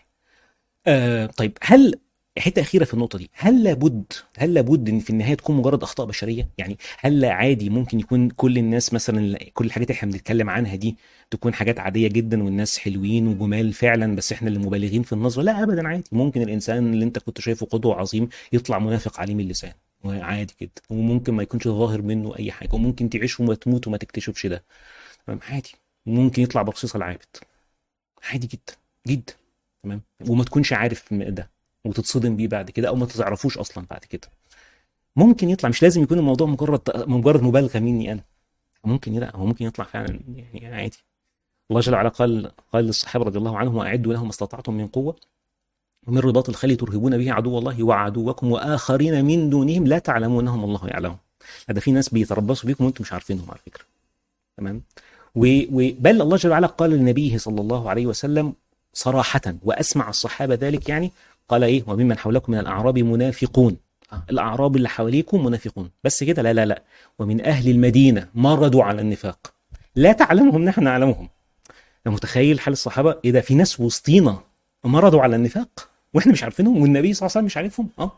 آه طيب هل حته اخيره في النقطه دي هل لابد هل لابد ان في النهايه تكون مجرد اخطاء بشريه يعني هل عادي ممكن يكون كل الناس مثلا كل الحاجات اللي احنا بنتكلم عنها دي تكون حاجات عاديه جدا والناس حلوين وجمال فعلا بس احنا اللي مبالغين في النظره لا ابدا عادي ممكن الانسان اللي انت كنت شايفه قدوه عظيم يطلع منافق عليم اللسان عادي جدا وممكن ما يكونش ظاهر منه اي حاجه وممكن تعيش وتموت وما تكتشفش ده تمام عادي ممكن يطلع برصيص العابد عادي جدا جدا تمام وما تكونش عارف ده وتتصدم بيه بعد كده او ما تعرفوش اصلا بعد كده ممكن يطلع مش لازم يكون الموضوع مجرد مجرد مبالغه مني انا ممكن لا هو ممكن يطلع فعلا يعني عادي الله جل وعلا قال قال للصحابه رضي الله عنهم واعدوا لهم ما استطعتم من قوه ومن رباط الخيل ترهبون به عدو الله وعدوكم واخرين من دونهم لا تعلمونهم الله يعلمهم هذا في ناس بيتربصوا بيكم وانتم مش عارفينهم على فكره تمام وبل الله جل وعلا قال لنبيه صلى الله عليه وسلم صراحة وأسمع الصحابة ذلك يعني قال إيه وممن حولكم من الأعراب منافقون الأعراب اللي حواليكم منافقون بس كده لا لا لا ومن أهل المدينة مرضوا على النفاق لا تعلمهم نحن نعلمهم متخيل حال الصحابة إيه ده في ناس وسطينا مرضوا على النفاق واحنا مش عارفينهم والنبي صلى الله عليه وسلم مش عارفهم اه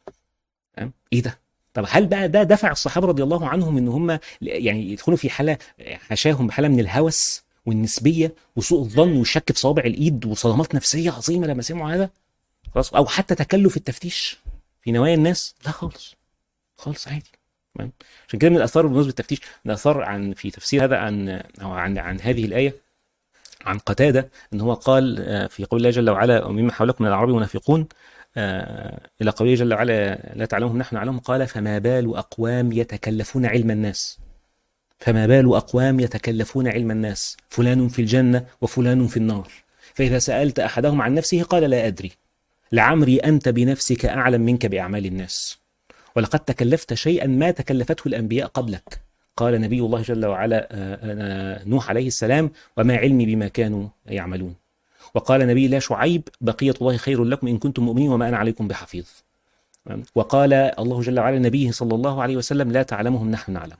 ايه ده طب هل بقى ده دفع الصحابه رضي الله عنهم ان هم يعني يدخلوا في حاله حشاهم بحاله من الهوس والنسبيه وسوء الظن والشك في صوابع الايد وصدمات نفسيه عظيمه لما سمعوا هذا خلاص او حتى تكلف التفتيش في نوايا الناس لا خالص خالص عادي تمام عشان كده من الاثار بالنسبه للتفتيش من الاثار عن في تفسير هذا عن او عن عن هذه الايه عن قتاده ان هو قال في قول الله جل وعلا ومما حولكم من الاعراب منافقون الى قوله جل وعلا لا تعلمهم نحن نعلمهم قال فما بال اقوام يتكلفون علم الناس فما بال اقوام يتكلفون علم الناس فلان في الجنه وفلان في النار فاذا سالت احدهم عن نفسه قال لا ادري لعمري انت بنفسك اعلم منك باعمال الناس ولقد تكلفت شيئا ما تكلفته الانبياء قبلك قال نبي الله جل وعلا نوح عليه السلام وما علمي بما كانوا يعملون وقال نبي الله شعيب بقية الله خير لكم إن كنتم مؤمنين وما أنا عليكم بحفيظ وقال الله جل وعلا نبيه صلى الله عليه وسلم لا تعلمهم نحن نعلم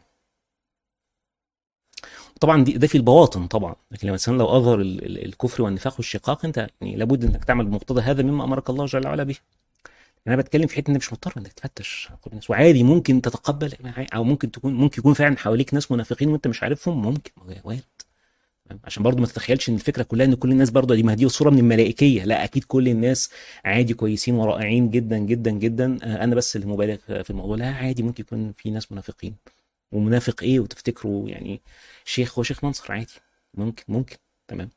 طبعا ده في البواطن طبعا لكن الانسان لو اظهر الكفر والنفاق والشقاق انت يعني لابد انك تعمل بمقتضى هذا مما امرك الله جل وعلا به انا بتكلم في حته انك مش مضطر انك تفتش الناس وعادي ممكن تتقبل او ممكن تكون ممكن يكون فعلا حواليك ناس منافقين وانت مش عارفهم ممكن وارد عشان برضو ما تتخيلش ان الفكره كلها ان كل الناس برضو دي ما دي صوره من الملائكيه لا اكيد كل الناس عادي كويسين ورائعين جدا جدا جدا انا بس اللي مبالغ في الموضوع لا عادي ممكن يكون في ناس منافقين ومنافق ايه وتفتكروا يعني شيخ هو شيخ منصر عادي ممكن ممكن تمام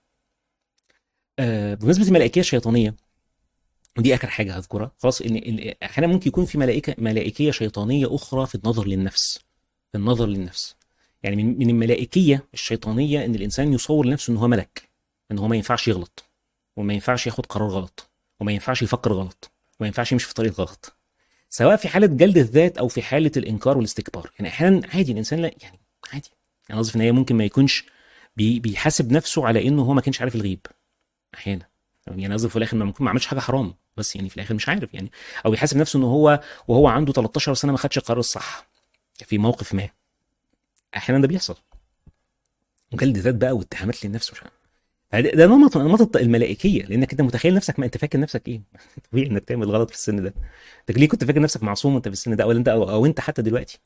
آه بالنسبه للملائكيه الشيطانيه ودي اخر حاجه هذكرها خلاص ان احيانا ممكن يكون في ملائكه ملائكيه شيطانيه اخرى في النظر للنفس في النظر للنفس يعني من من الملائكيه الشيطانيه ان الانسان يصور لنفسه ان هو ملك ان هو ما ينفعش يغلط وما ينفعش ياخد قرار غلط وما ينفعش يفكر غلط وما ينفعش يمشي في طريق غلط سواء في حاله جلد الذات او في حاله الانكار والاستكبار يعني احيانا عادي الانسان لا يعني عادي يعني قصدي ان هي ممكن ما يكونش بي بيحاسب نفسه على انه هو ما كانش عارف الغيب احيانا يعني قصدي في الاخر ما ممكن ما عملش حاجه حرام بس يعني في الاخر مش عارف يعني او يحاسب نفسه ان هو وهو عنده 13 سنه ما خدش القرار الصح في موقف ما احيانا ده بيحصل وجلد ذات بقى واتهامات للنفس مش عارف ده نمط نمط الملائكيه لانك انت متخيل نفسك ما انت فاكر نفسك ايه طبيعي انك تعمل غلط في السن ده انت ليه كنت فاكر نفسك معصوم وانت في السن ده او انت او, أو انت حتى دلوقتي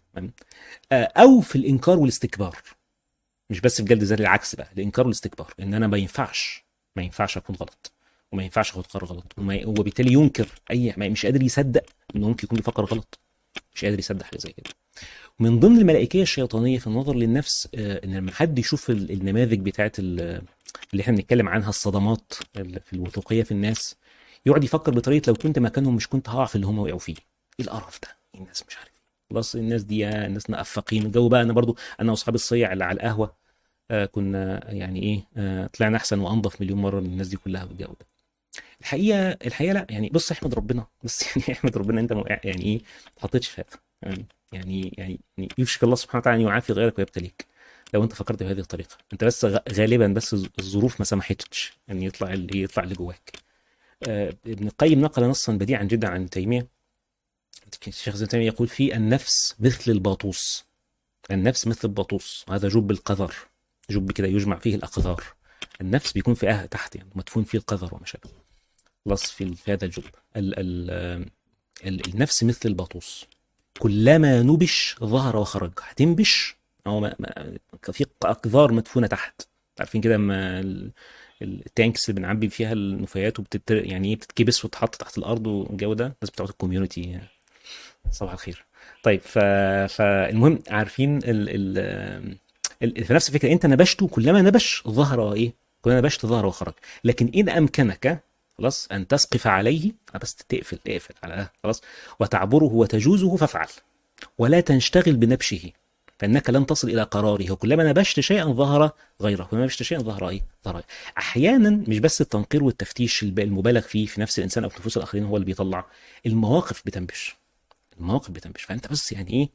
او في الانكار والاستكبار مش بس في جلد ذات العكس بقى الانكار والاستكبار ان انا ما ينفعش ما ينفعش اكون غلط وما ينفعش اخد قرار غلط وما وبالتالي ينكر اي مش قادر يصدق انه ممكن يكون بيفكر غلط مش قادر يصدق حاجه زي كده من ضمن الملائكيه الشيطانيه في النظر للنفس ان لما حد يشوف النماذج بتاعت اللي احنا بنتكلم عنها الصدمات في الوثوقيه في الناس يقعد يفكر بطريقه لو كنت مكانهم مش كنت هقع في اللي هم وقعوا فيه ايه القرف ده الناس مش عارف خلاص الناس دي الناس نقفقين الجو بقى انا برضو انا واصحابي الصيع اللي على القهوه آه كنا يعني ايه آه طلعنا احسن وانضف مليون مره من الناس دي كلها بالجو ده الحقيقه الحقيقه لا يعني بص احمد ربنا بس يعني احمد ربنا انت يعني ايه ما حطيتش في هذا يعني يعني يعني يوشك الله سبحانه وتعالى ان يعافي غيرك ويبتليك لو انت فكرت بهذه الطريقه انت بس غالبا بس الظروف ما سمحتش ان يطلع اللي يطلع اللي جواك آه ابن القيم نقل نصا بديعا جدا عن تيميه الشيخ ابن تيميه يقول في النفس مثل الباطوس النفس مثل الباطوس وهذا جب القذر جب كده يجمع فيه الاقذار النفس بيكون في أه تحت يعني مدفون فيه القذر وما شابه خلاص في هذا الجب ال ال ال النفس مثل الباطوس كلما نبش ظهر وخرج هتنبش او ما ما في اقذار مدفونه تحت عارفين كده اما التانكس اللي بنعبي فيها النفايات وبتت يعني ايه بتتكبس وتتحط تحت الارض والجو ده الناس بتوع الكوميونتي صباح الخير طيب ف... فالمهم عارفين ال... ال... ال... في نفس الفكره انت نبشته كلما نبش ظهر ايه كلما نبشت ظهر وخرج لكن ان امكنك خلاص ان تسقف عليه بس تقفل اقفل على ده خلاص وتعبره وتجوزه فافعل ولا تنشتغل بنبشه فانك لن تصل الى قراره وكلما نبشت شيئا ظهر غيره كلما نبشت شيئا ظهر ايه ظهر إيه؟ احيانا مش بس التنقير والتفتيش الب- المبالغ فيه في نفس الانسان او في نفوس الاخرين هو اللي بيطلع المواقف بتنبش المواقف بتنبش فانت بس يعني ايه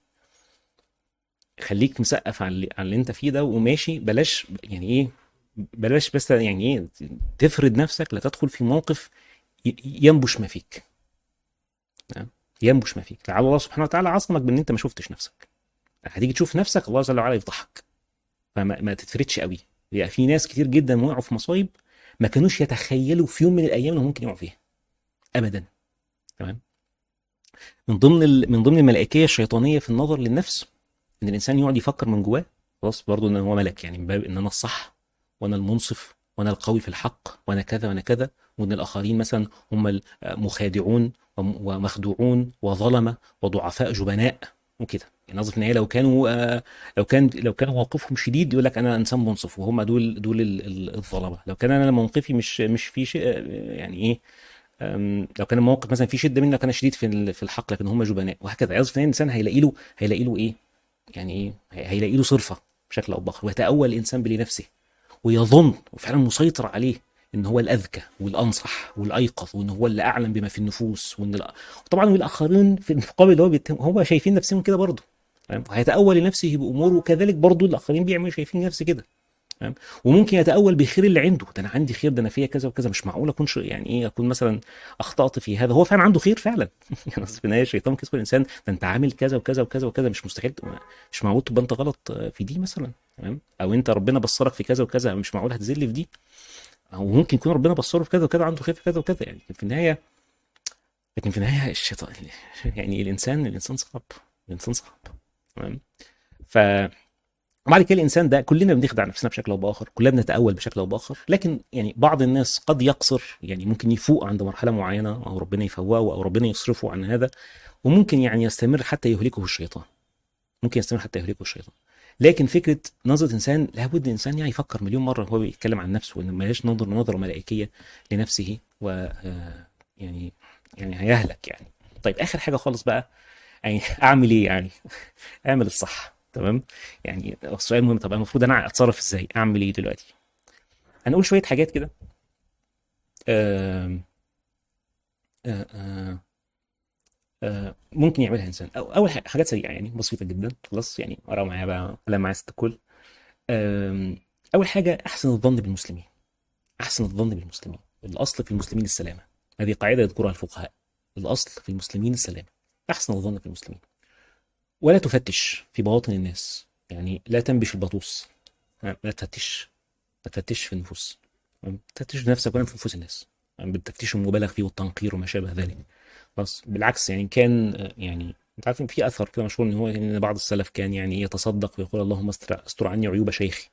خليك مسقف على اللي, على اللي انت فيه ده وماشي بلاش يعني ايه بلاش بس يعني ايه تفرض نفسك لا تدخل في موقف ي- ينبش ما فيك تمام؟ ينبش ما فيك لعل الله سبحانه وتعالى عصمك بان انت ما شفتش نفسك هتيجي تشوف نفسك الله جل وعلا يفضحك فما ما تتفردش قوي يعني في ناس كتير جدا وقعوا في مصايب ما كانوش يتخيلوا في يوم من الايام انهم ممكن يقعوا فيها ابدا تمام من ضمن ال... من ضمن الملائكيه الشيطانيه في النظر للنفس ان الانسان يقعد يفكر من جواه خلاص برضه ان هو ملك يعني من باب ان انا الصح وانا المنصف وانا القوي في الحق وانا كذا وانا كذا وان الاخرين مثلا هم المخادعون وم- ومخدوعون وظلمه وضعفاء جبناء وكده يعني قصدي في النهايه لو كانوا آه، لو كان لو كان موقفهم شديد يقول لك انا انسان منصف وهم دول دول ال- ال- الظلمه لو كان انا موقفي مش مش في شيء آه، يعني ايه أم، لو كان الموقف مثلا في شده مني لو كان شديد في ال- في الحق لكن هم جبناء وهكذا قصدي في النهايه الانسان هيلاقي له هيلاقي له ايه يعني ايه هي- هيلاقي له صرفه بشكل او باخر ويتاول الانسان بلنفسه ويظن وفعلا مسيطر عليه ان هو الاذكى والانصح والايقظ وان هو اللي اعلم بما في النفوس وان الأ- وطبعا والاخرين في المقابل اللي هو بيتهم هو شايفين نفسهم كده برضه تمام؟ وهيتاول لنفسه بامور وكذلك برضه الاخرين بيعملوا شايفين نفسه كده تمام وممكن يتاول بالخير اللي عنده ده انا عندي خير ده انا فيا كذا وكذا مش معقول اكون ش- يعني ايه اكون مثلا اخطات في هذا هو فعلا عنده خير فعلا يعني أصل في النهايه الشيطان كسب الانسان ده انت عامل كذا وكذا وكذا وكذا مش مستحيل تبقى- مش معقول تبقى انت غلط في دي مثلا تمام او انت ربنا بصرك في كذا وكذا مش معقول هتذل في دي او ممكن يكون ربنا بصره في كذا وكذا عنده خير في كذا وكذا يعني في النهايه لكن في النهايه الشيطان يعني الانسان الانسان صعب الانسان صعب تمام ف وبعد كده الانسان ده كلنا بنخدع نفسنا بشكل او باخر كلنا بنتاول بشكل او باخر لكن يعني بعض الناس قد يقصر يعني ممكن يفوق عند مرحله معينه او ربنا يفوقه او ربنا يصرفه عن هذا وممكن يعني يستمر حتى يهلكه الشيطان ممكن يستمر حتى يهلكه الشيطان لكن فكره نظره انسان لابد الانسان يعني يفكر مليون مره وهو بيتكلم عن نفسه وان ما يش نظر نظره ملائكيه لنفسه و آه، يعني يعني هيهلك يعني طيب اخر حاجه خالص بقى يعني اعمل ايه يعني اعمل الصح تمام يعني السؤال مهم طب المفروض انا اتصرف ازاي اعمل ايه دلوقتي هنقول شويه حاجات كده آم، آه، آه، آه، ممكن يعملها انسان أو اول حاجه حاجات سريعه يعني بسيطه جدا خلاص يعني ورا معايا بقى قلم معايا ست الكل آم، اول حاجه احسن الظن بالمسلمين احسن الظن بالمسلمين الاصل في المسلمين السلامه هذه قاعده يذكرها الفقهاء الاصل في المسلمين السلامه احسن الظن في المسلمين ولا تفتش في بواطن الناس يعني لا تنبش البطوس لا تفتش ما تفتش في النفوس ما تفتش في نفسك ولا في نفوس الناس يعني بالتفتيش المبالغ فيه والتنقير وما شابه ذلك بس بالعكس يعني كان آه، يعني انت عارف إن في اثر كده مشهور ان هو ان بعض السلف كان يعني يتصدق ويقول اللهم استر استر عني عيوب شيخي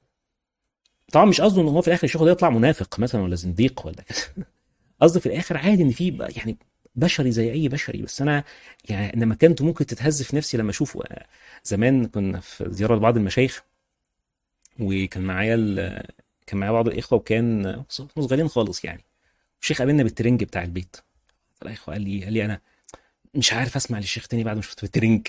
طبعا مش قصده ان هو في الاخر الشيخ ده يطلع منافق مثلا ولا زنديق ولا كده قصدي في الاخر عادي ان في بقى- يعني بشري زي اي بشري بس انا يعني لما كنت ممكن تتهز في نفسي لما اشوفه آه، زمان كنا في زياره لبعض المشايخ وكان معايا ال- كان معايا بعض الاخوه وكان آه، صغيرين خالص يعني الشيخ قابلنا بالترنج بتاع البيت فالاخوه قال لي قال لي انا مش عارف اسمع للشيخ تاني بعد ما شفت بالترنج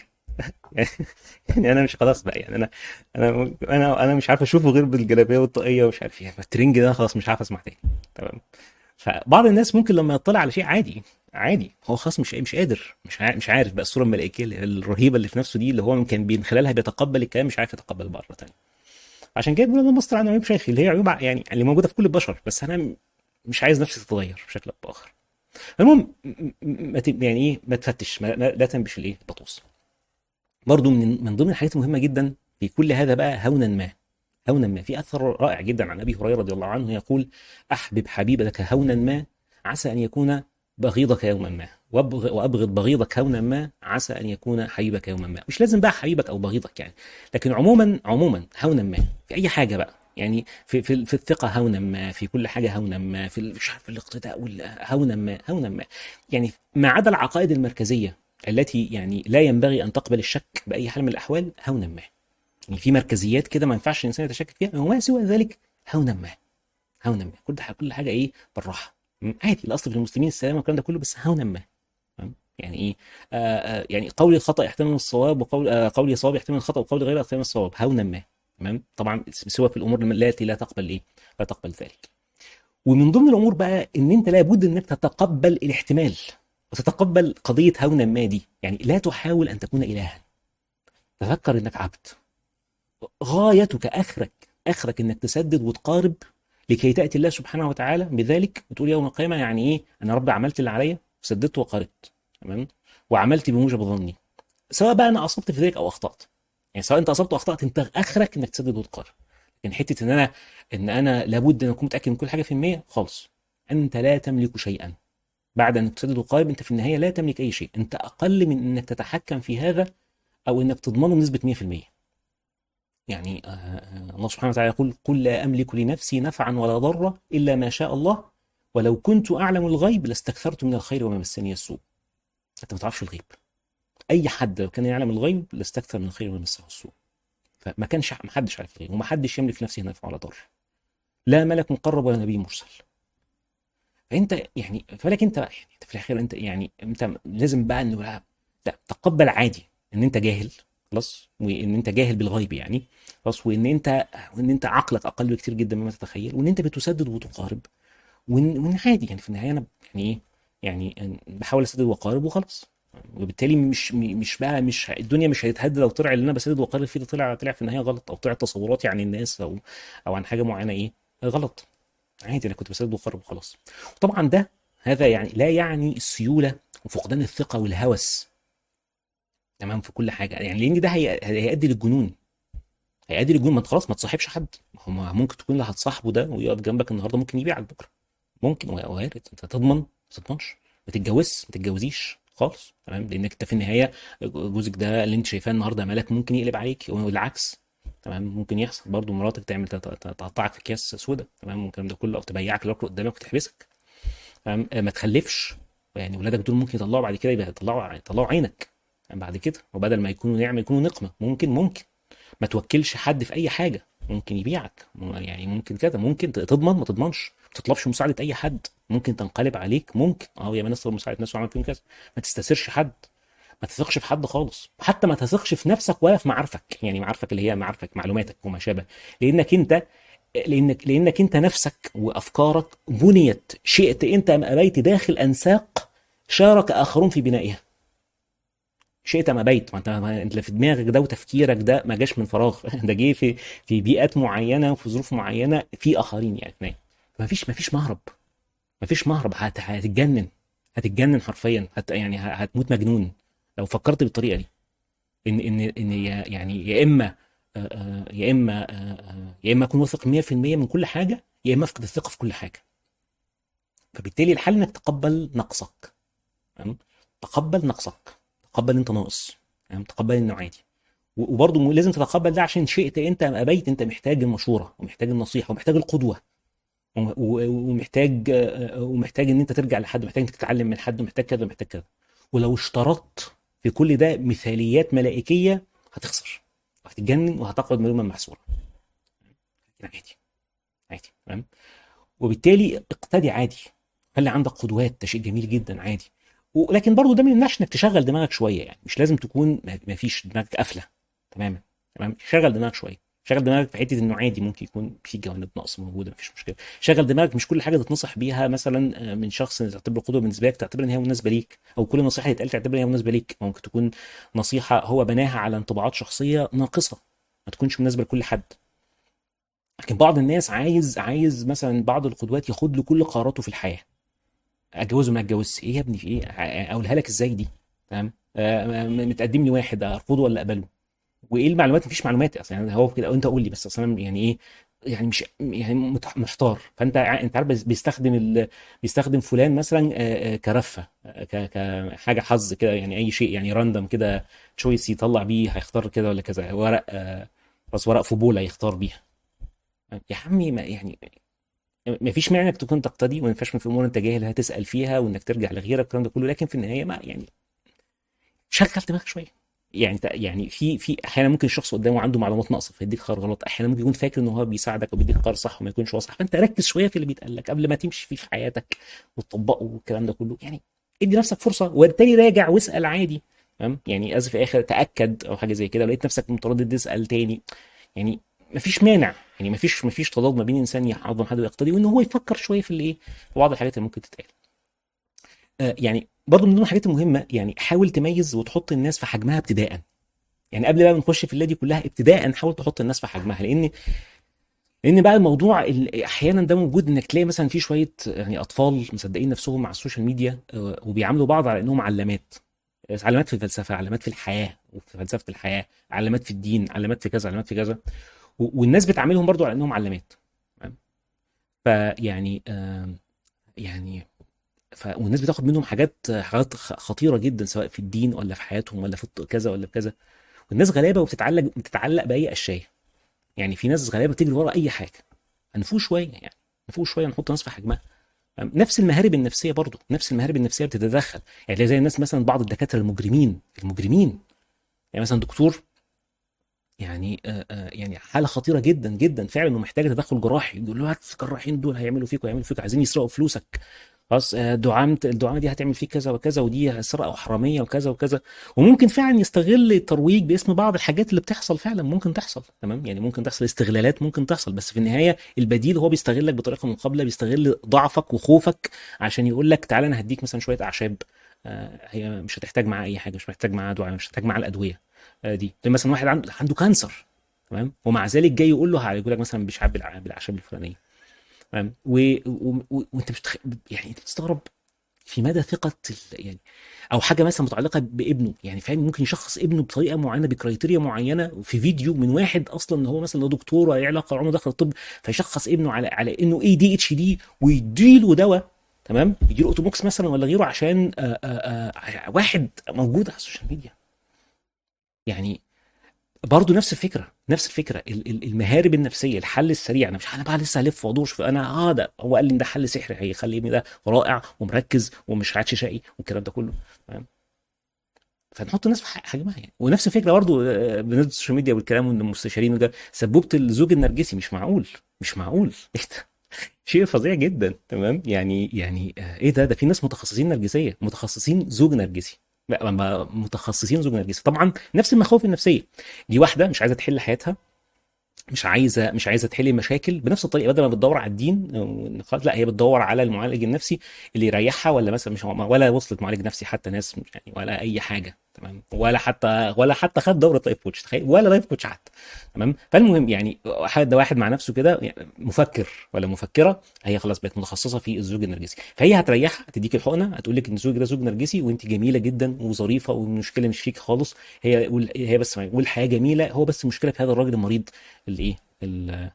يعني انا مش خلاص بقى يعني انا انا انا انا مش عارف اشوفه غير بالجلابيه والطاقيه ومش عارف ايه الترنج ده خلاص مش عارف اسمع تاني تمام فبعض الناس ممكن لما يطلع على شيء عادي عادي هو خلاص مش مش قادر مش عارف مش عارف بقى الصوره الملائكيه الرهيبه اللي في نفسه دي اللي هو كان من خلالها بيتقبل الكلام مش عارف يتقبل مره تانيه عشان كده بنقول انا بصر عن عيوب شيخي اللي هي عيوب يعني اللي موجوده في كل البشر بس انا م- مش عايز نفسي تتغير بشكل او باخر المهم م- م- ما ت- يعني ايه ما تفتش ما ما- لا تنبش الايه البطوس برضو من من ضمن الحاجات المهمه جدا في كل هذا بقى هونا ما هونا ما في اثر رائع جدا عن ابي هريره رضي الله عنه يقول احبب حبيبك هونا ما عسى ان يكون بغيضك يوما ما وابغ- وابغض بغيضك هونا ما عسى ان يكون حبيبك يوما ما مش لازم بقى حبيبك او بغيضك يعني لكن عموما عموما هونا ما في اي حاجه بقى يعني في في في الثقه هونا ما في كل حاجه هونا ما في ال- مش عارف الاقتداء وال- هونا ما هونا ما يعني ما عدا العقائد المركزيه التي يعني لا ينبغي ان تقبل الشك باي حال من الاحوال هونا ما يعني في مركزيات كده ما ينفعش الانسان يتشكك فيها وما سوى ذلك هونا ما هونا ما كل حاجه كل حاجه ايه بالراحه م? عادي الاصل في المسلمين السلام والكلام ده كله بس هونا ما تمام؟ يعني ايه آه آه يعني قولي الخطا يحتمل الصواب وقول آه قولي الصواب يحتمل الخطا وقولي غير يحتمل الصواب هونا ما تمام طبعا سوى في الامور التي لا تقبل ايه لا تقبل ذلك ومن ضمن الامور بقى ان انت لابد انك تتقبل الاحتمال وتتقبل قضيه هونا ما دي يعني لا تحاول ان تكون الها تذكر انك عبد غايتك اخرك اخرك انك تسدد وتقارب لكي تاتي الله سبحانه وتعالى بذلك وتقول يوم القيامه يعني ايه انا رب عملت اللي عليا وسددت وقاربت تمام وعملت بموجب ظني سواء بقى انا اصبت في ذلك او اخطات يعني سواء انت اصبت واخطات انت اخرك انك تسدد وتقارب لكن حته ان انا ان انا لابد ان اكون متاكد من كل حاجه في المية خالص انت لا تملك شيئا بعد ان تسدد وتقارب انت في النهايه لا تملك اي شيء انت اقل من انك تتحكم في هذا او انك تضمنه بنسبه 100% يعني آه، آه، الله سبحانه وتعالى يقول قل لا املك لنفسي نفعا ولا ضرا الا ما شاء الله ولو كنت اعلم الغيب لاستكثرت من الخير وما مسني السوء انت ما تعرفش الغيب اي حد لو كان يعلم الغيب لاستكثر من الخير وما مسه السوء فما كانش ما حدش عارف الغيب وما حدش يملك نفسه نفع ولا ضر لا ملك مقرب ولا نبي مرسل فانت يعني فلك انت بقى يعني انت في الاخير انت يعني انت لازم بقى انه لا لا، تقبل عادي ان انت جاهل خلاص وان انت جاهل بالغيب يعني خلاص وان انت وان انت عقلك اقل بكتير جدا مما تتخيل وان انت بتسدد وتقارب وان وان عادي يعني في النهايه انا يعني ايه يعني بحاول اسدد واقارب وخلاص وبالتالي مش مش بقى مش الدنيا مش هتتهد لو طلع اللي انا بسدد واقارب فيه ده طلع طلع في النهايه غلط او طلع تصوراتي عن الناس او او عن حاجه معينه ايه غلط عادي انا كنت بسدد واقارب وخلاص وطبعا ده هذا يعني لا يعني السيوله وفقدان الثقه والهوس تمام في كل حاجه يعني لان ده هي- هيؤدي للجنون هيؤدي للجنون ما انت خلاص ما تصاحبش حد ما هو ممكن تكون اللي هتصاحبه ده ويقف جنبك النهارده ممكن يبيعك بكره ممكن وارد انت تضمن ما تضمنش ما تتجوزش ما تتجوزيش خالص تمام لانك انت في النهايه جوزك ده اللي انت شايفاه النهارده ملاك ممكن يقلب عليك والعكس تمام ممكن يحصل برضو مراتك تعمل تت- تت- تقطعك في اكياس سوداء تمام والكلام ده كله او تبيعك الاكل قدامك وتحبسك تمام آه، ما تخلفش يعني ولادك دول ممكن يطلعوا بعد كده يبقى يطلعوا يطلعوا عينك يعني بعد كده وبدل ما يكونوا نعمه يكونوا نقمه ممكن ممكن ما توكلش حد في اي حاجه ممكن يبيعك يعني ممكن كده ممكن تضمن ما تضمنش ما تطلبش مساعده اي حد ممكن تنقلب عليك ممكن اه يا ناس طلب مساعده ناس وعمل فيهم كذا ما تستثيرش حد ما تثقش في حد خالص حتى ما تثقش في نفسك ولا في معارفك يعني معارفك اللي هي معارفك معلوماتك وما شابه لانك انت لانك لانك انت نفسك وافكارك بنيت شئت انت ام ابيت داخل انساق شارك اخرون في بنائها شئت ام ابيت ما انت ما انت في دماغك ده وتفكيرك ده ما جاش من فراغ ده جه في في بيئات معينه وفي ظروف معينه في اخرين يعني هناك ما فيش ما فيش مهرب ما فيش مهرب هت- هتتجنن هتتجنن حرفيا هت يعني ه- هتموت مجنون لو فكرت بالطريقه دي ان ان ان يا- يعني يا اما آه، آه، يا اما آه، آه، يا اما اكون واثق 100% من كل حاجه يا اما افقد الثقه في كل حاجه فبالتالي الحل انك تقبل نقصك تمام تقبل نقصك تقبل انت ناقص تمام تقبل انه عادي و- وبرضه م- لازم تتقبل ده عشان شئت انت ام ابيت انت محتاج المشوره ومحتاج النصيحه ومحتاج القدوه و- و- ومحتاج آه، آه، ومحتاج ان انت ترجع لحد ومحتاج انك تتعلم من حد ومحتاج كذا ومحتاج كذا ولو اشترطت في كل ده مثاليات ملائكيه هتخسر وهتتجنن وهتقعد ملوما محسورا لكن عادي عادي تمام وبالتالي اقتدي عادي خلي عندك قدوات ده شيء جميل جدا عادي ولكن برضه ده ما يمنعش انك تشغل دماغك شويه يعني مش لازم تكون ما ما فيش دماغك قافله تماما تمام شغل دماغك شويه شغل دماغك في حته انه عادي ممكن يكون في جوانب نقص موجوده مفيش مشكله شغل دماغك مش كل حاجه تتنصح بيها مثلا آه، من شخص تعتبره قدوه بالنسبه لك تعتبر ان هي مناسبه ليك او كل نصيحه يتقال تعتبر ان هي مناسبه ليك ممكن تكون نصيحه هو بناها على انطباعات شخصيه ناقصه ما تكونش مناسبه لكل حد لكن بعض الناس عايز عايز مثلا بعض القدوات ياخد له كل قراراته في الحياه اتجوزه ما اتجوزش ايه يا ابني في ايه اقولها لك ازاي دي تمام آه، م- متقدم لي واحد ارفضه ولا اقبله وايه المعلومات مفيش معلومات اصلا يعني هو كده انت قول لي بس اصلا يعني ايه يعني مش يعني مت- محتار فانت ع- انت عارف بيس- بيستخدم ال... بيستخدم فلان مثلا آه، آه، كرفه آه، ك... كحاجه حظ كده يعني اي شيء يعني راندم كده تشويس يطلع بيه هيختار كده ولا كذا ورق آه، بس ورق فوبولا يختار بيها يا عمي ما يعني ما فيش معنى انك تكون تقتدي وما ينفعش في امور انت جاهل هتسال فيها وانك ترجع لغيرك والكلام ده كله لكن في النهايه ما يعني شغل دماغك شويه يعني يعني في في احيانا ممكن الشخص قدامه عنده معلومات ناقصه فيديك قرار غلط احيانا ممكن يكون فاكر ان هو بيساعدك وبيديك قرار صح وما يكونش هو صح فانت ركز شويه في اللي بيتقال لك قبل ما تمشي فيه في حياتك وتطبقه والكلام ده كله يعني ادي نفسك فرصه وبالتالي راجع واسال عادي تمام يعني از في اخر تاكد او حاجه زي كده لقيت نفسك متردد تسال تاني يعني مفيش مانع يعني مفيش مفيش تضاد ما بين انسان يعظم حد ويقتدي وان هو يفكر شويه في الايه في بعض الحاجات اللي ممكن تتقال آه يعني برضه من ضمن الحاجات المهمه يعني حاول تميز وتحط الناس في حجمها ابتداء يعني قبل بقى ما نخش في اللي دي كلها ابتداء حاول تحط الناس في حجمها لان لان بقى الموضوع ال- احيانا ده موجود انك تلاقي مثلا في شويه يعني اطفال مصدقين نفسهم على السوشيال ميديا آه، وبيعاملوا بعض على انهم علامات آه، علامات في الفلسفه علامات في الحياه وفي فلسفه الحياه علامات في الدين علامات في كذا علامات في كذا و- والناس بتعاملهم برضو على انهم علامات تمام؟ فيعني آم، يعني ف... والناس بتاخد منهم حاجات حاجات خ- خطيره جدا سواء في الدين ولا في حياتهم ولا في الط- كذا ولا في كذا والناس غلابه وبتتعلق بتتعلق باي اشياء يعني في ناس غلابه بتجري ورا اي حاجه هنفوق شويه يعني نفوق شويه نحط ناس في حجمها نفس المهارب النفسيه برضو نفس المهارب النفسيه بتتدخل يعني تلاقي زي الناس مثلا بعض الدكاتره المجرمين المجرمين يعني مثلا دكتور يعني آه آه يعني حاله خطيره جدا جدا فعلا انه محتاج تدخل جراحي يقول له هات الجراحين دول هيعملوا فيك ويعملوا فيك عايزين يسرقوا فلوسك خلاص آه، دعامة الدعامة دي هتعمل فيك كذا وكذا ودي سرقة وحرامية وكذا وكذا وممكن فعلا يستغل الترويج باسم بعض الحاجات اللي بتحصل فعلا ممكن تحصل تمام يعني ممكن تحصل استغلالات ممكن تحصل بس في النهاية البديل هو بيستغلك بطريقة مقابلة بيستغل ضعفك وخوفك عشان يقول لك تعالى انا هديك مثلا شوية اعشاب آه، هي مش هتحتاج معاها اي حاجة مش محتاج معاها دعاء مش هتحتاج معاها الادوية آه، دي زي مثلا واحد عنده عنده كانسر تمام ومع ذلك جاي يقول له هيقول لك مثلا بيشعب بالع- بالاعشاب الفلانية تمام و... و... و... وانت بتخ... يعني انت بتستغرب في مدى ثقة ال... يعني او حاجة مثلا متعلقة بابنه يعني فاهم ممكن يشخص ابنه بطريقة معينة بكرايتيريا معينة في فيديو من واحد اصلا ان هو مثلا لو دكتور ولا علاقة عمره دخل الطب فيشخص ابنه على على انه اي دي اتش دي ويديله دواء تمام يديله اوتوبوكس مثلا ولا غيره عشان آآ آآ واحد موجود على السوشيال ميديا يعني برضه نفس الفكره نفس الفكره ال- ال- المهارب النفسيه الحل السريع انا مش انا بقى لسه هلف وادور في انا اه ده هو قال لي إن ده حل سحري هيخلي ابني ده رائع ومركز ومش عادش شقي والكلام ده كله تمام فنحط الناس في ح- حجمها يعني ونفس الفكره برضه آه، بالنسبه للسوشيال ميديا والكلام وان المستشارين وده سبوبه الزوج النرجسي مش معقول مش معقول ايه ده شيء فظيع جدا تمام يعني يعني آه، ايه ده ده في ناس متخصصين نرجسيه متخصصين زوج نرجسي لا ما- متخصصين زوج نرجسي طبعا نفس المخاوف النفسيه دي واحده مش عايزه تحل حياتها مش عايزه مش عايزه تحل مشاكل بنفس الطريقه بدل ما بتدور على الدين والنقاش، لا هي بتدور على المعالج النفسي اللي يريحها ولا مثلا مش ولا وصلت معالج نفسي حتى ناس يعني ولا اي حاجه تمام ولا حتى ولا حتى خد دوره لايف كوتش تخيل ولا لايف كوتش حتى تمام فالمهم يعني واحد ده واحد مع نفسه كده يعني مفكر ولا مفكره هي خلاص بقت متخصصه في الزوج النرجسي فهي هتريحها هتديك الحقنه هتقول لك ان الزوج ده زوج نرجسي وانت جميله جدا وظريفه والمشكله مش فيك خالص هي هي بس والحياه جميله هو بس المشكله في هذا الراجل المريض اللي ايه ال- آه،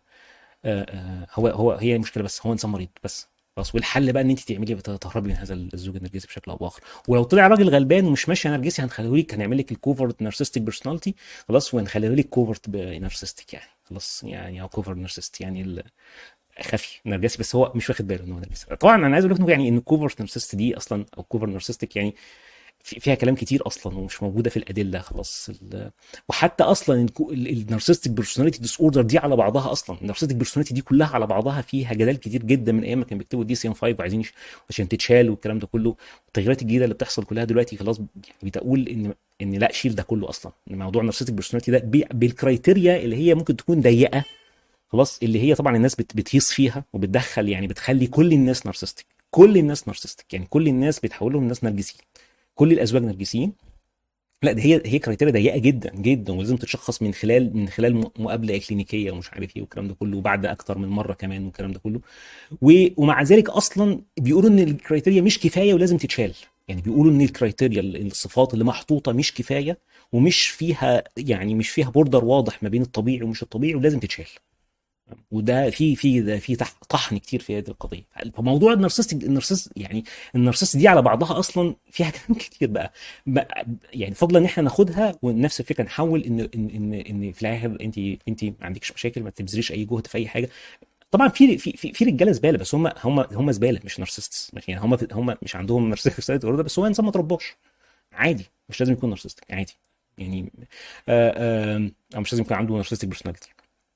آه، هو هو هي المشكله بس هو انسان مريض بس خلاص والحل بقى ان انت تعملي تهربي من هذا الزوج النرجسي بشكل او باخر ولو طلع راجل غلبان ومش ماشي نرجسي هنخليه لك هنعمل لك الكوفرت نارسستيك بيرسوناليتي خلاص وهنخليه لك كوفرت نارسستيك يعني خلاص يعني او كوفر نارسست يعني ال- خفي نرجسي بس هو مش واخد باله ان هو نرجسي طبعا انا عايز اقول لكم يعني ان الكوفر نارسست دي اصلا او كوفر نارسستيك يعني في- فيها كلام كتير اصلا ومش موجوده في الادله خلاص ال- وحتى اصلا النارسستيك بيرسوناليتي ديس اوردر دي على بعضها اصلا النارسستيك بيرسوناليتي دي كلها على بعضها فيها جدال كتير جدا من ايام ما كانوا بيكتبوا دي سي ام 5 وعايزين يش- عشان تتشال والكلام ده كله التغييرات الجديده اللي بتحصل كلها دلوقتي خلاص يعني بتقول ان ان لا شيل ده كله اصلا إن موضوع النارسستيك بيرسوناليتي ده بي- بالكرايتيريا اللي هي ممكن تكون ضيقه خلاص اللي هي طبعا الناس بت- بتهيص فيها وبتدخل يعني بتخلي كل الناس نارسستيك كل الناس نارسستيك يعني كل الناس بتحولهم الناس نرجسيين كل الازواج نرجسيين لا ده هي هي كرايتيريا ضيقه جدا جدا ولازم تتشخص من خلال من خلال م- مقابله كلينيكيه ومش عارف ايه والكلام ده كله وبعد اكتر من مره كمان والكلام ده كله و- ومع ذلك اصلا بيقولوا ان الكرايتيريا مش كفايه ولازم تتشال يعني بيقولوا ان الكرايتيريا ال- الصفات اللي محطوطه مش كفايه ومش فيها يعني مش فيها بوردر واضح ما بين الطبيعي ومش الطبيعي ولازم تتشال وده في في ده في تح- طحن كتير في هذه القضيه فموضوع النارسست النارسست يعني النارسست دي على بعضها اصلا فيها كلام كتير بقى, بقى يعني فضلا ان احنا ناخدها ونفس الفكره نحول ان ان ان, إن في الاخر انت انت ما عندكش مشاكل ما تبذليش اي جهد في اي حاجه طبعا في في في, في رجاله زباله بس هم هم هم زباله مش نارسست يعني هم هم مش عندهم نارسست بس هو انسان ما ترباش عادي مش لازم يكون نارسستك عادي يعني آه، آه، او مش لازم يكون عنده نارسستك بيرسوناليتي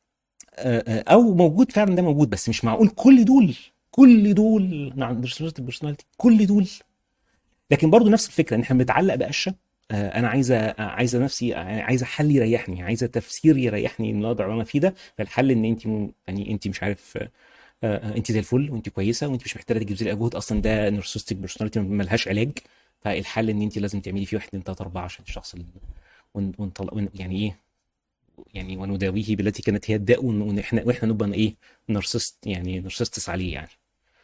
او موجود فعلا ده موجود بس مش معقول كل دول كل دول نارسستك بيرسوناليتي كل دول لكن برضو نفس الفكره ان احنا بنتعلق بقشه آه، انا عايزه عايزه نفسي عايزه حل يريحني عايزه تفسير يريحني من الوضع اللي انا فيه ده فالحل ان انت يعني انت مش عارف انت زي الفل وانت كويسه وانت مش محتاجه تبذلي مجهود اصلا ده نارسستك بيرسوناليتي ملهاش علاج فالحل ان انت لازم تعملي فيه واحد اتنين تلاته اربعه عشان الشخص اللي ونطلع ون يعني ايه يعني ونداويه بالتي كانت هي الداء واحنا واحنا نبقى ايه نارسست يعني نارسستس عليه يعني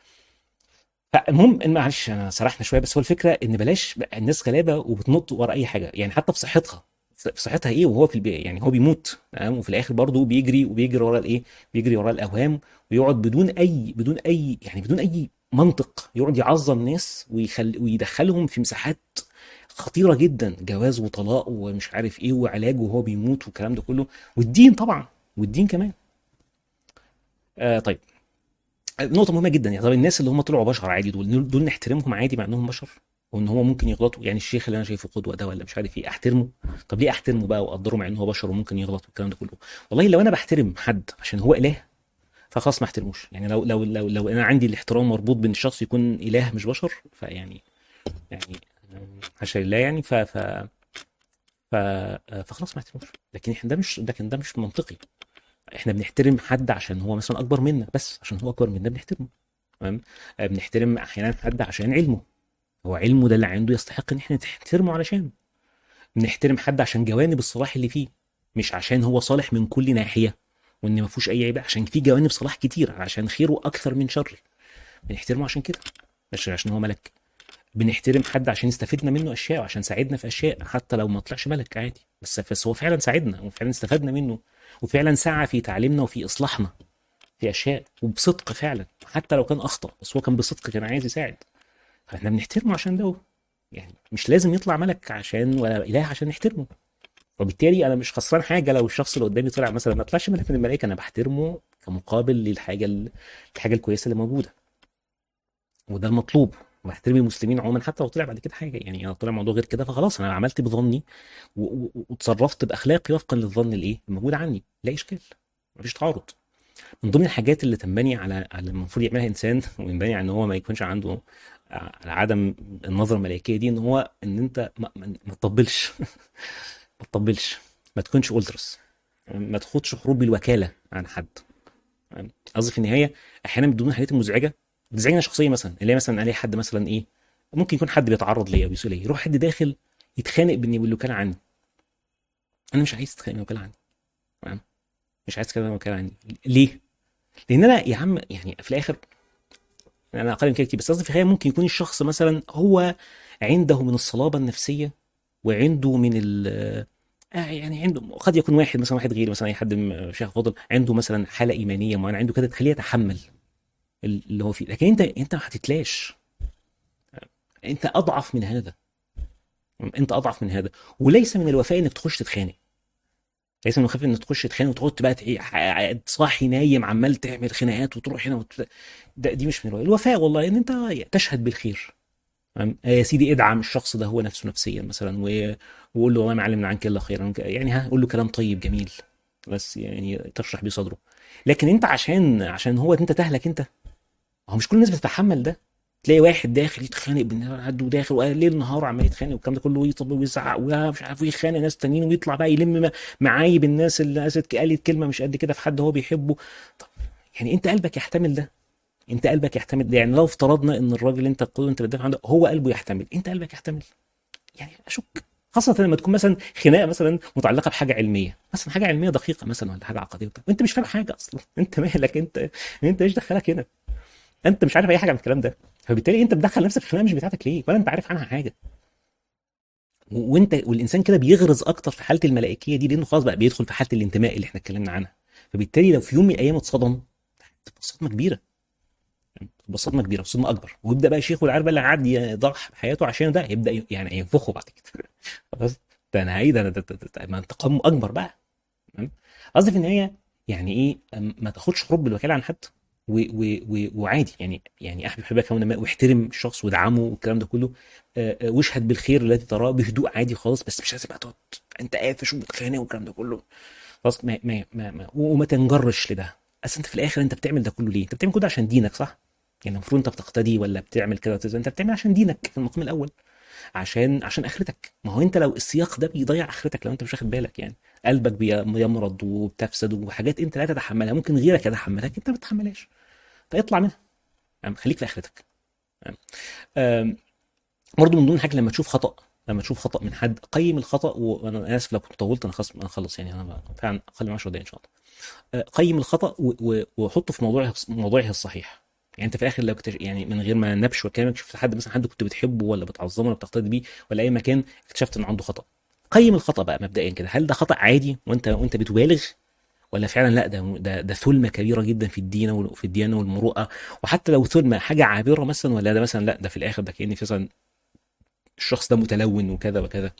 فالمهم معلش انا سرحنا شويه بس هو الفكره ان بلاش الناس غلابه وبتنط ورا اي حاجه يعني حتى في صحتها في صحتها ايه وهو في البي... يعني هو بيموت تمام وفي الاخر برضه بيجري وبيجري ورا الايه بيجري ورا الاوهام ويقعد بدون اي بدون اي يعني بدون اي منطق يقعد يعظم ناس ويخل... ويدخلهم في مساحات خطيره جدا جواز وطلاق ومش عارف ايه وعلاج وهو بيموت والكلام ده كله والدين طبعا والدين كمان آه طيب نقطه مهمه جدا يعني طب الناس اللي هم طلعوا بشر عادي دول دول نحترمهم عادي مع انهم بشر وان هو ممكن يغلطوا يعني الشيخ اللي انا شايفه قدوه ده ولا مش عارف ايه احترمه طب ليه احترمه بقى واقدره مع ان هو بشر وممكن يغلط والكلام ده كله والله لو انا بحترم حد عشان هو اله فخلاص ما احترموش يعني لو لو لو لو انا عندي الاحترام مربوط بين الشخص يكون اله مش بشر فيعني يعني حاشا لله يعني ف ف ف فخلاص ما احترموش لكن احنا ده مش لكن ده مش منطقي احنا بنحترم حد عشان هو مثلا اكبر منا بس عشان هو اكبر منا بنحترمه تمام بنحترم احيانا حد عشان علمه هو علمه ده اللي عنده يستحق ان احنا نحترمه علشان بنحترم حد عشان جوانب الصلاح اللي فيه مش عشان هو صالح من كل ناحيه وان ما فيهوش اي عيب عشان في جوانب صلاح كتير عشان خيره اكثر من شره بنحترمه عشان كده مش عشان هو ملك بنحترم حد عشان استفدنا منه اشياء وعشان ساعدنا في اشياء حتى لو ما طلعش ملك عادي بس بس هو فعلا ساعدنا وفعلا استفدنا منه وفعلا سعى في تعليمنا وفي اصلاحنا في اشياء وبصدق فعلا حتى لو كان اخطا بس هو كان بصدق كان عايز يساعد فاحنا بنحترمه عشان ده يعني مش لازم يطلع ملك عشان ولا اله عشان نحترمه وبالتالي انا مش خسران حاجه لو الشخص اللي قدامي طلع مثلا ما طلعش ملك من الملائكه انا بحترمه كمقابل للحاجه الحاجه الكويسه اللي موجوده وده المطلوب واحترم المسلمين عموما حتى لو طلع بعد كده حاجه يعني انا طلع موضوع غير كده فخلاص انا عملت بظني وتصرفت باخلاقي وفقا للظن الايه الموجود عني لا اشكال مفيش تعارض من ضمن الحاجات اللي تنبني على على المفروض يعملها انسان وينبني على ان هو ما يكونش عنده على عدم النظره الملائكيه دي ان هو ان انت ما, ما تطبلش ما تطبلش ما تكونش اولترس ما تاخدش حروب بالوكاله عن حد قصدي في النهايه احيانا من ضمن الحاجات المزعجه بتزعجني شخصيا مثلا اللي هي مثلا الاقي حد مثلا ايه ممكن يكون حد بيتعرض ليا بيسأل لي يروح حد داخل يتخانق بيني بالوكاله عني انا مش عايز تتخانق بالوكاله عني تمام مش عايز تتخانق بالوكاله عني ليه؟ لان انا يا عم يعني في الاخر انا اقل من كده كتير بس قصدي في الحقيقه ممكن يكون الشخص مثلا هو عنده من الصلابه النفسيه وعنده من ال آه يعني عنده قد يكون واحد مثلا واحد غيري مثلا اي حد شيخ فاضل عنده مثلا حاله ايمانيه معينه عنده كده تخليه يتحمل اللي هو فيه لكن انت انت ما هتتلاش انت اضعف من هذا انت اضعف من هذا وليس من الوفاء انك تخش تتخانق ليس من الوفاء انك تخش تتخانق وتقعد بقى صاحي نايم عمال تعمل خناقات وتروح هنا وت... ده دي مش من الوفاء الوفاء والله ان انت تشهد بالخير يا سيدي ادعم الشخص ده هو نفسه نفسيا مثلا وقول له والله ما علمنا عنك الا خيرا يعني ها قول له كلام طيب جميل بس يعني تشرح بيه صدره لكن انت عشان عشان هو انت تهلك انت هو مش كل الناس بتتحمل ده تلاقي واحد داخل يتخانق بالحد وداخل ليل نهار عمال يتخانق والكلام ده كله ويطب ويزعق ومش عارف ويخانق ناس تانيين ويطلع بقى يلم معايب الناس اللي قالت كلمه مش قد كده في حد هو بيحبه طب يعني انت قلبك يحتمل ده انت قلبك يحتمل ده يعني لو افترضنا ان الراجل اللي انت القدوه انت بتدافع عنه هو قلبه يحتمل انت قلبك يحتمل يعني اشك خاصة لما تكون مثلا خناقة مثلا متعلقة بحاجة علمية، مثلا حاجة علمية دقيقة مثلا ولا حاجة عقدية وانت مش فاهم حاجة أصلا، أنت مالك أنت أنت إيش دخلك هنا؟ انت مش عارف اي حاجه عن الكلام ده فبالتالي انت بتدخل نفسك في خناقه مش بتاعتك ليه ولا انت عارف عنها حاجه وانت والانسان كده بيغرز اكتر في حاله الملائكيه دي لانه خلاص بقى بيدخل في حاله الانتماء اللي احنا اتكلمنا عنها فبالتالي لو في يوم من الايام اتصدم تبقى صدمه كبيره تبقى صدمه كبيره صدمه اكبر ويبدا بقى الشيخ والعارف اللي قعد يضحي بحياته عشان ده يبدا يعني ينفخه بعد كده خلاص ده انا هي ده ما انتقام اكبر بقى قصدي في النهايه يعني ايه ما تاخدش حروب بالوكاله عن حد و و و وعادي يعني يعني احبب حبك هون ما واحترم الشخص وادعمه والكلام ده كله آه، آه، واشهد بالخير الذي تراه بهدوء عادي خالص بس مش لازم بقى تقعد انت قافش ومتخانق والكلام ده كله خلاص ما ما ما, ما وما تنجرش لده اصل انت في الاخر انت بتعمل ده كله ليه؟ انت بتعمل كده عشان دينك صح؟ يعني المفروض انت بتقتدي ولا بتعمل كده وتز- انت بتعمل عشان دينك في المقام الاول عشان عشان اخرتك ما هو انت لو السياق ده بيضيع اخرتك لو انت مش واخد بالك يعني قلبك بيمرض وبتفسد وحاجات انت لا تتحملها ممكن غيرك يتحملها لكن انت ما تتحملهاش فاطلع منها يعني خليك في اخرتك يعني. أم، برضه من ضمن الحاجات لما تشوف خطأ لما تشوف خطأ من حد قيم الخطأ وانا اسف لو كنت طولت انا خلاص انا خلص يعني انا فعلا اقل من 10 دقايق ان شاء الله أه، قيم الخطأ و- و- وحطه في موضوعه موضوعه الصحيح يعني انت في الاخر لو كتش... يعني من غير ما نبش وكلامك شفت حد مثلا حد كنت بتحبه ولا بتعظمه ولا بتقتدي بيه ولا اي مكان اكتشفت ان عنده خطأ قيم الخطأ بقى مبدئيا كده هل ده خطأ عادي وانت وانت بتبالغ ولا فعلا لا ده ده ده ثلمه كبيره جدا في الدين وفي الديانه والمروءه وحتى لو ثلمه حاجه عابره مثلا ولا ده مثلا لا ده في الاخر ده كأن مثلا الشخص ده متلون وكذا وكذا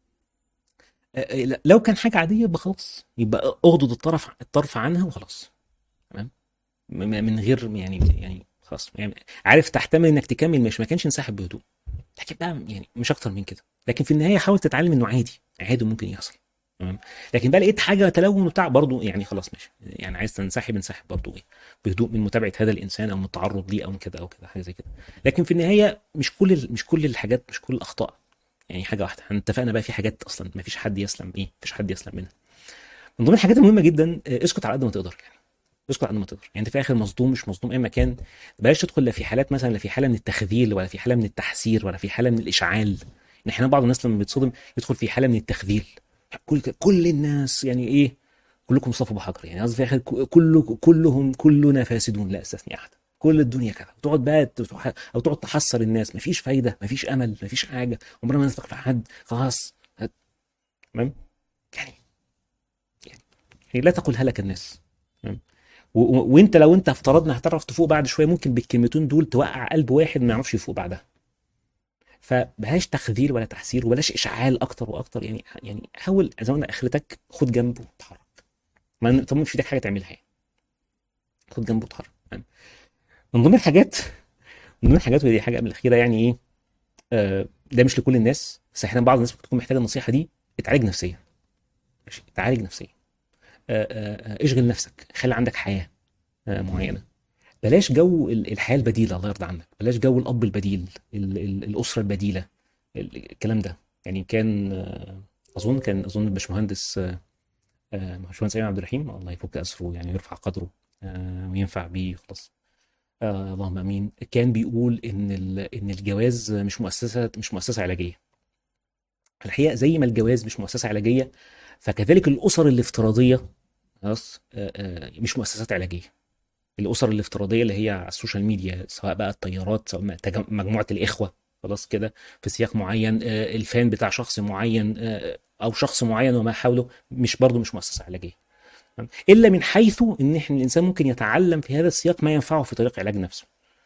آه، آه، لا، لو كان حاجه عاديه يبقى خلاص يبقى اغضض الطرف الطرف عنها وخلاص تمام م- م- من غير يعني يعني خلاص يعني عارف تحتمل انك تكمل ماشي ما كانش انسحب بهدوء لكن بقى يعني مش اكتر من كده لكن في النهايه حاول تتعلم انه عادي عادي ممكن يحصل تمام لكن بقى لقيت حاجه تلون وبتاع برضه يعني خلاص ماشي يعني عايز تنسحب انسحب برضه ايه بهدوء من متابعه هذا الانسان او من التعرض ليه او من كده او كده حاجه زي كده لكن في النهايه مش كل ال- مش كل الحاجات مش كل الاخطاء يعني حاجه واحده احنا اتفقنا بقى في حاجات اصلا ما فيش حد يسلم ايه مفيش حد يسلم منها من ضمن الحاجات المهمه جدا آه، اسكت على قد ما تقدر يعني اسكت على قد ما تقدر يعني انت في الاخر مصدوم مش مصدوم اي مكان بلاش تدخل لا في حالات مثلا لا في حاله من التخذيل ولا في حاله من التحسير ولا في حاله من الاشعال يعني احيانا بعض الناس لما بيتصدم يدخل في حاله من التخذيل كل كل الناس يعني ايه كلكم صفوا بحجر يعني قصدي في الاخر كل كلهم كلنا فاسدون لا استثني احد كل الدنيا كده تقعد بقى تح- او تقعد تحسر الناس مفيش فايده مفيش امل مفيش حاجه عمرنا ما نثق في حد خلاص تمام يعني يعني لا تقل هلك الناس تمام و- و- وانت لو انت افترضنا هتعرف تفوق بعد شويه ممكن بالكلمتين دول توقع قلب واحد ما يعرفش يفوق بعدها فبلاش تخذيل ولا تحسير وبلاش اشعال اكتر واكتر يعني يعني حاول زي ما قلنا اخرتك خد جنبه واتحرك ما طب مش في ايدك حاجه تعملها يعني خد جنبه واتحرك تمام؟ من ضمن الحاجات من ضمن الحاجات ودي حاجه قبل الاخيره يعني ايه آه، ده مش لكل الناس بس احيانا بعض الناس بتكون محتاجه النصيحه دي اتعالج نفسيا ماشي اتعالج نفسيا آه، آه، آه، اشغل نفسك خلي عندك حياه آه، معينه بلاش جو ال- الحياه البديله الله يرضى عنك بلاش جو الاب البديل ال- ال- الاسره البديله ال- الكلام ده يعني كان آه، اظن كان اظن الباشمهندس آه، آه، باشمهندس ايمن عبد الرحيم الله يفك اسره يعني ويرفع قدره آه، وينفع بيه خلاص آه اللهم امين كان بيقول ان ال- ان الجواز مش مؤسسه مش مؤسسه علاجيه الحقيقه زي ما الجواز مش مؤسسه علاجيه فكذلك الاسر الافتراضيه خلاص آه، آه، مش مؤسسات علاجيه الاسر الافتراضيه اللي هي على السوشيال ميديا سواء بقى الطيارات سواء ما- تجم- مجموعه الاخوه خلاص كده في سياق معين آه، الفان بتاع شخص معين آه، او شخص معين وما حوله مش برضه مش مؤسسه علاجيه تمام؟ الا من حيث ان احنا الانسان ممكن يتعلم في هذا السياق ما ينفعه في طريق علاج نفسه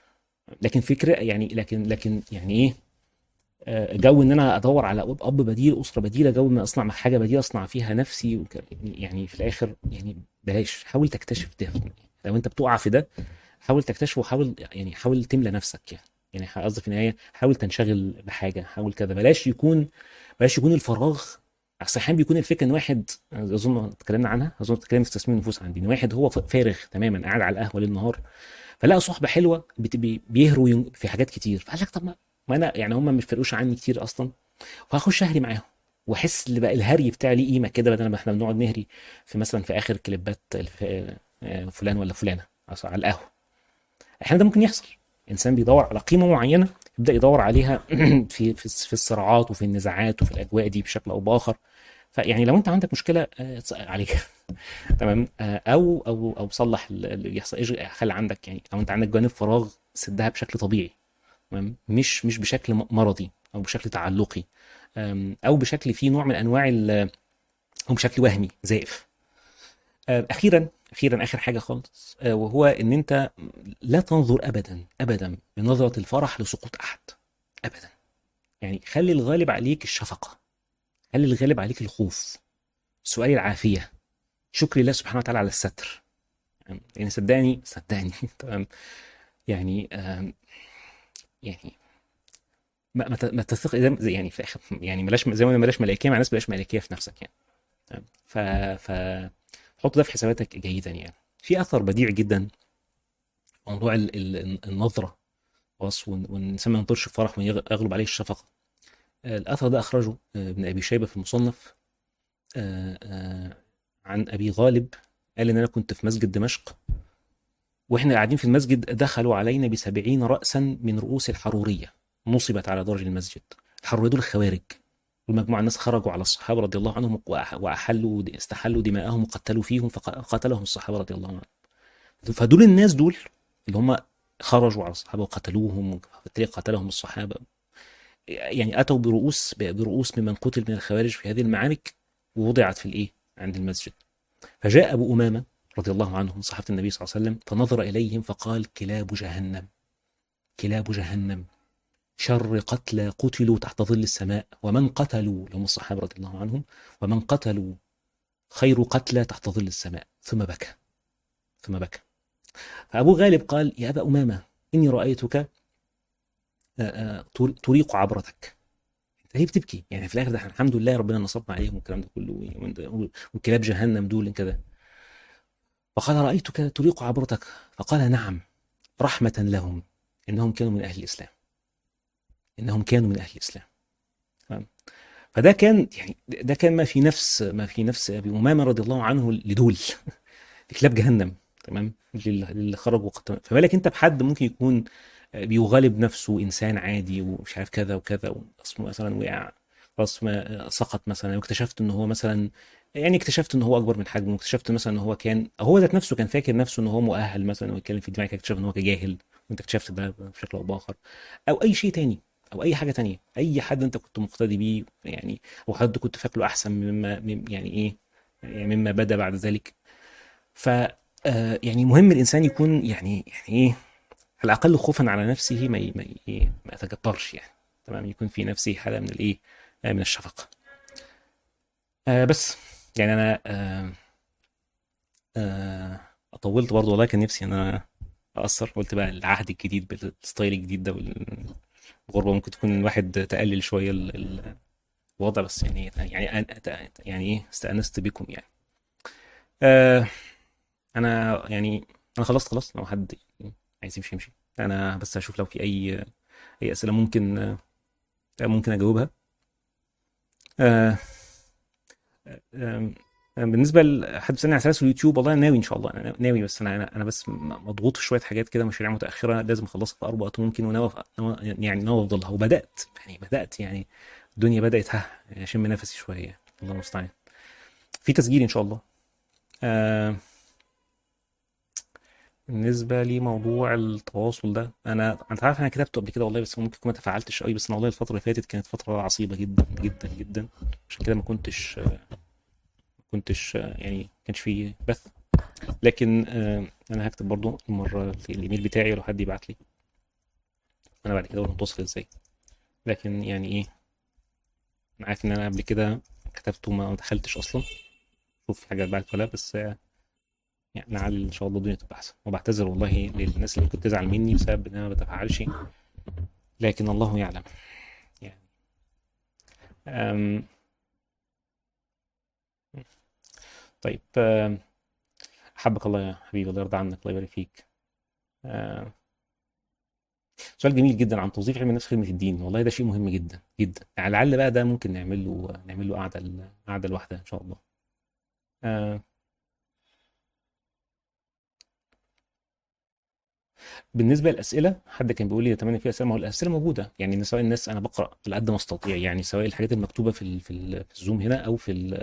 لكن فكره يعني لكن لكن يعني ايه آه، جو ان انا ادور على اب أب بديل اسره بديله جو ان اصنع مع حاجه بديله اصنع فيها نفسي وك- يعني في الاخر يعني بلاش حاول تكتشف ده لو انت بتقع في ده حاول تكتشفه وحاول يعني حاول تملى نفسك يعني يعني قصدي في النهايه حاول تنشغل بحاجه حاول كذا بلاش يكون بلاش يكون الفراغ اصل احيانا بيكون الفكره ان واحد اظن اتكلمنا عنها اظن اتكلمنا في تسميم النفوس عندي ان واحد هو فارغ تماما قاعد على القهوه ليل نهار فلقى صحبه حلوه بت- بي- بيهروا ين- في حاجات كتير فقال لك طب ما ما انا يعني هم مش فرقوش عني كتير اصلا وهخش اهري معاهم واحس اللي بقى الهري بتاعي ليه قيمه كده بدل ما احنا بنقعد نهري في مثلا في اخر كليبات الف- آه، فلان ولا فلانه أصل على القهوه احيانا ده ممكن يحصل انسان بيدور على قيمه معينه يبدا يدور عليها في في في الصراعات وفي النزاعات وفي الاجواء دي بشكل او باخر فيعني لو انت عندك مشكله آه، عليك تمام آه، او او او صلح اللي بيحصل ايش خلي عندك يعني او انت عندك جوانب فراغ سدها بشكل طبيعي تمام مش مش بشكل م- مرضي او بشكل تعلقي أم، او بشكل فيه نوع من انواع ال- او بشكل وهمي زائف آه، اخيرا اخيرا اخر حاجه خالص آه، وهو ان انت لا تنظر ابدا ابدا بنظره الفرح لسقوط احد ابدا يعني خلي الغالب عليك الشفقه خلي الغالب عليك الخوف سؤال العافيه شكر الله سبحانه وتعالى على الستر تمام؟ يعني صدقني صدقني تمام يعني آم، يعني ما ما ت- ما تثق زي زي- يعني في آخر يعني بلاش زي ما بلاش ملائكيه مع ناس بلاش ملائكيه في نفسك يعني تمام؟ ف ف حط ده في حساباتك جيدا يعني في اثر بديع جدا موضوع ال- ال- النظره خلاص وان وإن الانسان ما ينطرش الفرح ويغلب عليه الشفقه آه، الاثر ده اخرجه آه، ابن ابي شيبه في المصنف آه، آه، عن ابي غالب قال ان انا كنت في مسجد دمشق واحنا قاعدين في المسجد دخلوا علينا بسبعين رأسا من رؤوس الحرورية نصبت على درج المسجد الحرورية دول الخوارج والمجموعة الناس خرجوا على الصحابة رضي الله عنهم وأح- وأحلوا استحلوا دماءهم وقتلوا فيهم فقتلهم الصحابة رضي الله عنهم فدول الناس دول اللي هم خرجوا على الصحابة وقتلوهم وبالتالي قتلهم الصحابة يعني أتوا برؤوس برؤوس ممن قتل من الخوارج في هذه المعارك ووضعت في الإيه عند المسجد فجاء أبو أمامة رضي الله عنه من صحابة النبي صلى الله عليه وسلم فنظر إليهم فقال كلاب جهنم كلاب جهنم شر قتلى قتلوا تحت ظل السماء ومن قتلوا لهم الصحابة رضي الله عنهم ومن قتلوا خير قتلى تحت ظل السماء ثم بكى ثم بكى فأبو غالب قال يا أبا أمامة إني رأيتك آه، آه، تر- تريق عبرتك انت ليه بتبكي يعني في الاخر ده احنا الحمد لله ربنا نصرنا عليهم والكلام ده كله وإنت- وكلاب جهنم دول كده فقال رأيتك تريق عبرتك فقال نعم رحمة لهم إنهم كانوا من أهل الإسلام إنهم كانوا من أهل الإسلام تمام؟ فده كان يعني ده كان ما في نفس ما في نفس أبي أمامة رضي الله عنه لدول لكلاب جهنم تمام للي اللي خرجوا وقت فما بالك أنت بحد ممكن يكون بيغالب نفسه إنسان عادي ومش عارف كذا وكذا واسمه مثلا وقع خلاص ما سقط مثلا واكتشفت ان هو مثلا يعني اكتشفت ان هو اكبر من حجمه واكتشفت مثلا ان هو كان هو ذات نفسه كان فاكر نفسه ان هو مؤهل مثلا ويتكلم في دماغك اكتشف ان هو جاهل وانت اكتشفت ده بشكل او باخر او اي شيء تاني او اي حاجه تانية اي حد انت كنت مقتدي بيه يعني او حد كنت فاكره احسن مما مم- يعني ايه يعني مما بدا بعد ذلك ف آه، يعني مهم الانسان يكون يعني يعني ايه على الاقل خوفا على نفسه ما ي- ما ي- إيه، ما يتجبرش يعني تمام يكون في نفسه حاله من الايه آه، من الشفقه آه بس يعني انا آه آه طولت برضه والله كان نفسي ان انا اقصر قلت بقى العهد الجديد بالستايل الجديد ده والغربه ممكن تكون الواحد تقلل شويه ال- ال- الوضع بس يعني يعني أنا- يعني ايه استأنست بكم يعني آه انا يعني انا خلصت خلاص لو حد عايز يمشي يمشي انا بس هشوف لو في اي اي اسئله ممكن آه، ممكن اجاوبها آه آم، آم، بالنسبه لحد بيسالني على سلاسل اليوتيوب والله أنا ناوي ان شاء الله انا ناوي بس انا انا أنا بس م- مضغوط في شويه حاجات كده مشاريع متاخره لازم اخلصها في اقرب وقت ممكن وناوي ناوي- يعني ناوي افضلها وبدات يعني بدات يعني الدنيا بدات ها اشم نفسي شويه الله المستعان في تسجيل ان شاء الله آه بالنسبه لموضوع التواصل ده انا انت عارف انا كتبته قبل كده والله بس ممكن ما تفاعلتش قوي بس انا والله الفتره اللي فاتت كانت فتره عصيبه جدا جدا جدا عشان كده ما كنتش ما كنتش يعني ما كانش في بث لكن آه، انا هكتب برضو المره الايميل بتاعي لو حد يبعت لي انا بعد كده اقول نتواصل ازاي لكن يعني ايه انا عارف ان انا قبل كده كتبت وما دخلتش اصلا شوف في حاجه اتبعت ولا لا، بس آه، يعني لعل ان شاء الله الدنيا تبقى احسن وبعتذر والله للناس اللي ممكن تزعل مني بسبب ان انا ما بتفاعلش لكن الله يعلم يعني أم... طيب آم، احبك الله يا حبيبي الله يرضى عنك الله يبارك فيك آم، سؤال جميل جدا عن توظيف علم النفس في خدمة الدين والله ده شيء مهم جدا جدا يعني لعل بقى ده ممكن نعمل له نعمل له قعدة قعدة لوحدها إن شاء الله آه، بالنسبة للأسئلة حد كان بيقول لي أتمنى في أسئلة ما هو الأسئلة موجودة يعني إن سواء الناس أنا بقرأ على قد ما أستطيع يعني سواء الحاجات المكتوبة في ال في, ال في الزوم هنا أو في ال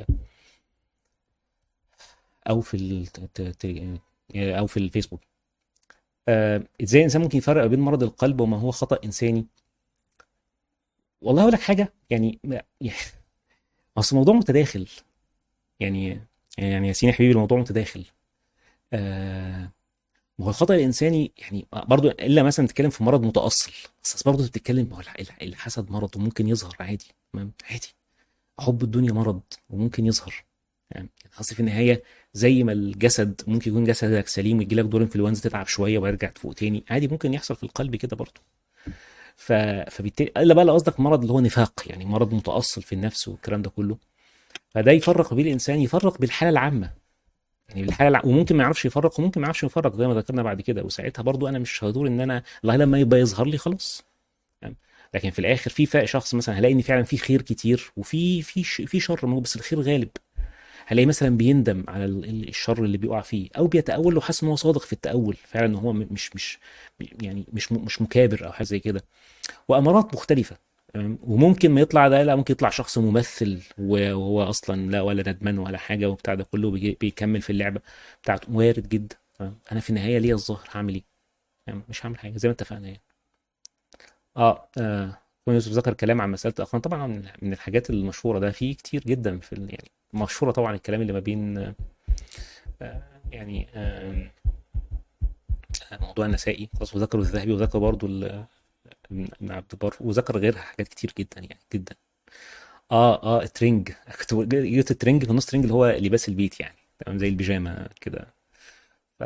أو في ال أو في الفيسبوك آه، إزاي الإنسان ممكن يفرق بين مرض القلب وما هو خطأ إنساني والله أقول لك حاجة يعني ما- يعني أصل الموضوع متداخل يعني يعني ياسين يا حبيبي الموضوع متداخل آه ما هو الخطأ الإنساني يعني برضو إلا مثلا تتكلم في مرض متأصل بس برضو بتتكلم ما هو الح- الح- الحسد مرض وممكن يظهر عادي تمام عادي حب الدنيا مرض وممكن يظهر يعني قصدي في النهاية زي ما الجسد ممكن يكون جسدك سليم ويجي لك دور انفلونزا تتعب شويه ويرجع تفوق تاني عادي ممكن يحصل في القلب كده برضه ف... فبالتالي الا بقى لو قصدك مرض اللي هو نفاق يعني مرض متاصل في النفس والكلام ده كله فده يفرق بين الانسان يفرق بالحاله العامه يعني بالحاله الع... وممكن ما يعرفش يفرق وممكن ما يعرفش يفرق زي ما ذكرنا بعد كده وساعتها برضو انا مش هدور ان انا لغايه لما يبقى يظهر لي خلاص يعني لكن في الاخر في فا- شخص مثلا هلاقي ان فعلا في خير كتير وفي في ش- في شر موجود بس الخير غالب هلاقي مثلا بيندم على ال- ال- الشر اللي بيقع فيه او بيتأول لو حاسس ان هو صادق في التأول فعلا ان هو م- مش مش يعني مش م- مش مكابر او حاجه زي كده وامارات مختلفه تمام؟ وممكن ما يطلع ده لا ممكن يطلع شخص ممثل وهو اصلا لا ولا ندمان ولا حاجه وبتاع ده كله بيجي- بيكمل في اللعبه بتاعته وارد جدا تمام؟ انا في النهايه ليا الظهر هعمل ايه؟ تمام؟ مش هعمل حاجه زي ما اتفقنا يعني اه, آه. يوسف ذكر كلام عن مساله الاخوان طبعا من من الحاجات المشهوره ده في كتير جدا في ال- يعني مشهوره طبعا الكلام اللي ما بين آه آه، يعني آه آه، موضوع النسائي خلاص وذكروا الذهبي وذكر برضو ال- ابن ابن عبد البر وذكر غيرها حاجات كتير جدا يعني جدا اه اه الترنج كنت جبت الترنج في النص ترنج اللي هو لباس البيت يعني تمام زي البيجامه كده ف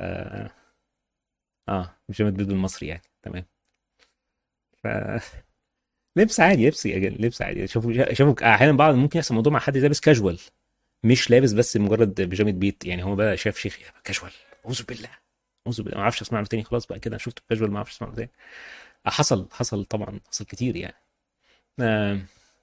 اه بيجامه بيت المصري يعني تمام ف لبس عادي لبس لبس عادي شوفوا شوفوا احيانا بعض ممكن يحصل موضوع مع حد لابس كاجوال مش لابس بس مجرد بيجامه بيت يعني هو بقى شاف شيخ كاجوال اعوذ بالله اعوذ بالله ما اعرفش اسمع له تاني خلاص بقى كده شفت كاجوال ما اعرفش اسمع له تاني حصل حصل طبعا حصل كتير يعني آه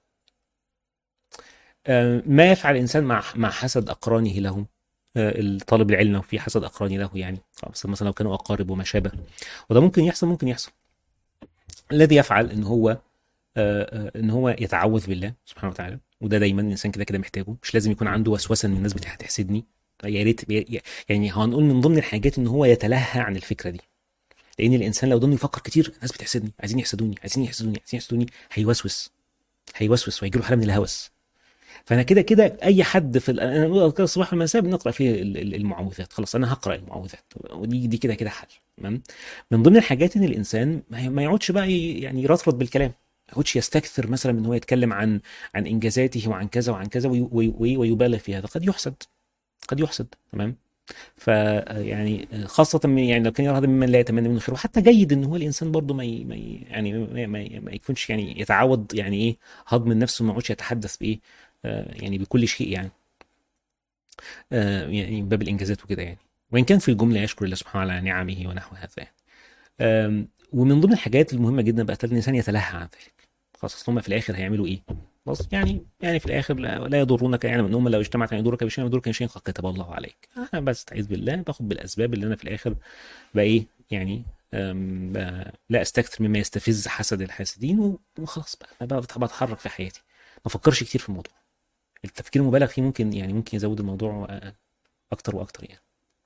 آه ما يفعل الانسان مع مع حسد اقرانه له آه طالب العلم لو في حسد اقراني له يعني خلاص مثلا لو كانوا اقارب وما شابه وده ممكن يحصل ممكن يحصل الذي يفعل ان هو آه، آه، ان هو يتعوذ بالله سبحانه وتعالى وده دايما الانسان كده كده محتاجه مش لازم يكون عنده وسوسه ان الناس بتح- هتحسدني يا ريت ي- يعني هنقول من ضمن الحاجات ان هو يتلهى عن الفكره دي لان الانسان لو ضل يفكر كتير الناس بتحسدني عايزين يحسدوني عايزين يحسدوني عايزين يحسدوني هيوسوس هيوسوس وهيجي له حاله من الهوس فانا كده كده اي حد في ال- انا بقول اذكار الصباح والمساء بنقرا فيه ال- ال- المعوذات خلاص انا هقرا المعوذات ودي دي كده كده حل تمام من ضمن الحاجات ان الانسان ما ما يقعدش بقى ي- يعني يرطرط بالكلام ما يقعدش يستكثر مثلا ان هو يتكلم عن عن انجازاته وعن كذا وعن كذا وي- وي- وي- ويبالغ في هذا قد يحسد قد يحسد تمام ف يعني خاصة من يعني لو كان يرى هذا ممن لا يتمنى منه خير وحتى جيد ان هو الانسان برضه ما ي- ما ي- يعني ما, ما, ما يكونش يعني يتعود يعني ايه هضم النفس وما يقعدش يتحدث بايه آه يعني بكل شيء يعني آه يعني من باب الانجازات وكده يعني وان كان في الجمله يشكر الله سبحانه وتعالى على نعمه ونحو هذا يعني آم، ومن ضمن الحاجات المهمه جدا بقى تخلي الانسان يتلهى عن ذلك خلاص أصل هم في الاخر هيعملوا ايه؟ خلاص يعني يعني في الاخر لا, لا يضرونك يعني من هم لو اجتمعت ان يضرك بشيء يضرك شيء قد كتب الله عليك انا بستعيذ بالله باخد بالاسباب اللي انا في الاخر بقى ايه يعني أم، ب- لا استكثر مما يستفز حسد الحاسدين و- وخلاص بقى بقى بت- بتحرك في حياتي ما افكرش كتير في الموضوع التفكير المبالغ فيه ممكن يعني ممكن يزود الموضوع آه، اكتر واكتر يعني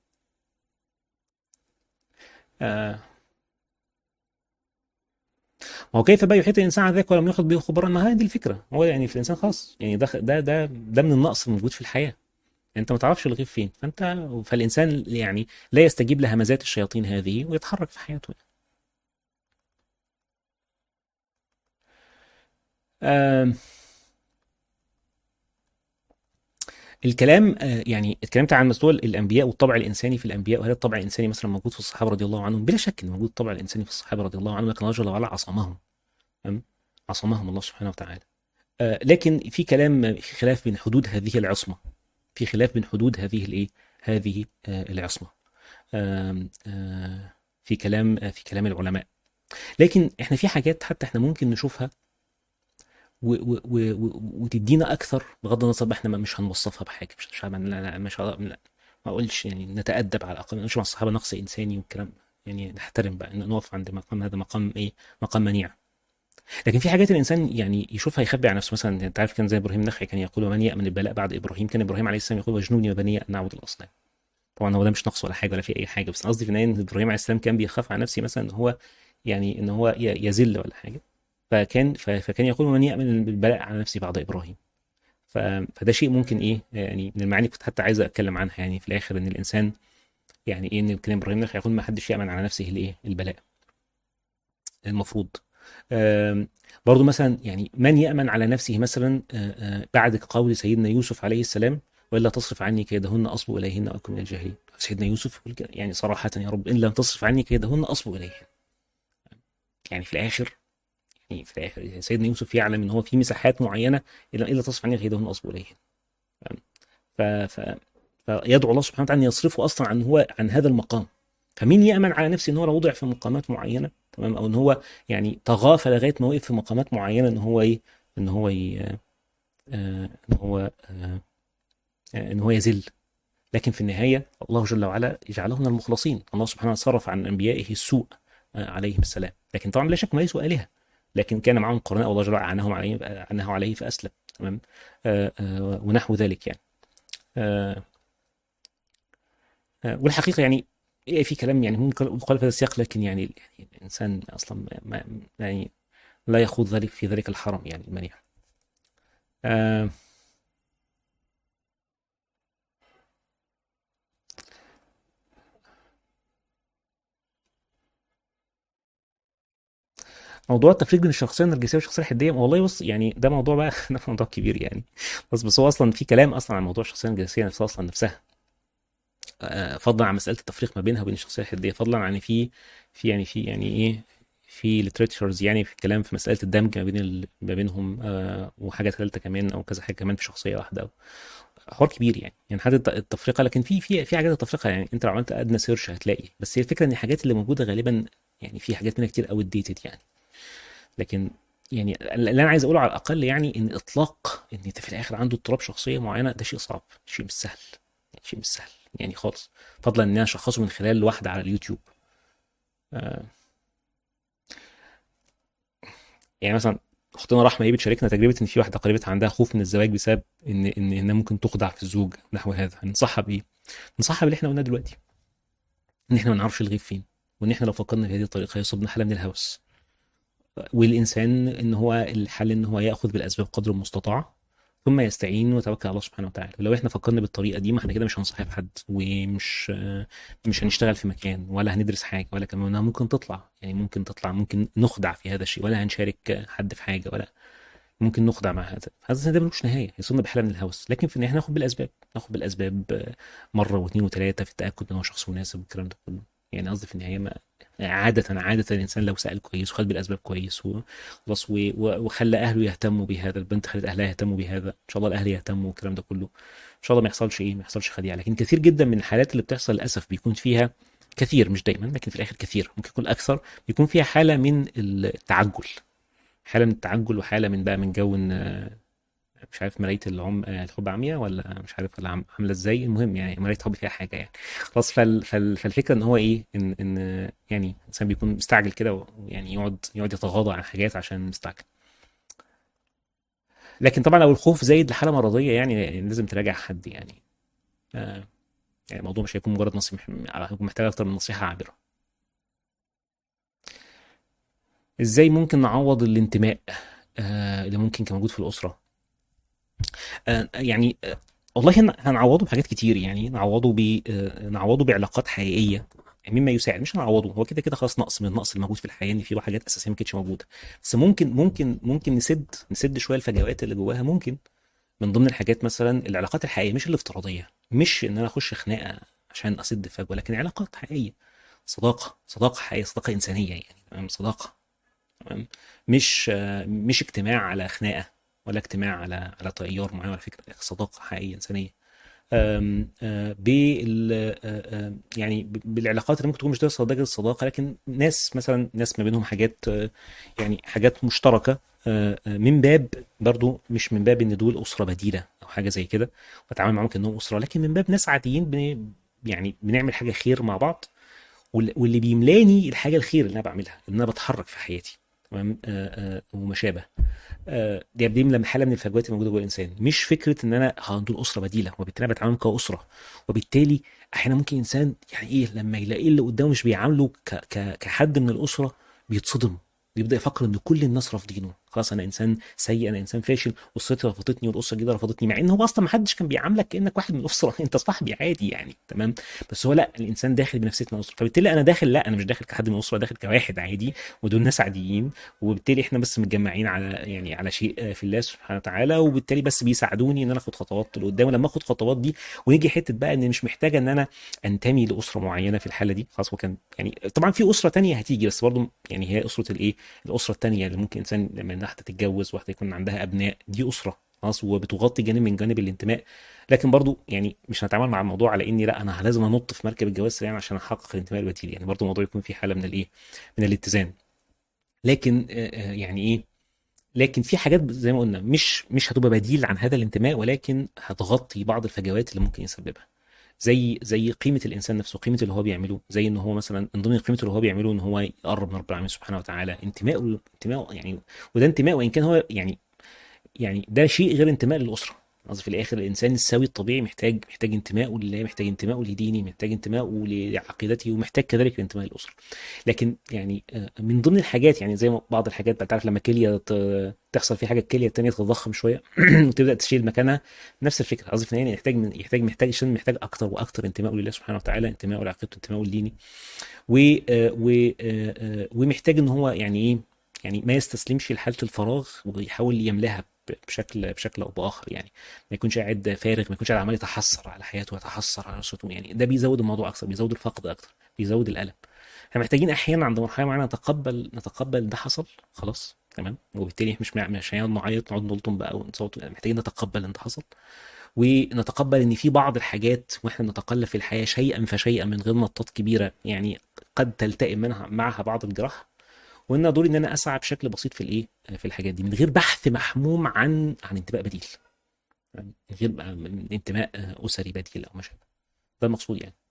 آه، ما هو كيف بقى يحيط الانسان عن ذلك ولم ياخذ به خبرا ما هي دي الفكره هو يعني في الانسان خاص يعني ده ده ده ده من النقص الموجود في الحياه انت ما تعرفش الغيب فين فانت فالانسان يعني لا يستجيب لهمزات الشياطين هذه ويتحرك في حياته آم، الكلام آه، يعني اتكلمت عن مسؤول الانبياء والطبع الانساني في الانبياء وهل الطبع الانساني مثلا موجود في الصحابه رضي الله عنهم بلا شك ان موجود الطبع الانساني في الصحابه رضي الله عنهم لكن الله جل وعلا عصمهم تمام؟ عصمهم الله سبحانه وتعالى آه، لكن في كلام في خلاف بين حدود هذه العصمه في خلاف بين حدود هذه الايه هذه آه، العصمه آم، آه، في كلام آه، في كلام العلماء لكن احنا في حاجات حتى احنا ممكن نشوفها و و و و وتدينا اكثر بغض النظر بقى احنا ما- مش هنوصفها بحاجه مش مش لا لا مش لا ما اقولش يعني نتادب على الاقل ما نقولش مع الصحابه نقص انساني والكلام يعني نحترم بقى إن نقف عند مقام هذا مقام ايه مقام منيع لكن في حاجات الانسان يعني يشوفها يخبي على نفسه مثلا انت عارف كان زي ابراهيم النخعي كان يقول ومن يامن البلاء بعد ابراهيم كان ابراهيم عليه السلام يقول واجنبني وبني ان نعبد الاصنام طبعا هو ده مش نقص ولا حاجه ولا في اي حاجه بس أنا قصدي في النهايه ان ابراهيم عليه السلام كان بيخاف على نفسه مثلا ان هو يعني ان هو ي- يذل ولا حاجه فكان ف- فكان يقول من يامن البلاء على نفسه بعد ابراهيم ف- فده شيء ممكن ايه يعني من المعاني كنت حتى عايز اتكلم عنها يعني في الاخر ان الانسان يعني ايه ان كان ابراهيم النخعي يقول ما حدش يامن على نفسه الايه البلاء المفروض آم، برضو مثلا يعني من يامن على نفسه مثلا آه، آه، بعد قول سيدنا يوسف عليه السلام والا تصرف عني كيدهن اصب اليهن واكن من الجاهلين سيدنا يوسف يقول كده، يعني صراحه يا رب ان لم تصرف عني كيدهن اصب اليهن يعني في الاخر يعني في الاخر سيدنا يوسف يعلم ان هو في مساحات معينه الا الا تصرف عني كيدهن اصب اليهن ف ف فيدعو الله سبحانه وتعالى ان يصرفه اصلا عن هو عن هذا المقام فمين يامن على نفسه ان هو لو وضع في مقامات معينه تمام او ان هو يعني تغافل لغايه ما وقف في مقامات معينه ان هو ايه ان هو ي... آه، ان هو آه، آه، ان هو يذل لكن في النهايه الله جل وعلا يجعله من المخلصين الله سبحانه صرف عن انبيائه السوء آه، عليهم السلام لكن طبعا لا شك ما ليسوا الهه لكن كان معهم قرناء الله جل وعلا عنهم عليه عنه عليه فاسلم تمام آه، آه، ونحو ذلك يعني آه، آه، والحقيقه يعني إيه في كلام يعني ممكن يقال في هذا السياق لكن يعني يعني الانسان اصلا ما ما- يعني لا يخوض ذلك في ذلك الحرم يعني المنيع آه، موضوع التفريق بين الشخصيه النرجسيه والشخصيه الحديه والله بص يعني ده موضوع بقى ده موضوع كبير يعني بس بس هو اصلا في كلام اصلا عن موضوع الشخصيه النرجسيه نفسها اصلا نفسها آه، فضلا عن مساله التفريق ما بينها وبين الشخصيه الحديه فضلا عن في في يعني في يعني ايه في ليتريتشرز يعني في كلام في مساله الدمج ما بين ال... ما بينهم آه وحاجه ثالثه كمان او كذا حاجه كمان في شخصيه واحده حوار كبير يعني يعني حاجه الت- التفرقه لكن في في في حاجات التفرقه يعني انت لو عملت ادنى سيرش هتلاقي بس هي الفكره ان الحاجات اللي موجوده غالبا يعني في حاجات منها كتير اوت ديتد يعني لكن يعني اللي انا عايز اقوله على الاقل يعني ان اطلاق ان انت في الاخر عنده اضطراب شخصيه معينه ده شيء صعب شيء مش سهل يعني شيء مش سهل يعني خالص فضلا ان انا اشخصه من خلال واحده على اليوتيوب آه يعني مثلا اختنا رحمه ايه بتشاركنا تجربه ان في واحده قريبتها عندها خوف من الزواج بسبب ان ان انها ممكن تخدع في الزوج نحو هذا ننصحها بايه؟ ننصحها باللي احنا قلناه دلوقتي ان احنا ما نعرفش الغيب فين وان احنا لو فكرنا في هذه الطريقه يصيبنا حاله من الهوس والانسان ان هو الحل ان هو ياخذ بالاسباب قدر المستطاع ثم يستعين ويتوكل على الله سبحانه وتعالى لو احنا فكرنا بالطريقه دي ما احنا كده مش هنصاحب حد ومش مش هنشتغل في مكان ولا هندرس حاجه ولا كمان ممكن تطلع يعني ممكن تطلع ممكن نخدع في هذا الشيء ولا هنشارك حد في حاجه ولا ممكن نخدع مع هذا هذا ده ملوش نهايه يصيبنا بحاله من الهوس لكن في النهايه ناخد بالاسباب ناخد بالاسباب مره واثنين وثلاثه في التاكد ان هو شخص مناسب والكلام ده كله يعني قصدي في النهايه ما عادة عادة الإنسان لو سأل كويس وخد بالأسباب كويس وخلاص و- و- وخلى أهله يهتموا بهذا البنت خلت أهلها يهتموا بهذا إن شاء الله الأهل يهتموا والكلام ده كله إن شاء الله ما يحصلش إيه ما يحصلش خديعة لكن كثير جدا من الحالات اللي بتحصل للأسف بيكون فيها كثير مش دايما لكن في الآخر كثير ممكن يكون أكثر بيكون فيها حالة من التعجل حالة من التعجل وحالة من بقى من جو إن مش عارف مراية العم آه، الحب عمياء ولا مش عارف ولا عم- عاملة ازاي المهم يعني مراية الحب فيها حاجة يعني خلاص فال... فال... فالفكرة ان هو ايه ان ان يعني الانسان بيكون مستعجل كده ويعني يقعد يقعد يتغاضى عن حاجات عشان مستعجل لكن طبعا لو الخوف زايد لحالة مرضية يعني, يعني لازم تراجع حد يعني آه يعني الموضوع مش هيكون مجرد نصيحة هيكون محتاج اكتر من نصيحة عابرة ازاي ممكن نعوض الانتماء آه اللي ممكن كان موجود في الأسرة آه، يعني آه، والله هن- هنعوضه بحاجات كتير يعني نعوضه ب آه، نعوضه بعلاقات حقيقيه يعني مما يساعد مش هنعوضه هو كده كده خلاص نقص من النقص الموجود في الحياه ان في حاجات اساسيه ما كانتش موجوده بس ممكن ممكن ممكن نسد نسد شويه الفجوات اللي جواها ممكن من ضمن الحاجات مثلا العلاقات الحقيقيه مش الافتراضيه مش ان انا اخش خناقه عشان اسد فجوه لكن علاقات حقيقيه صداقه صداقه حقيقيه صداقه انسانيه يعني تمام صداقه تمام مش آه، مش اجتماع على خناقه ولا اجتماع على على تيار معين ولا فكره صداقه حقيقيه انسانيه آم، آه، بال آه، آه، يعني ب- بالعلاقات اللي ممكن تكون مش درجه درجه الصداقه لكن ناس مثلا ناس ما بينهم حاجات آه، يعني حاجات مشتركه آه، آه، من باب برضو مش من باب ان دول اسره بديله او حاجه زي كده واتعامل معاهم كانهم اسره لكن من باب ناس عاديين بن يعني بنعمل حاجه خير مع بعض وال- واللي بيملاني الحاجه الخير اللي انا بعملها ان انا بتحرك في حياتي تمام آه، آه، وما شابه آه، دي بيملى حاله من الفجوات الموجوده جوه الانسان مش فكره ان انا ها دول اسره بديله وبالتالي انا بتعامل كاسره وبالتالي احيانا ممكن انسان يعني ايه لما يلاقي اللي قدامه مش بيعامله ك ك كحد من الاسره بيتصدم بيبدا يفكر ان كل الناس رافضينه خلاص انا انسان سيء انا انسان فاشل اسرتي رفضتني والاسره الجديده رفضتني مع ان هو اصلا ما حدش كان بيعاملك كانك واحد من الاسره انت صاحبي عادي يعني تمام بس هو لا الانسان داخل بنفسيه من الاسره فبالتالي انا داخل لا انا مش داخل كحد من الاسره داخل كواحد عادي ودول ناس عاديين وبالتالي احنا بس متجمعين على يعني على شيء في الله سبحانه وتعالى وبالتالي بس بيساعدوني ان انا اخد خطوات لقدام ولما اخد خطوات دي ونيجي حته بقى ان مش محتاجه ان انا انتمي لاسره معينه في الحاله دي خلاص هو كان يعني طبعا في اسره تانية هتيجي بس برضه يعني هي اسره الايه الاسره التانية اللي ممكن انسان لما واحده تتجوز واحده يكون عندها ابناء دي اسره خلاص وبتغطي جانب من جانب الانتماء لكن برضو يعني مش هنتعامل مع الموضوع على اني لا انا لازم انط في مركب الجواز سريعا عشان احقق الانتماء البديل يعني برضو الموضوع يكون في حاله من الايه من الاتزان لكن آه، آه، يعني ايه لكن في حاجات زي ما قلنا مش مش هتبقى بديل عن هذا الانتماء ولكن هتغطي بعض الفجوات اللي ممكن يسببها زي زي قيمه الانسان نفسه قيمه اللي هو بيعمله زي ان هو مثلا من ضمن قيمته اللي هو بيعمله ان هو يقرب من رب العالمين سبحانه وتعالى انتمائه انتمائه يعني وده انتماء وان كان هو يعني يعني ده شيء غير انتماء للاسره قصدي في الاخر الانسان السوي الطبيعي محتاج محتاج انتمائه لله محتاج انتمائه لديني محتاج انتمائه لعقيدته ومحتاج كذلك الانتماء للاسره لكن يعني آه، من ضمن الحاجات يعني زي ما بعض الحاجات بقى تعرف لما كليه ت- تحصل في حاجه الكليه التانيه تتضخم شويه وتبدا تشيل مكانها نفس الفكره قصدي في النهايه يحتاج من يحتاج محتاج عشان محتاج اكتر واكتر انتمائه لله سبحانه وتعالى انتمائه لعقيدته انتمائه لديني و آه، و آه، آه، ومحتاج ان هو يعني ايه يعني ما يستسلمش لحاله الفراغ ويحاول يملاها ب- بشكل بشكل او باخر يعني ما يكونش قاعد فارغ ما يكونش قاعد عمال يتحسر على حياته ويتحسر على نفسه يعني ده بيزود الموضوع اكثر بيزود الفقد اكتر بيزود الالم احنا محتاجين احيانا عند مرحله معينه نتقبل نتقبل ده حصل خلاص تمام وبالتالي مش مش هنقعد نعيط نقعد نلطم بقى ونصوت محتاجين نتقبل ان ده حصل ونتقبل ان في بعض الحاجات واحنا بنتقلب في الحياه شيئا فشيئا من غير نطاط كبيره يعني قد تلتئم منها معها بعض الجراح وان دوري ان انا اسعى بشكل بسيط في الايه في الحاجات دي من غير بحث محموم عن عن انتماء بديل يعني من غير بقى من انتماء اسري بديل او ما شابه ده المقصود يعني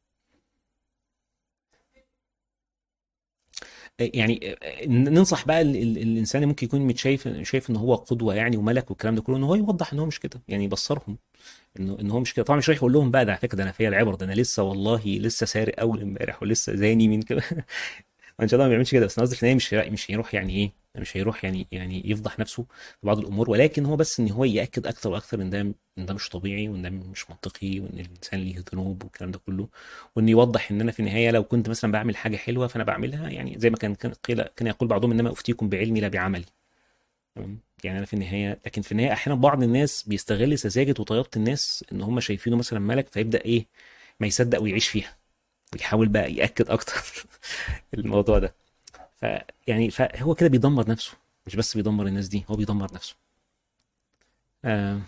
يعني ننصح بقى ال- ال- الانسان اللي ممكن يكون متشايف شايف ان هو قدوه يعني وملك والكلام ده كله ان هو يوضح ان هو مش كده يعني يبصرهم انه ان هو مش كده طبعا مش رايح يقول لهم بقى ده على فكره ده انا فيا العبر ده انا لسه والله لسه سارق اول امبارح ولسه زاني من كده ان شاء الله ما بيعملش كده بس انا قصدي في النهايه مش مش هيروح يعني ايه مش هيروح يعني يعني يفضح نفسه في بعض الامور ولكن هو بس ان هو ياكد اكتر واكتر ان ده ان ده مش طبيعي وان ده مش منطقي وان الانسان ليه ذنوب والكلام ده كله وان يوضح ان انا في النهايه لو كنت مثلا بعمل حاجه حلوه فانا بعملها يعني زي ما كان كان قيل كان يقول بعضهم انما افتيكم بعلمي لا بعملي تمام يعني انا في النهايه لكن في النهايه احيانا بعض الناس بيستغل سذاجه وطيابه الناس ان هم شايفينه مثلا ملك فيبدا ايه ما يصدق ويعيش فيها ويحاول بقى ياكد اكتر الموضوع ده فيعني فهو كده بيدمر نفسه مش بس بيدمر الناس دي هو بيدمر نفسه آه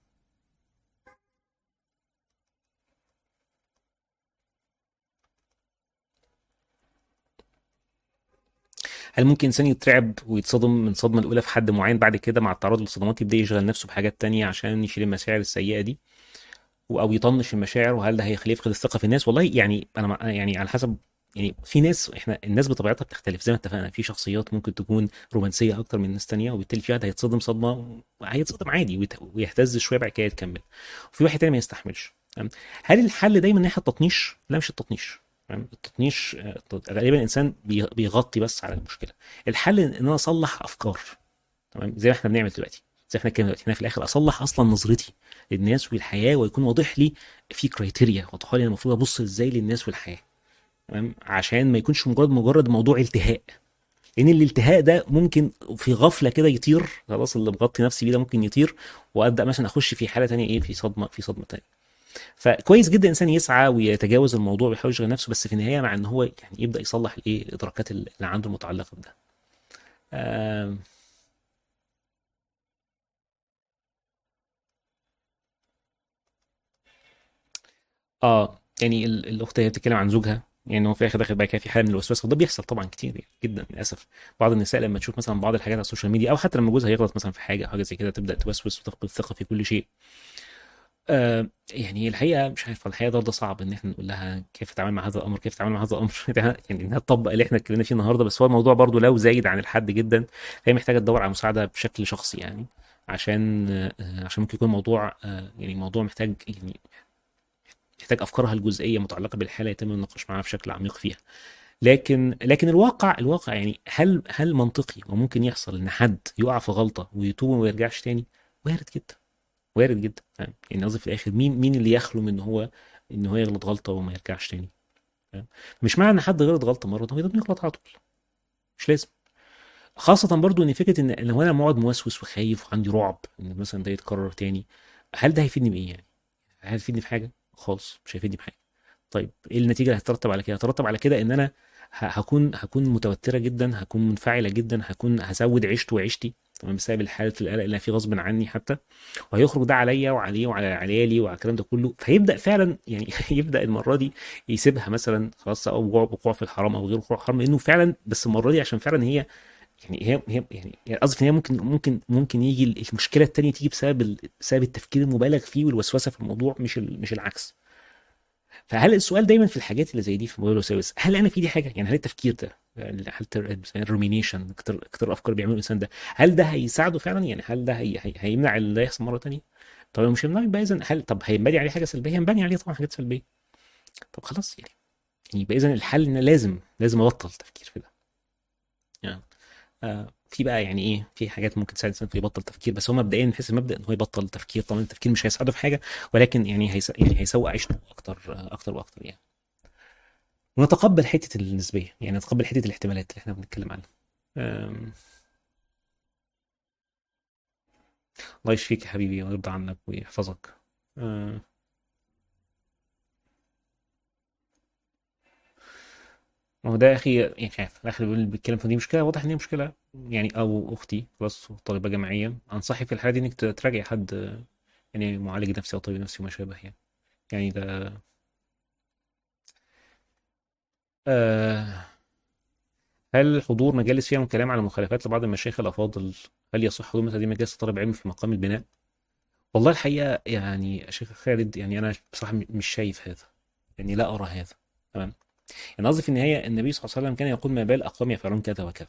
هل ممكن انسان يترعب ويتصدم من الصدمه الاولى في حد معين بعد كده مع التعرض للصدمات يبدا يشغل نفسه بحاجات تانية عشان يشيل المشاعر السيئه دي و- او يطنش المشاعر وهل ده هيخليه يفقد الثقه في الناس والله يعني انا مع- يعني على حسب يعني في ناس احنا الناس بطبيعتها بتختلف زي ما اتفقنا في شخصيات ممكن تكون رومانسيه اكتر من ناس تانية وبالتالي في واحد هيتصدم صدمه هيتصدم عادي ويت- ويهتز شويه بعد كده يكمل وفي واحد تاني ما يستحملش تمام؟ هل الحل دايما ناحيه التطنيش؟ لا مش التطنيش تمام؟ التطنيش آه، غالبا الانسان بي- بيغطي بس على المشكله الحل ان انا اصلح افكار تمام زي ما احنا بنعمل دلوقتي زي ما احنا كده دلوقتي انا في الاخر اصلح اصلا نظرتي للناس والحياه ويكون واضح لي في كرايتيريا واضحه لي أنا المفروض ابص ازاي للناس والحياه تمام عشان ما يكونش مجرد مجرد موضوع التهاء لان الالتهاء ده ممكن في غفله كده يطير خلاص اللي مغطي نفسي بيه ده ممكن يطير وابدا مثلا اخش في حاله تانية ايه في صدمه في صدمه تانية فكويس جدا الانسان يسعى ويتجاوز الموضوع ويحاول يشغل نفسه بس في النهايه مع ان هو يعني يبدا يصلح الايه الادراكات اللي عنده المتعلقه بده آم، اه يعني ال- الاخت هي بتتكلم عن زوجها يعني هو في الاخر داخل بقى كده في حاله من الوسواس وده بيحصل طبعا كتير يعني جدا للاسف بعض النساء لما تشوف مثلا بعض الحاجات على السوشيال ميديا او حتى لما جوزها يغلط مثلا في حاجه او حاجه زي كده تبدا توسوس وتفقد الثقه في كل شيء آه يعني الحقيقه مش عارف الحقيقه ده, ده صعب ان احنا نقول لها كيف تتعامل مع هذا الامر كيف تتعامل مع هذا الامر يعني انها تطبق اللي احنا اتكلمنا فيه النهارده بس هو الموضوع برضو لو زايد عن الحد جدا فهي محتاجه تدور على مساعده بشكل شخصي يعني عشان آه عشان ممكن يكون موضوع آه يعني موضوع محتاج يعني محتاج افكارها الجزئيه متعلقه بالحاله يتم النقاش معاها بشكل عميق فيها لكن لكن الواقع الواقع يعني هل هل منطقي وممكن يحصل ان حد يقع في غلطه ويتوب وما يرجعش تاني وارد جدا وارد جدا فاهم يعني قصدي في الاخر مين مين اللي يخلو من ان هو ان هو يغلط غلطه وما يرجعش تاني فاهم مش معنى ان حد غلط غلطه مره هو يقدر يغلط على طول مش لازم خاصة برضو ان فكرة ان لو انا مقعد موسوس وخايف وعندي رعب ان مثلا ده يتكرر تاني هل ده هيفيدني بايه يعني؟ هل هيفيدني في حاجة؟ خالص مش هيفيدني بحاجة طيب ايه النتيجة اللي هتترتب على كده؟ هترتب على كده ان انا ه- هكون هكون متوترة جدا هكون منفعلة جدا هكون هزود عيشته وعيشتي تمام بسبب الحالة القلق اللي أنا فيه غصب عني حتى وهيخرج ده عليا وعليه وعلى عيالي وعلى الكلام ده كله فيبدا فعلا يعني يبدا المره دي يسيبها مثلا خلاص او وقوع وقوع في الحرام او غير وقوع في الحرام لانه فعلا بس المره دي عشان فعلا هي يعني هي هي يعني يعني قصدي ان هي ممكن ممكن ممكن يجي المشكله التانيه تيجي بسبب ال- بسبب التفكير المبالغ فيه والوسوسه في الموضوع مش ال- مش العكس فهل السؤال دايما في الحاجات اللي زي دي في موضوع الوساوس هل انا في دي حاجه يعني هل التفكير ده هل الرومينيشن كتر كتر الافكار اللي بيعمله الانسان ده هل ده هيساعده فعلا يعني هل ده هي هي هيمنع اللي ده يحصل مره تانيه طب لو مش هيمنع يبقى اذا هل طب هينبني عليه حاجه سلبيه هينبني عليه طبعا حاجات سلبيه طب خلاص يعني يعني يبقى اذا الحل ان لازم لازم ابطل تفكير في ده يعني آه في بقى يعني ايه في حاجات ممكن تساعد الانسان في يبطل تفكير بس هو مبدئيا من حيث المبدا ان هو يبطل تفكير طبعا التفكير مش هيساعده في حاجه ولكن يعني هيس يعني هيسوء عيشته اكتر آه، اكتر واكتر يعني ونتقبل حته النسبيه يعني نتقبل حته الاحتمالات اللي احنا بنتكلم عنها آم، الله يشفيك يا حبيبي ويرضى عنك ويحفظك آه، ما هو ده يا اخي يعني مش عارف الاخر بيقول بيتكلم في دي مشكله واضح ان هي مشكله يعني او اختي خلاص طالبه جامعيه انصحك في الحاله دي انك تراجع حد آه، يعني معالج نفسي او طبيب نفسي وما شابه يعني يعني ده آه هل حضور مجالس فيها كلام على مخالفات لبعض المشايخ الافاضل هل يصح حضور مثل هذه المجالس طالب علم في مقام البناء؟ والله الحقيقه يعني يا شيخ خالد يعني انا بصراحه م- مش شايف هذا يعني لا ارى هذا تمام يعني قصدي في النهايه النبي صلى الله عليه وسلم كان يقول ما بال اقوام يفعلون كذا وكذا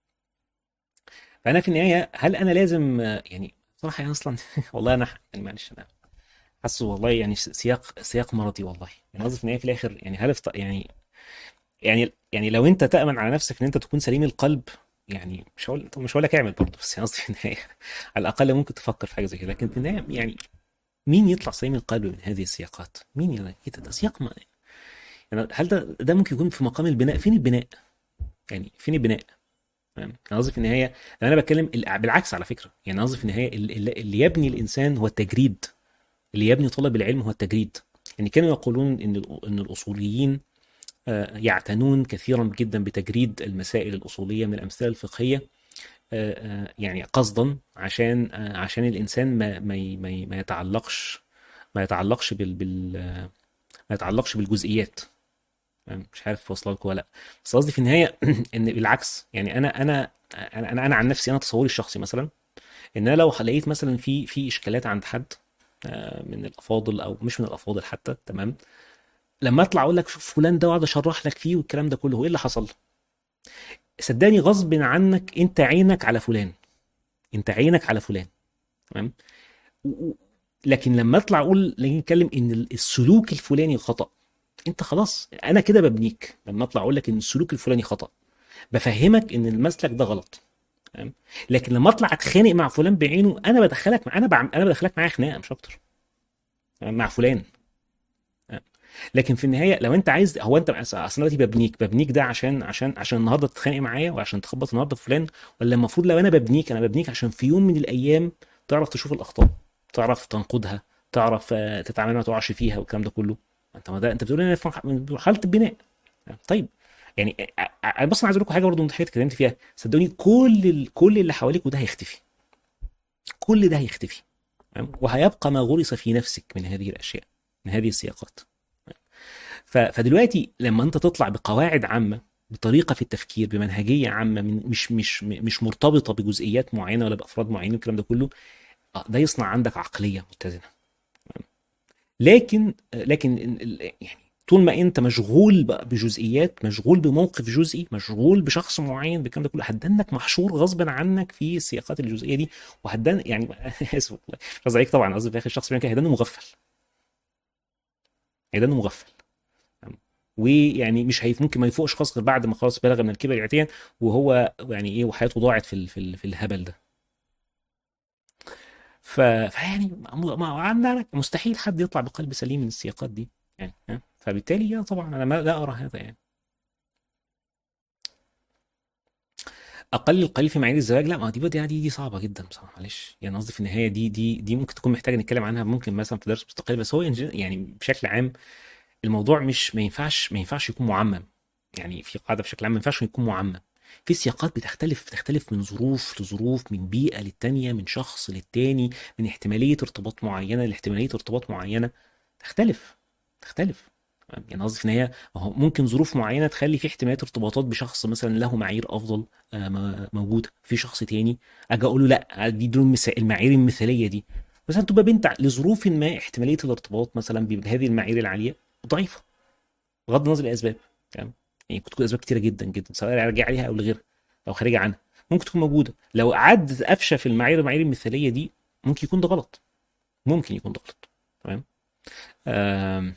فانا في النهايه هل انا لازم آه، يعني صراحه يعني اصلا والله انا يعني معلش انا حاسه والله يعني سياق سياق مرضي والله يعني قصدي في النهايه في الاخر يعني هل افت- يعني يعني يعني لو انت تأمن على نفسك ان انت تكون سليم القلب يعني مش هقول مش هقول لك اعمل برضه بس يعني قصدي في النهايه على الاقل ممكن تفكر في حاجه زي كده لكن في النهايه يعني مين يطلع سليم القلب من هذه السياقات؟ مين يعني ايه ده, ده سياق ما يعني هل ده ده ممكن يكون في مقام البناء؟ فين البناء؟ يعني فين البناء؟ فاهم؟ انا قصدي في النهايه لو انا بتكلم ال- بالعكس على فكره يعني قصدي في النهايه اللي, اللي يبني الانسان هو التجريد اللي يبني طلب العلم هو التجريد يعني كانوا يقولون ان ال- ان الاصوليين آه، يعتنون كثيرا جدا بتجريد المسائل الأصولية من الأمثلة الفقهية آه، آه، يعني قصدا عشان آه، عشان الإنسان ما ما ي- ما ي- ما يتعلقش ما يتعلقش بال بال آه، ما يتعلقش بالجزئيات يعني مش عارف اوصل لك ولا لا بس قصدي في النهايه ان بالعكس يعني انا انا انا انا, أنا عن نفسي انا تصوري الشخصي مثلا ان انا لو لقيت مثلا في في اشكالات عند حد آه، من الافاضل او مش من الافاضل حتى تمام لما اطلع اقول لك شوف فلان ده واقعد اشرح لك فيه والكلام ده كله هو ايه اللي حصل صدقني غصب عنك انت عينك على فلان انت عينك على فلان تمام و- و- لكن لما اطلع اقول نيجي نتكلم ان السلوك الفلاني خطأ انت خلاص انا كده ببنيك لما اطلع اقول لك ان السلوك الفلاني خطأ بفهمك ان المسلك ده غلط تمام لكن لما اطلع اتخانق مع فلان بعينه انا بدخلك مع انا بعم... انا بدخلك معايا خناقه مش اكتر تمام؟ مع فلان لكن في النهايه لو انت عايز هو انت اصل أصل أنا دلوقتي ببنيك ببنيك ده عشان عشان عشان النهارده تتخانق معايا وعشان تخبط النهارده في فلان ولا المفروض لو انا ببنيك انا ببنيك عشان في يوم من الايام تعرف تشوف الاخطاء تعرف تنقدها تعرف آه، تتعامل ما تقعش فيها والكلام ده كله انت ما ده انت بتقول انا في مرحله البناء طيب يعني آه، آه، بص انا عايز اقول لكم حاجه برضه من الحاجات اللي اتكلمت فيها صدقوني كل ال... كل اللي حواليك وده هيختفي كل ده هيختفي تمام؟ وهيبقى ما غرس في نفسك من هذه الاشياء من هذه السياقات ف- فدلوقتي لما انت تطلع بقواعد عامه بطريقه في التفكير بمنهجيه عامه من مش مش مش مرتبطه بجزئيات معينه ولا بافراد معينين والكلام ده كله آه، ده يصنع عندك عقليه متزنه لكن لكن ال- ال- يعني طول ما انت مشغول بقى بجزئيات مشغول بموقف جزئي مشغول بشخص معين بالكلام ده كله هتدنك محشور غصبا عنك في السياقات الجزئيه دي وهتدن يعني اسف والله مش قصدي عليك طبعا قصدي في الاخر الشخص بيعمل كده هيدنه مغفل هيدنه مغفل ويعني مش هيف ممكن ما يفوقش خالص غير بعد ما خلاص بلغ من الكبر عتيا وهو يعني ايه وحياته ضاعت في ال- في ال- في الهبل ده ف... فيعني ما ما- عندنا مستحيل حد يطلع بقلب سليم من السياقات دي يعني ها؟ فبالتالي لا طبعا انا ما لا ارى هذا يعني اقل القليل في معايير الزواج لا ما دي دي دي, دي صعبه جدا بصراحه معلش يعني قصدي في النهايه دي دي دي ممكن تكون محتاجه نتكلم عنها ممكن مثلا في درس مستقل بس هو إن- يعني بشكل عام الموضوع مش ما ينفعش ما ينفعش يكون معمم يعني في قاعده بشكل عام ما ينفعش يكون معمم في سياقات بتختلف بتختلف من ظروف لظروف من بيئه للتانيه من شخص للتاني من احتماليه ارتباط معينه لاحتماليه ارتباط معينه تختلف تختلف تمام؟ يعني قصدي في النهايه ما هو ممكن ظروف معينه تخلي في احتمالات ارتباطات بشخص مثلا له معايير افضل آه، م- موجوده في شخص تاني اجي اقول له لا دي دول المثا- المعايير المثاليه دي مثلا تبقى بنت لظروف ما احتماليه الارتباط مثلا بهذه المعايير العاليه ضعيفه بغض النظر الاسباب تمام يعني ممكن تكون اسباب كتيره جدا جدا سواء راجع عليها او لغيرها او خارجه عنها ممكن تكون موجوده لو عدت قفشه في المعايير المعايير المثاليه دي ممكن يكون ده غلط ممكن يكون ده غلط تمام آم،